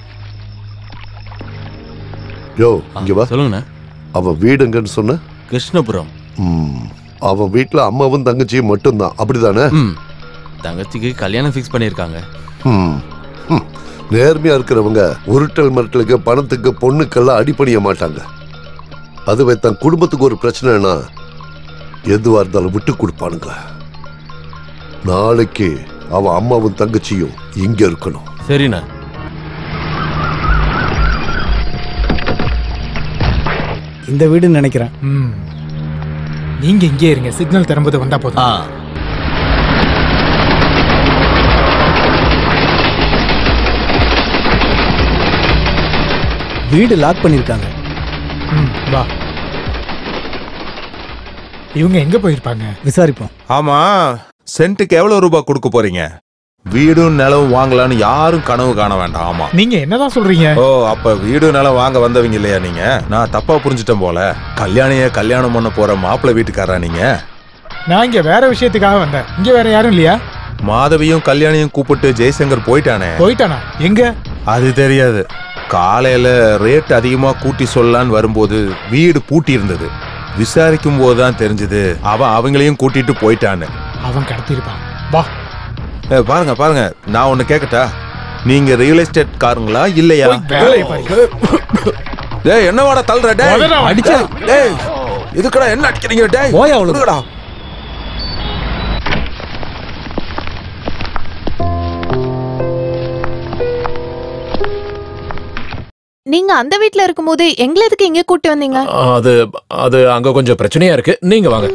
R: யோ இங்க வா
A: சொல்லுங்கண்ணா
R: அவன் வீடுங்கன்னு சொன்ன
A: கிருஷ்ணபுரம்
R: ம் அவன் வீட்ல அம்மாவும் தங்கச்சியும் மட்டும்தான் அப்படிதானே
A: ம் தங்கச்சிக்கு கல்யாணம் ஃபிக்ஸ் பண்ணியிருக்காங்க
R: ம் ம். நேர்மையா இருக்கிறவங்க உருட்டல் மிரட்டலுக்கு பணத்துக்கு பொண்ணுக்கெல்லாம் அடிப்பணிய மாட்டாங்க அதுவே தன் குடும்பத்துக்கு ஒரு பிரச்சனைனா எதுவா இருந்தாலும் விட்டு கொடுப்பானுங்க நாளைக்கு அவன் அம்மாவும் தங்கச்சியும் இங்க இருக்கணும்
A: சரிண்ணா
J: இந்த வீடுன்னு நினைக்கிறேன்
I: ம். நீங்க இங்கே இருங்க சிக்னல் தரும்போது வந்தா போதும்
J: வீடு லாக் பண்ணியிருக்காங்க
I: ம், வா இவங்க எங்க போயிருப்பாங்க
J: விசாரிப்போம்
L: ஆமா சென்ட்டுக்கு எவ்வளவு ரூபாய் கொடுக்க போறீங்க வீடும் நிலவும் வாங்கலாம்னு யாரும் கனவு காண வேண்டாம் ஆமா
I: நீங்க என்னதான் சொல்றீங்க
L: ஓ அப்ப வீடு நிலம் வாங்க வந்தவங்க இல்லையா நீங்க நான் தப்பா புரிஞ்சுட்டேன் போல கல்யாணிய கல்யாணம் பண்ண போற மாப்பிள்ளை வீட்டுக்காரா நீங்க
I: நான் இங்க வேற விஷயத்துக்காக வந்தேன் இங்க வேற யாரும் இல்லையா
L: மாதவியும் கல்யாணியும் கூப்பிட்டு ஜெய்சங்கர் போயிட்டானே
I: போயிட்டானா எங்க
L: அது தெரியாது காலையில ரேட் அதிகமா கூட்டி சொல்லலான்னு வரும்போது வீடு பூட்டி இருந்தது விசாரிக்கும் போது தான் தெரிஞ்சது அவன் அவங்களையும் கூட்டிட்டு போயிட்டான்னு
I: அவன் கடத்திருப்பான் வா
L: ஏ, பாருங்க பாருங்க நான் ஒண்ணு கேக்கட்டா நீங்க ரியல் எஸ்டேட் காருங்களா இல்லையா
I: வேலையை பாரு.
L: டேய் என்னவாடா தள்ளுற டேய்
I: முதல்ல அவன்
L: அடிச்சா டேய் இதுக்கடா என்ன அடிக்கிறீங்க டேய்
J: போயா அவளுக்கு.
L: கொடுங்கடா
E: நீங்க அந்த வீட்ல இருக்கும்போது எங்களை எதுக்கு இங்க கூட்டி வந்தீங்க
G: அது அது அங்க கொஞ்சம் பிரச்சனையா இருக்கு நீங்க வாங்க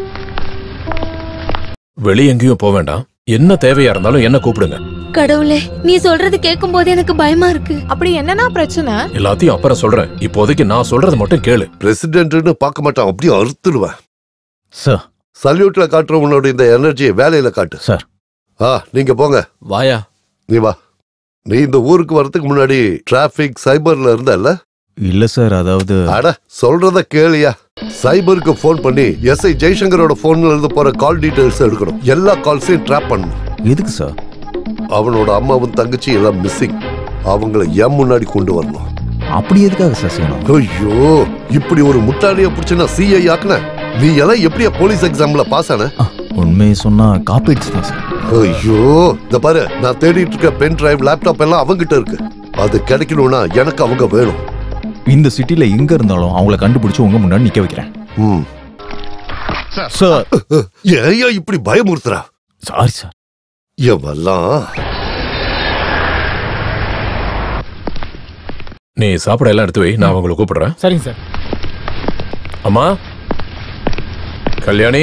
G: வெளிய எங்கேயும் போக வேண்டாம் என்ன தேவையா இருந்தாலும் என்ன கூப்பிடுங்க
D: கடவுளே நீ சொல்றது கேட்கும் போது எனக்கு பயமா இருக்கு
E: அப்படி என்னன்னா பிரச்சனை
G: எல்லாத்தையும் அப்புறம் சொல்றேன் இப்போதைக்கு நான் சொல்றது மட்டும் கேளு
R: பிரசிடென்ட்னு பார்க்க மாட்டான் அப்படியே அறுத்துடுவேன்
T: சார்
R: சல்யூட்ல காட்டுற உன்னோட இந்த எனர்ஜியை வேலையில காட்டு
T: சார்
R: ஆ நீங்க போங்க
A: வாயா
R: நீ வா நீ இந்த ஊருக்கு வரதுக்கு முன்னாடி டிராபிக் சைபர்ல இருந்தல்ல
T: இல்ல சார் அதாவது
R: அட சொல்றத கேளியா சைபருக்கு ஃபோன் பண்ணி எஸ்ஐ ஜெய்சங்கரோட போன்ல இருந்து போற கால் டீடைல்ஸ் எடுக்கணும் எல்லா கால்ஸையும் ட்ராப் பண்ணணும்
T: எதுக்கு சார்
R: அவனோட அம்மாவும் தங்கச்சி எல்லாம் மிஸ்ஸிங் அவங்கள என் முன்னாடி கொண்டு வரணும்
T: அப்படி எதுக்காக சார் செய்யணும்
R: ஐயோ இப்படி ஒரு முட்டாளிய பிடிச்ச நான் சிஐ ஆக்குன நீ எல்லாம் எப்படியா போலீஸ் எக்ஸாம்ல பாஸ் ஆன
T: உண்மையை சொன்னா காப்பீட்ஸ் தான் சார்
R: ஐயோ இந்த பாரு நான் தேடிட்டு இருக்க பென் டிரைவ் லேப்டாப் எல்லாம் அவங்கிட்ட இருக்கு அது கிடைக்கணும்னா எனக்கு அவங்க வேணும்
T: இந்த சிட்டில எங்க இருந்தாலும் அவங்கள கண்டுபிடிச்சு உங்க முன்னாடி நிக்க வைக்கிறேன்
R: ம்
T: சார்
R: ஏயா இப்படி பயமுறுத்துறா
T: சாரி சார்
R: எவெல்லாம்
G: நீ சாப்பிட எல்லாம் எடுத்து வை நான் உங்களை கூப்பிடுறேன்
I: சரிங்க சார்
G: அம்மா கல்யாணி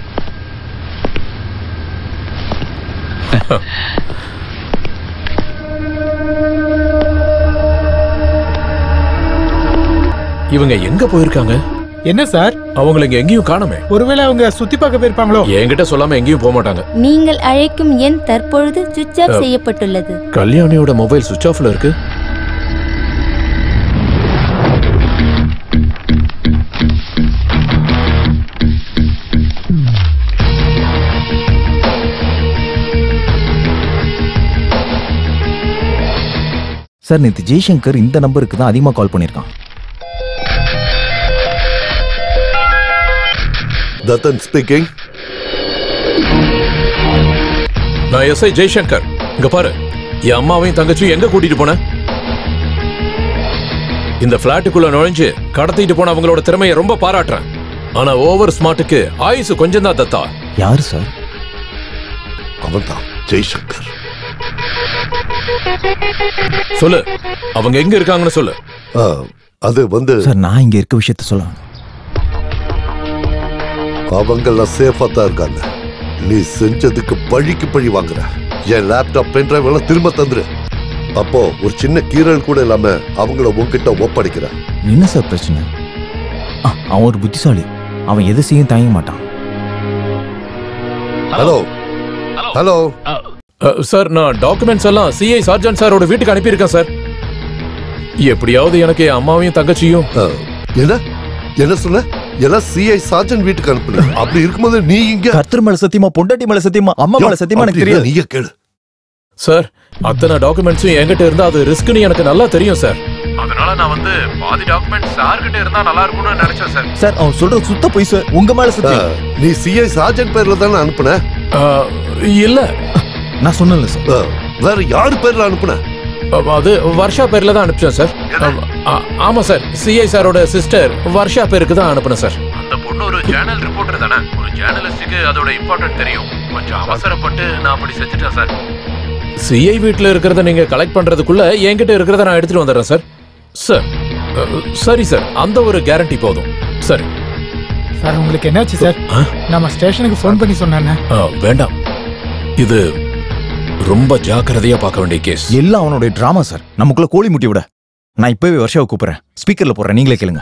G: இவங்க எங்க போயிருக்காங்க
I: என்ன சார்
G: அவங்கள இங்க எங்கேயும் காணோமே
I: ஒருவேளை அவங்க சுத்தி பார்க்க போயிருப்பாங்களோ
G: என்கிட்ட சொல்லாம எங்கேயும் போக மாட்டாங்க
D: நீங்கள் அழைக்கும் எண் தற்பொழுது சுவிட்ச் ஆஃப்
G: அ.
D: செய்யப்பட்டுள்ளது
G: கல்யாணியோட மொபைல் சுவிட்ச் ஆஃப்ல இருக்கு
T: சார் நேத்து ஜெய்சங்கர் இந்த நம்பருக்கு தான் அதிகமா கால் பண்ணிருக்கான்
R: தத்தன் ஸ்பீக்கிங்
G: நான் எஸ்ஐ ஜெய்சங்கர் இங்க பாரு என் அம்மாவையும் தங்கச்சியும் எங்க கூட்டிட்டு போன இந்த பிளாட்டுக்குள்ள நுழைஞ்சு கடத்திட்டு போன அவங்களோட திறமையை ரொம்ப பாராட்டுறேன் ஆனா ஓவர் ஸ்மார்ட்டுக்கு ஆயுசு கொஞ்சம் தான் தத்தா
T: யாரு சார்
R: அவன்தான் ஜெய்சங்கர்
G: சொல்லு அவங்க எங்க இருக்காங்கன்னு சொல்லு
R: அது வந்து
T: சார் நான் இங்க இருக்க விஷயத்த சொல்ல
R: அவங்கெல்லாம் சேஃபா தான் இருக்காங்க நீ செஞ்சதுக்கு பழிக்கு பழி வாங்குற என் லேப்டாப் பென்ட்ரைவ் எல்லாம் திரும்ப தந்துரு அப்போ ஒரு சின்ன கீறல் கூட இல்லாம அவங்கள உன்கிட்ட ஒப்படைக்கிற
T: என்ன சார் பிரச்சனை ஆ, அவன் ஒரு புத்திசாலி அவன் எதை செய்யும் தயங்க மாட்டான்
R: ஹலோ ஹலோ
G: அஹ், சார் நான் டாக்குமெண்ட்ஸ் எல்லாம் சிஐ சார்ஜன் சாரோட வீட்டுக்கு அனுப்பியிருக்கேன் சார் எப்படியாவது எனக்கு என் அம்மாவையும் தங்கச்சியும்
R: என்ன என்ன சொன்ன எல்லாம் சிஐ சார்ஜன் வீட்டுக்கு அனுப்புன அப்படி இருக்கும்போது நீ இங்க
T: கர்த்தர் மேல சத்தியமா பொண்டாட்டி மேல சத்தியமா அம்மா மேல சத்தியமா எனக்கு
R: அப்படி இல்ல,
T: தெரியாது
R: நீயே கேளு
G: சார் அத்தனை டாக்குமெண்ட்ஸும் என்கிட்ட இருந்தா அது ரிஸ்க்னு எனக்கு நல்லா தெரியும் சார் அதனால நான் வந்து பாதி டாக்குமெண்ட்ஸ் சார்கிட்ட இருந்தா நல்லா இருக்கும்னு நினைச்சேன் சார்
T: சார் அவன் சொல்றது சுத்த பொய் சார் உங்க மேல சத்தியம்
R: நீ சிஐ சார்ஜன் பேர்ல தானே அனுப்புன
G: இல்ல
T: நான் சொன்னல சார்
R: வேற யாரு பேர்ல அனுப்புன
G: அஹ், அது வர்ஷா பேர்ல தான் அனுப்பிச்சேன் சார் அஹ், ஆ- ஆமா சார் சிஐ சாரோட சிஸ்டர் வர்ஷா பேருக்கு தான் அனுப்புனேன் சார் அந்த பொண்ணு ஒரு ஜேர்னல் ரிப்போர்ட்டர் தானே ஒரு ஜேர்னலிஸ்டுக்கு அதோட இம்பார்ட்டன்ட் தெரியும் கொஞ்சம் அவசரப்பட்டு நான் அப்படி செஞ்சுட்டேன் சார் சிஐ வீட்ல இருக்கிறத நீங்க கலெக்ட் பண்றதுக்குள்ள என்கிட்ட இருக்கிறத நான் எடுத்துட்டு வந்துடுறேன் சார் சார் அஹ், சரி சார் அந்த ஒரு கேரண்டி போதும் சரி
I: சார் உங்களுக்கு என்னாச்சு சார் நம்ம ஸ்டேஷனுக்கு ஃபோன் பண்ணி சொன்னானே
G: ஆ, வேண்டாம் இது ரொம்ப ஜாக்கிரதையா பார்க்க வேண்டிய கேஸ்
T: எல்லாம் அவனுடைய டிராமா சார் நமக்குள்ள கோழி முட்டி விட நான் இப்பவே வருஷாவை கூப்பிடுறேன் ஸ்பீக்கர்ல போடுறேன் நீங்களே கேளுங்க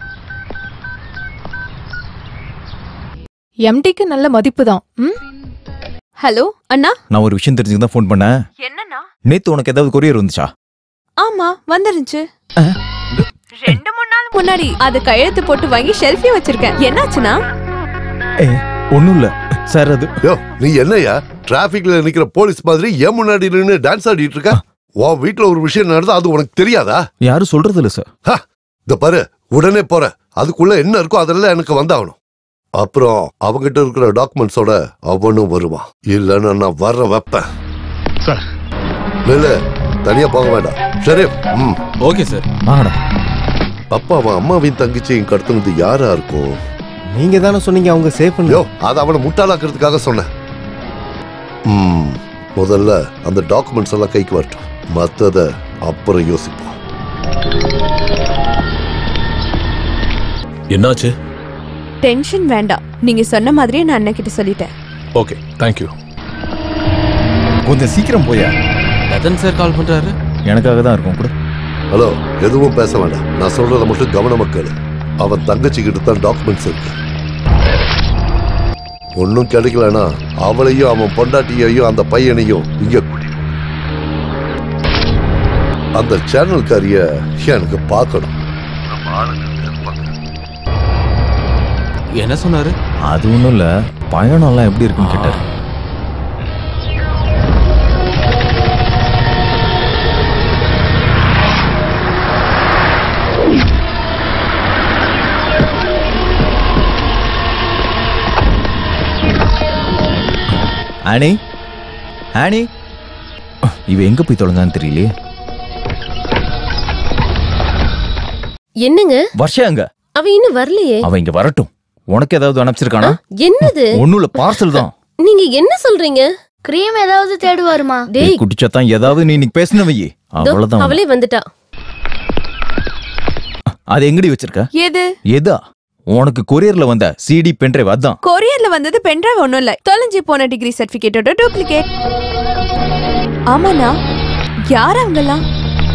E: எம்டிக்கு நல்ல மதிப்பு தான் ம்
N: ஹலோ அண்ணா
T: நான் ஒரு விஷயம் தெரிஞ்சுக்க தான் ஃபோன் பண்ணேன்
N: என்னண்ணா
T: நேத்து உனக்கு ஏதாவது கொரியர் வந்துச்சா
N: ஆமா வந்துருச்சு ரெண்டு மூணு நாள் முன்னாடி அது கையெழுத்து போட்டு வாங்கி ஷெல்ஃபி வச்சிருக்கேன் என்னாச்சுன்னா
T: ஏ ஒண்ணும் இல்ல சார் அது
R: யோ நீ என்னையா டிராபிக்ல நிக்கிற போலீஸ் மாதிரி ஏன் முன்னாடி நின்னு டான்ஸ் ஆடிட்டு இருக்க உன் வீட்ல ஒரு விஷயம் நடந்தா அது உனக்கு தெரியாதா
T: யாரும் சொல்றது இல்ல சார்
R: ஹ, இந்த பாரு உடனே போற அதுக்குள்ள என்ன இருக்கோ அதெல்லாம் எனக்கு வந்தாகணும் அப்புறம் அவங்கிட்ட இருக்கிற டாக்குமெண்ட்ஸோட அவனும் வருவான் இல்லைன்னா நான் வர வைப்பேன்
A: சார்
R: இல்ல தனியா போக வேண்டாம் சரி ம்
A: ஓகே சார்
T: வாங்கடா
R: அப்பா அவன் அம்மாவையும் தங்கச்சியும் கடத்துனது யாரா இருக்கும்
O: நீங்க தானே சொன்னீங்க அவங்க சேஃப்
R: யோ அது அவனை முட்டாளாக்குறதுக்காக சொன்னேன் ம் முதல்ல அந்த டாக்குமெண்ட்ஸ் எல்லாம் கைக்கு வரட்டும் மத்தத அப்புறம் யோசிப்போம்
G: என்னாச்சு
N: டென்ஷன் வேண்டாம் நீங்க சொன்ன மாதிரியே நான் அண்ணன் கிட்ட சொல்லிட்டேன்
G: ஓகே தேங்க்யூ
T: கொஞ்சம் சீக்கிரம் போயா
A: ரத்தன் சார் கால் பண்றாரு
T: எனக்காக தான் இருக்கும் கூட
R: ஹலோ எதுவும் பேச வேண்டாம் நான் சொல்றத மட்டும் கவனமா கேளு அவன் தங்கச்சி கிட்ட தான் டாக்குமெண்ட்ஸ் இருக்கு ஒன்னும் கிடைக்கலனா அவளையும் அவன் பொண்டாட்டியையும் அந்த பையனையும் இங்க கூட்டிட்டு வா. அந்த சேனல்காரிய எனக்கு பார்க்கணும் நம்ம ஆளுங்க அங்க இருப்பாங்க.
A: என்ன சொன்னாரு
T: அது ஒண்ணும் இல்ல பயணம்லாம் எப்படி இருக்குன்னு கேட்டாரு ஆனி ஆனி இவ எங்க போய் தொலைஞ்சான்னு தெரியலையே
F: என்னங்க
T: வருஷம் அங்க
F: அவ இன்னும் வரலையே
T: அவன் இங்க வரட்டும் உனக்கு ஏதாவது அனுப்பிச்சிருக்கானா
F: என்னது
T: ஒண்ணும் இல்ல பார்சல் தான்
F: நீங்க என்ன சொல்றீங்க
S: கிரீம் ஏதாவது தேடுவாருமா
F: டேய்
T: குடிச்சாதான் ஏதாவது நீ இன்னைக்கு பேசின வையே
F: தோ,
T: அவ்வளவுதான்
F: அவளே வந்துட்டா
T: அது எங்கடி வச்சிருக்க
N: எது
T: எதா உனக்கு கொரியர்ல வந்த சிடி பென்ட்ரைவ் அதான்
N: கொரியர்ல வந்தது பென்ட்ரைவ் ஒண்ணும் இல்ல தொலைஞ்சு போன டிகிரி சர்டிபிகேட்டோட டூப்ளிகேட் ஆமாண்ணா யார் அவங்கெல்லாம்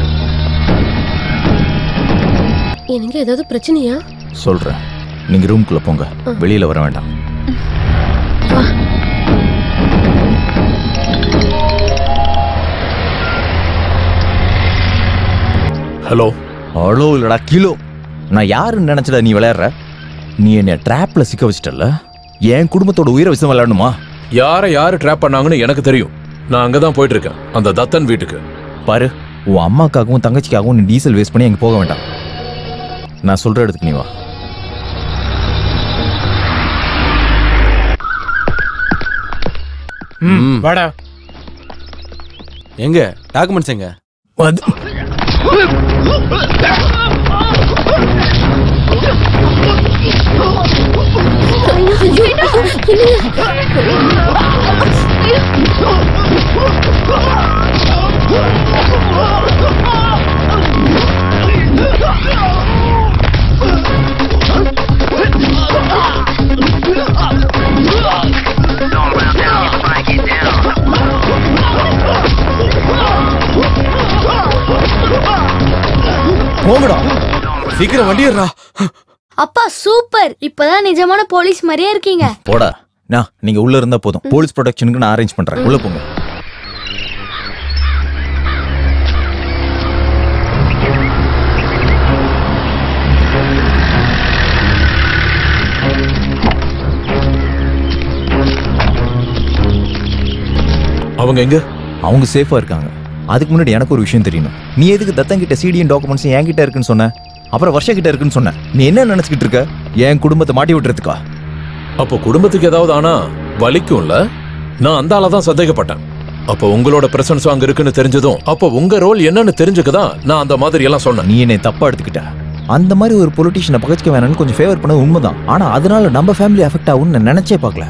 F: எனக்கு ஏதாவது பிரச்சனையா
T: சொல்றேன் நீங்க ரூம்குள்ள போங்க வெளியில வர வேண்டாம்
G: ஹலோ
T: ஹலோ இல்லடா கிலோ நான் யாருன்னு நினைச்சடா நீ விளையாடுற நீ என்ன ட்ராப்ல சிக்க வச்சிட்டல என் குடும்பத்தோட உயிரை வச்சு விளையாடணுமா
G: யாரை யாரு ட்ராப் பண்ணாங்கன்னு எனக்கு தெரியும் நான் அங்கதான் போயிட்டு இருக்கேன் அந்த தத்தன் வீட்டுக்கு
T: பாரு உன் அம்மாக்காகவும் தங்கச்சிக்காகவும் நீ டீசல் வேஸ்ட் பண்ணி அங்க போக வேண்டாம் நான் சொல்ற இடத்துக்கு நீ வா
I: ம் வாடா
A: எங்க டாக்குமெண்ட்ஸ் எங்க
F: ஐயோ, என்னங்க?
T: போங்கடா
A: சீக்கிரம் வண்டிடுறா
S: அப்பா சூப்பர் இப்பதான் நிஜமான போலீஸ் மாதிரியே இருக்கீங்க
T: போடா நான் நீங்க உள்ள இருந்தா போதும் போலீஸ் ப்ரொடெக்ஷனுக்கு நான் அரேஞ்ச் பண்றேன் உள்ள போங்க
G: அவங்க எங்க
T: அவங்க சேஃபா இருக்காங்க அதுக்கு முன்னாடி எனக்கு ஒரு விஷயம் தெரியணும் நீ எதுக்கு தத்தன் கிட்ட சிடியும் டாக்குமெண்ட்ஸ் என்கிட்ட இருக்குன்னு சொன்ன அப்புறம் வருஷ கிட்ட இருக்குன்னு சொன்ன நீ என்ன நினைச்சுக்கிட்டு இருக்க என் குடும்பத்தை மாட்டி விட்டுறதுக்கா
G: அப்போ குடும்பத்துக்கு ஏதாவது ஆனா வலிக்கும்ல நான் அந்த ஆளை தான் சந்தேகப்பட்டேன் அப்போ உங்களோட பிரசன்ஸ் அங்க இருக்குன்னு தெரிஞ்சதும் அப்போ உங்க ரோல் என்னன்னு தெரிஞ்சுக்கதான் நான் அந்த மாதிரி எல்லாம் சொன்னேன்
T: நீ என்னை தப்பா எடுத்துக்கிட்ட அந்த மாதிரி ஒரு பொலிட்டிஷியனை பகச்சிக்க வேணாம்னு கொஞ்சம் ஃபேவர் பண்ணது உண்மைதான் ஆனா அதனால நம்ம ஃபேமிலி அஃபெக்ட் ஆகும்னு நான் நினைச்சே பார்க்கல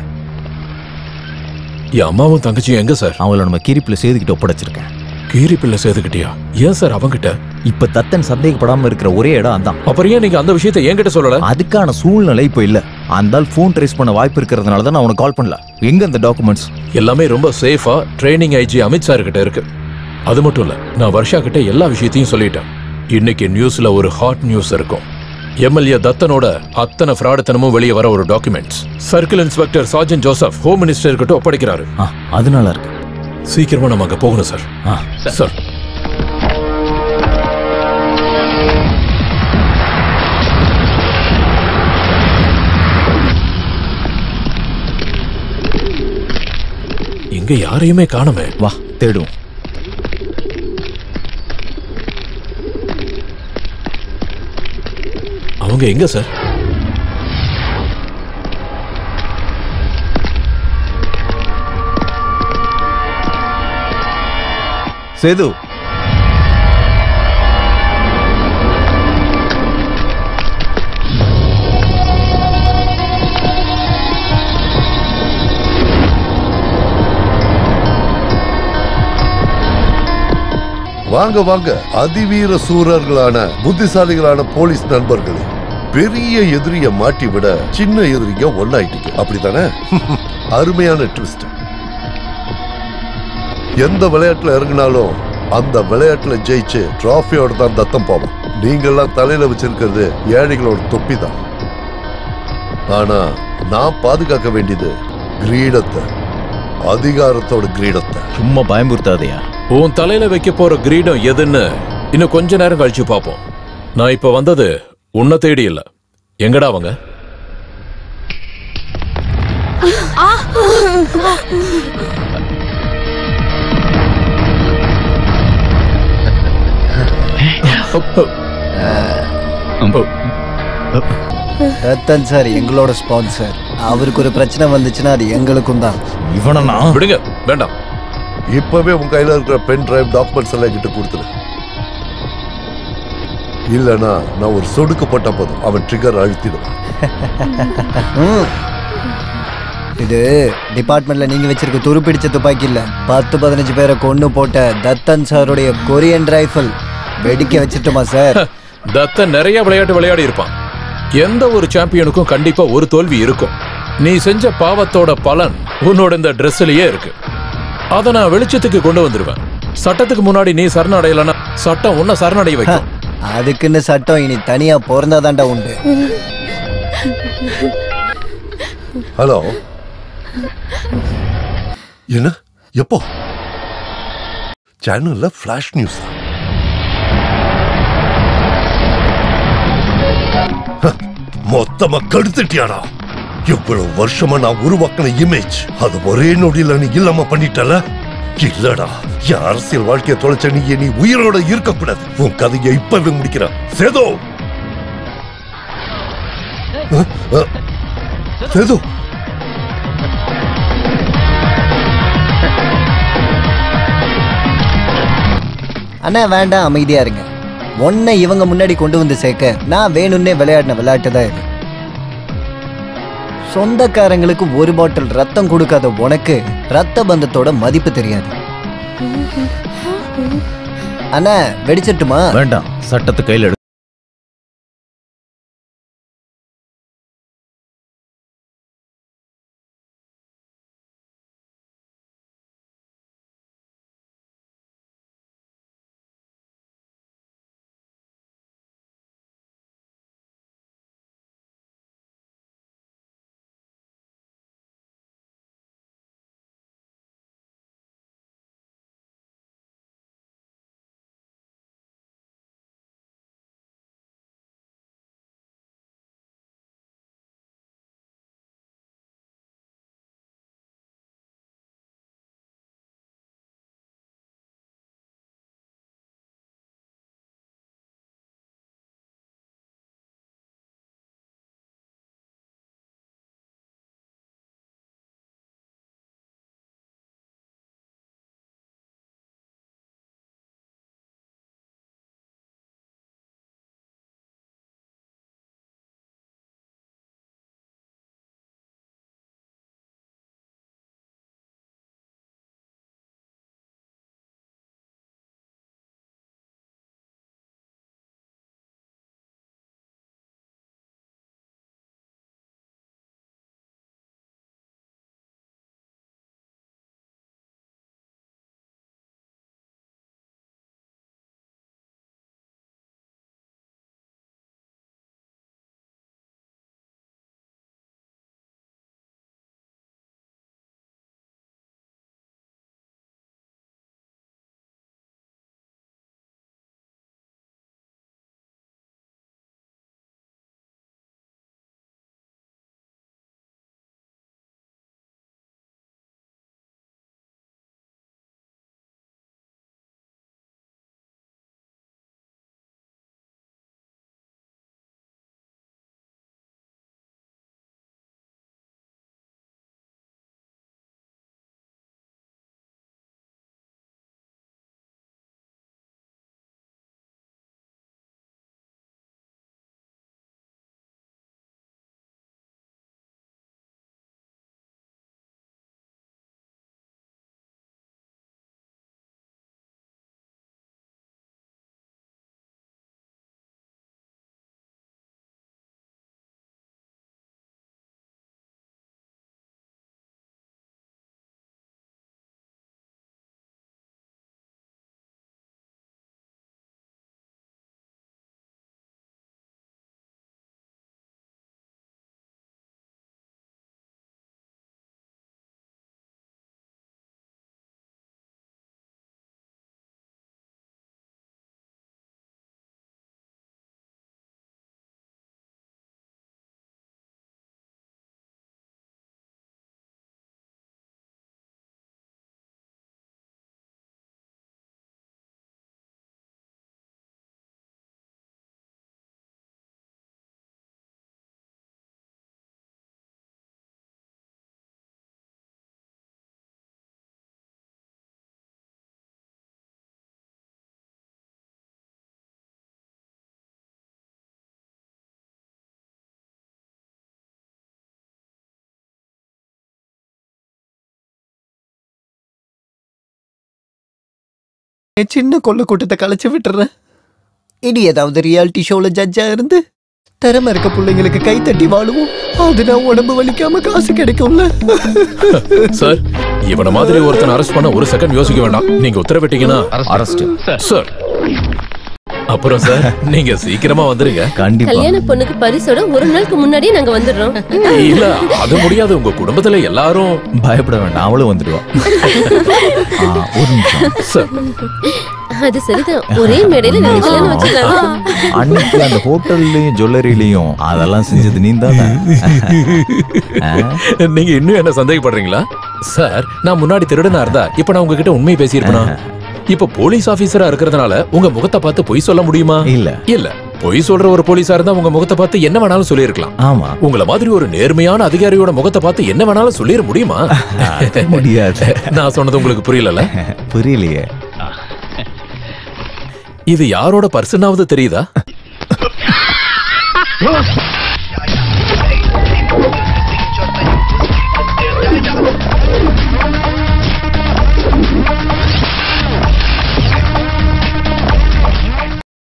G: என் அம்மாவும் தங்கச்சியும் எங்க சார்
T: அவங்கள நம்ம கீரிப்பில் சேதுக்கிட்ட ஒப்படைச்சிருக்கேன்
G: கீரி பிள்ளை சேர்த்துக்கிட்டியா ஏன் சார் அவங்கிட்ட
T: இப்ப தத்தன் சந்தேகப்படாம இருக்கிற ஒரே இடம் அதான்
G: அப்புறம் ஏன் நீங்க அந்த விஷயத்தை என்கிட்ட சொல்லல
T: அதுக்கான சூழ்நிலை இப்போ இல்ல அந்த ஆள் ஃபோன் ட்ரேஸ் பண்ண வாய்ப்பு இருக்கிறதுனால தான் நான் உனக்கு கால் பண்ணல எங்க அந்த டாக்குமெண்ட்ஸ்
G: எல்லாமே ரொம்ப சேஃபா ட்ரைனிங் ஐஜி அமித் சார் கிட்ட இருக்கு அது மட்டும் இல்ல நான் வர்ஷா கிட்ட எல்லா விஷயத்தையும் சொல்லிட்டேன் இன்னைக்கு நியூஸ்ல ஒரு ஹாட் நியூஸ் இருக்கும் எம்எல்ஏ தத்தனோட அத்தனை ஃப்ராடுத்தனமும் வெளியே வர ஒரு documents circle inspector Sajan Joseph home minister கிட்ட ஒப்படைக்கிறாரு
T: அதனால இருக்கு
G: சீக்கிரமா நம்ம அங்க போகணும் சார் சார் இங்க யாரையுமே காணுமே
T: வா தேடுவோம்
G: அவங்க எங்க சார்
T: சேது
R: வாங்க வாங்க அதிவீர சூரர்களான புத்திசாலிகளான போலீஸ் நண்பர்களே பெரிய எதிரிய மாட்டி விட சின்ன எதிரிங்க ஒன்னாயிட்டீங்க அப்படித்தானே அருமையான ட்விஸ்ட் எந்த விளையாட்டுல இறங்கினாலும் அந்த விளையாட்டுல ஜெயிச்சு டிராஃபியோட தான் தத்தம் போவோம் நீங்கெல்லாம் தலையில வச்சிருக்கிறது ஏழைகளோட தொப்பி தான் ஆனா நான் பாதுகாக்க வேண்டியது கிரீடத்தை அதிகாரத்தோட கிரீடத்தை
T: சும்மா பயமுறுத்தாதையா
G: உன் தலையில வைக்க போற கிரீடம் எதுன்னு இன்னும் கொஞ்ச நேரம் கழிச்சு பார்ப்போம் நான் இப்ப வந்தது உன்னை தேடி இல்ல எங்கடா அவங்க
P: ரத்தன் சார் எங்களோட ஸ்பான்சர் அவருக்கு ஒரு பிரச்சனை வந்துச்சுன்னா அது எங்களுக்கும் தான்
T: இவனா
G: விடுங்க வேண்டாம்
R: இப்பவே உன் கையில இருக்கிற பென் டிரைவ் டாக்குமெண்ட்ஸ் எல்லாம் கிட்ட கொடுத்துரு இல்லனா நான் ஒரு சொடுக்கு போட்ட போதும் அவன் ட்ரிகர் அழுத்திடுவான்
P: ம். இது டிபார்ட்மெண்ட்ல நீங்க வச்சிருக்க துருப்பிடிச்ச துப்பாக்கி இல்ல பத்து பதினஞ்சு பேரை கொன்னு போட்ட தத்தன் சாருடைய கொரியன் ரைஃபிள் வெடிக்க வச்சிட்டுமா சார்
G: தத்தன் நிறைய விளையாட்டு விளையாடி இருப்பான் எந்த ஒரு சாம்பியனுக்கும் கண்டிப்பா ஒரு தோல்வி இருக்கும் நீ செஞ்ச பாவத்தோட பலன் உன்னோட இந்த ட்ரெஸ்லயே இருக்கு அதை நான் வெளிச்சத்துக்கு கொண்டு வந்துருவேன் சட்டத்துக்கு முன்னாடி நீ சரணடையலன்னா சட்டம் உன்னை சரணடைய வைக்கும்
P: அதுக்குன்னு சட்டம் இனி தனியா பிறந்தாதான்டா உண்டு
R: ஹலோ என்ன எப்போ சேனல்ல ஃபிளாஷ் நியூஸ் மொத்தமா கடுத்துட்டியாடா இவ்வளவு வருஷமா நான் உருவாக்கின இமேஜ் அது ஒரே நொடியில நீ இல்லாம பண்ணிட்டல இல்லடா என் அரசியல் வாழ்க்கையை தொலைச்ச நீ நீ உயிரோட இருக்கக்கூடாது உன் கதையை இப்பவே முடிக்கிறேன் சேதோ அஹ், அஹ். சேது
P: அண்ணா வேண்டாம் அமைதியா இருங்க உன்னை இவங்க முன்னாடி கொண்டு வந்து சேர்க்க நான் வேணும்னே விளையாடின விளையாட்டு தான் இது சொந்தக்காரங்களுக்கு ஒரு பாட்டில் ரத்தம் கொடுக்காத உனக்கு ரத்த பந்தத்தோட மதிப்பு தெரியாது அண்ணா வெடிச்சிட்டுமா
T: வேண்டாம் சட்டத்தை கையில் எடு
P: என் சின்ன கொள்ள கூட்டத்தை கலைச்சு விட்டுறேன் இனி ஏதாவது ரியாலிட்டி ஷோல ஜட்ஜா இருந்து திறமை இருக்க பிள்ளைங்களுக்கு கை தட்டி வாழுவோம் அதுனா உடம்பு வலிக்காம காசு கிடைக்கும்ல
G: சார் இவன மாதிரி ஒருத்தன் அரெஸ்ட் பண்ண ஒரு செகண்ட் யோசிக்க வேண்டாம் நீங்க உத்தரவிட்டீங்கன்னா
T: அரெஸ்ட்
G: சார் அப்புறம் சார் நீங்க சீக்கிரமா வந்துருங்க
F: கல்யாண பொண்ணுக்கு பரிசோட ஒரு நாளுக்கு முன்னாடியே நாங்க வந்துடுறோம்
G: இல்ல அது முடியாது உங்க குடும்பத்துல எல்லாரும்
T: பயப்பட வேண்டாம் அவளும் வந்துடுவா ஆ, ஒரு நிமிஷம்
G: சார்
F: அது சரிதான் ஒரே மேடையில ரெண்டு கல்யாணம் வச்சிருக்காங்க
T: அன்னைக்கு அந்த ஹோட்டல்லையும் ஜுவல்லரிலையும் அதெல்லாம் செஞ்சது நீ தானே
G: நீங்க இன்னும் என்ன சந்தேகப்படுறீங்களா சார் நான் முன்னாடி திருடனா இருந்தா இப்ப நான் உங்ககிட்ட உண்மை பேசியிருப்பேனா இப்ப போலீஸ் ஆபீசரா இருக்கிறதுனால உங்க முகத்தை பார்த்து பொய் சொல்ல முடியுமா
T: இல்ல
G: இல்ல பொய் சொல்ற ஒரு போலீஸா இருந்தா உங்க முகத்தை பார்த்து என்ன வேணாலும் சொல்லியிருக்கலாம்
T: ஆமா
G: உங்கள மாதிரி ஒரு நேர்மையான அதிகாரியோட முகத்தை பார்த்து என்ன வேணாலும் சொல்லிட முடியுமா
T: முடியாது
G: நான் சொன்னது உங்களுக்கு புரியலல்ல
T: புரியலையே
G: இது யாரோட பர்சனாவது தெரியுதா